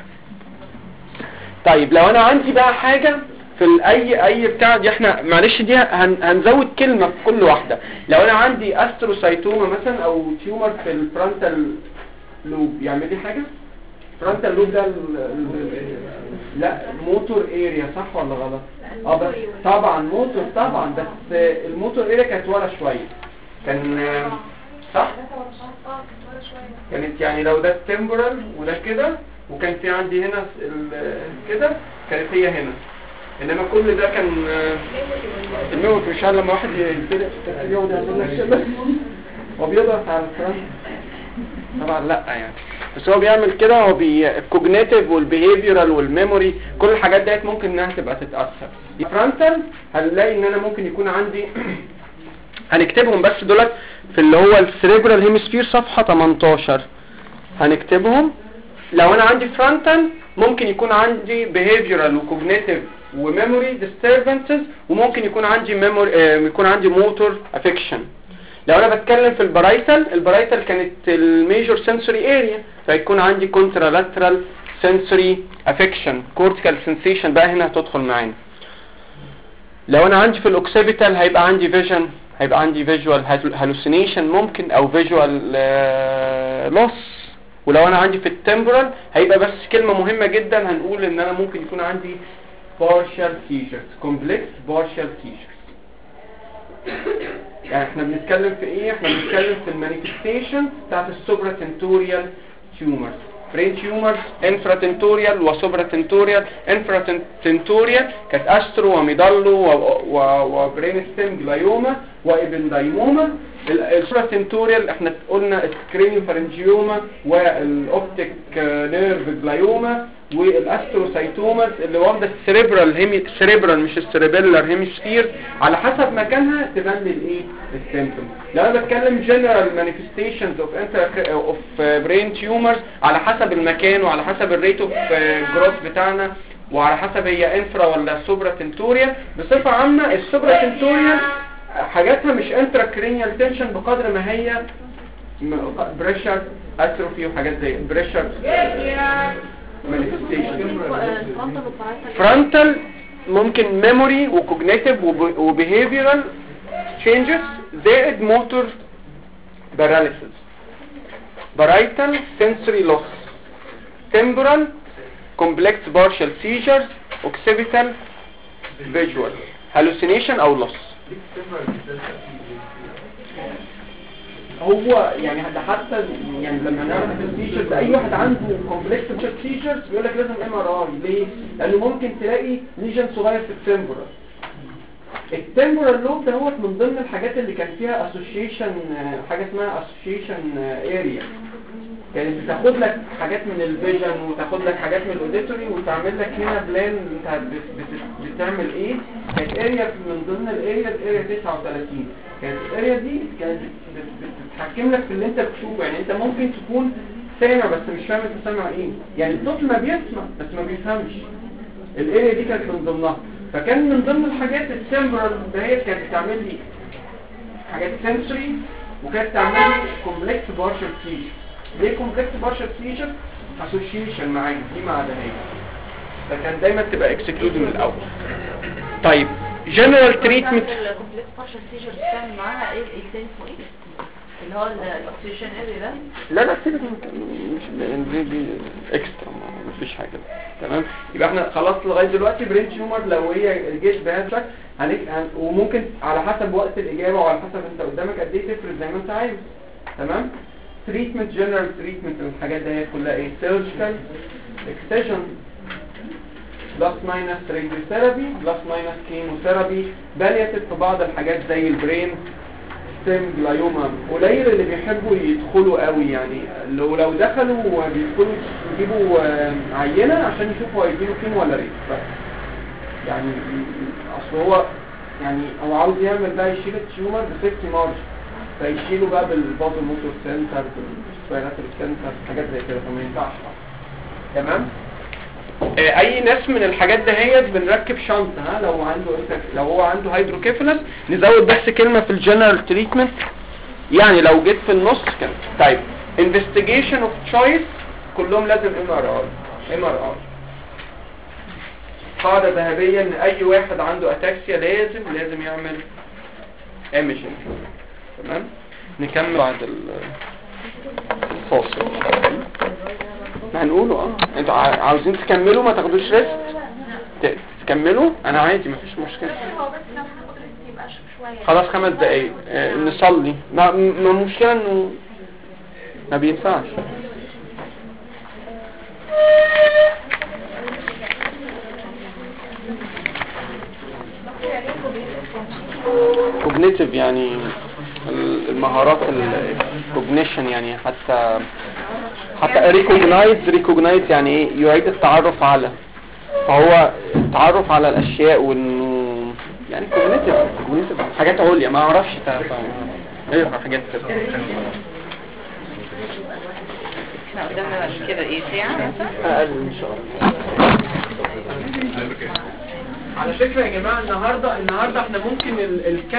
[SPEAKER 1] طيب لو انا عندي بقى حاجه في ال- اي اي بتاع دي احنا معلش دي هن هنزود كلمه في كل واحده لو انا عندي استروسايتوما مثلا او تيومر في الفرونتال لوب يعمل لي حاجه فرونتال لوب ده ال- ال- لا موتور اريا صح ولا غلط اه بس طبعا موتور طبعا بس الموتور اريا كانت ورا شويه كان صح
[SPEAKER 5] اه كنت ورا شوية
[SPEAKER 1] كانت يعني لو ده التمبرال وده كده وكان في عندي هنا ال- كده كانت هي هنا انما كل ده كان الموت مش عارف لما واحد يبتدئ يقعد يعمل لك كده هو بيضغط على الفرنت طبعا لا يعني بس هو بيعمل كده هو بي الكوجنيتيف والبيهيفيرال والميموري كل الحاجات ديت ممكن انها تبقى تتاثر الفرونتال هنلاقي ان انا ممكن يكون عندي هنكتبهم بس دولت في اللي هو السريبرال هيمسفير صفحه 18 هنكتبهم لو انا عندي فرونتال ممكن يكون عندي behavioral وكوجنيتيف وميموري disturbances وممكن يكون عندي memory آه، يكون عندي موتور افكشن لو انا بتكلم في البرايتال البرايتال كانت الميجور سنسوري اريا فيكون عندي كونترالاترال سنسوري افكشن كورتيكال سنسيشن بقى هنا هتدخل معانا لو انا عندي في الاوكسيبيتال هيبقى عندي فيجن هيبقى عندي فيجوال هالوسينيشن ممكن او فيجوال لوس ولو انا عندي في التمبرال هيبقى بس كلمة مهمة جدا هنقول ان انا ممكن يكون عندي partial seizures complex partial seizures يعني احنا بنتكلم في ايه احنا بنتكلم في المانيفستيشن بتاعت السوبرا تنتوريال تيومرز برين تيومرز انفرا تنتوريال وسوبرا تنتوريال انفرا تنتوريال كانت استرو وميدالو وبرين ستيم جلايوما وابندايموما السوبرا تنتوريال احنا قلنا السكرينيو فارنجيوما والاوبتيك نيرف جلايوما والاستروسايتوماس اللي واخده السريبرال هيمي السريبرال مش السريبيلر هيمسفير على حسب مكانها تبان لي الايه السيمبتوم لو انا بتكلم جنرال مانيفستيشنز اوف انتر اوف برين تيومرز على حسب المكان وعلى حسب الريت اوف جروث بتاعنا وعلى حسب هي انفرا ولا سوبرا تنتوريال بصفه عامه السوبرا تنتوريال حاجاتها مش انترا كرينيال تنشن بقدر ما هي بريشر اتروفي وحاجات زي بريشر مانيفستيشن فرونتال ممكن ميموري وكوجنيتيف وبيهيفيرال تشينجز زائد موتور باراليسيس برايتال سنسوري لوس temporal complex partial seizures occipital visual hallucination او loss هو يعني ده حتى يعني لما نعرف السيجرز اي واحد عنده كومبلكس سيجرز بيقول لك لازم ام ار اي ليه؟ لانه ممكن تلاقي ليجن صغير في التمبورال التمبورال لوب ده هو من ضمن الحاجات اللي كان فيها اسوشيشن حاجه اسمها اسوشيشن اريا كانت بتاخد لك حاجات من الفيجن وتاخد لك حاجات من الاوديتوري وتعمل لك هنا بلان انت بت- بت- بتعمل ايه كانت اريا من ضمن الاريا اريا 39 كانت الاريا دي كانت بت- بت- بتتحكم لك في اللي انت بتشوفه يعني انت ممكن تكون سامع بس مش فاهم انت سامع ايه يعني الطفل ما بيسمع بس ما بيفهمش الاريا دي كانت من ضمنها فكان من ضمن الحاجات السمبرال دهيت كانت بتعمل لي حاجات سنسوري وكانت تعمل لي كومبلكس بارشل سيجر ليه كومبلكس بارشل سيجر اسوشيشن معاك دي مع ده هي فكان دايما تبقى اكسكلود من الاول طيب جنرال تريتمنت
[SPEAKER 2] الكومبلكس بارشل سيجر بتعمل معاها ايه ايه تاني اسمه ايه اللي هو الاكسجين اري ده
[SPEAKER 1] لا لا سيبك من- مش دي دي اكسترا ما فيش حاجه تمام يبقى احنا خلاص لغايه دلوقتي برين تيومر لو هي جيش بهذا الشكل هنك... هن... وممكن على حسب وقت الاجابه وعلى حسب انت قدامك قد ايه تفرز زي ما انت عايز تمام تريتمنت جنرال تريتمنت من الحاجات دي كلها ايه سيرجيكال اكسجن بلس ماينس راديوثيرابي بلس ماينس كيموثيرابي بالياتيف في بعض الحاجات زي البرين ستيم جلايوما قليل اللي بيحبوا يدخلوا قوي يعني لو لو دخلوا بيدخلوا يجيبوا آه، عينة عشان يشوفوا هيجيبوا كيمو ولا ريت بس يعني اصل هو يعني هو عاوز يعمل بقى يشيل التيومر بسيفتي مارج فيشيله بقى بالبازل موتور سنتر بالسبيراتوري سنتر حاجات زي كده فما ينفعش تمام آه، اي ناس من الحاجات دهيت بنركب شنطه ها لو عنده لو هو عنده هيدروكيفالس نزود بس كلمه في الجنرال تريتمنت يعني لو جيت في النص كان طيب انفستيجيشن اوف تشويس كلهم لازم ام ار اي ام ار اي قاعده ذهبيه ان اي واحد عنده اتاكسيا لازم لازم يعمل ايميجنج تمام نكمل بعد ال- الفاصل ما هنقوله اه انتوا عا- عاوزين تكملوا ما تاخدوش ريست ت- تكملوا انا عادي مفيش مشكله
[SPEAKER 5] هو بس لو هناخد ريست يبقى شوية
[SPEAKER 1] خلاص خمس دقايق آه، نصلي ما ما المشكله انه ما بينفعش كوجنيتيف يعني ال- المهارات الكوجنيشن يعني حتى حتى ريكوجنايز ريكوجنايز يعني ايه يعيد التعرف على فهو التعرف على الاشياء وانه يعني كوجنيتيف كوجنيتيف حاجات عليا ما اعرفش تعرف ايه حاجات كده
[SPEAKER 6] احنا قدامنا بعد كده ايه ساعة مثلا
[SPEAKER 1] اقل ان شاء الله على فكرة يا جماعة النهاردة النهاردة احنا ممكن ال- الكم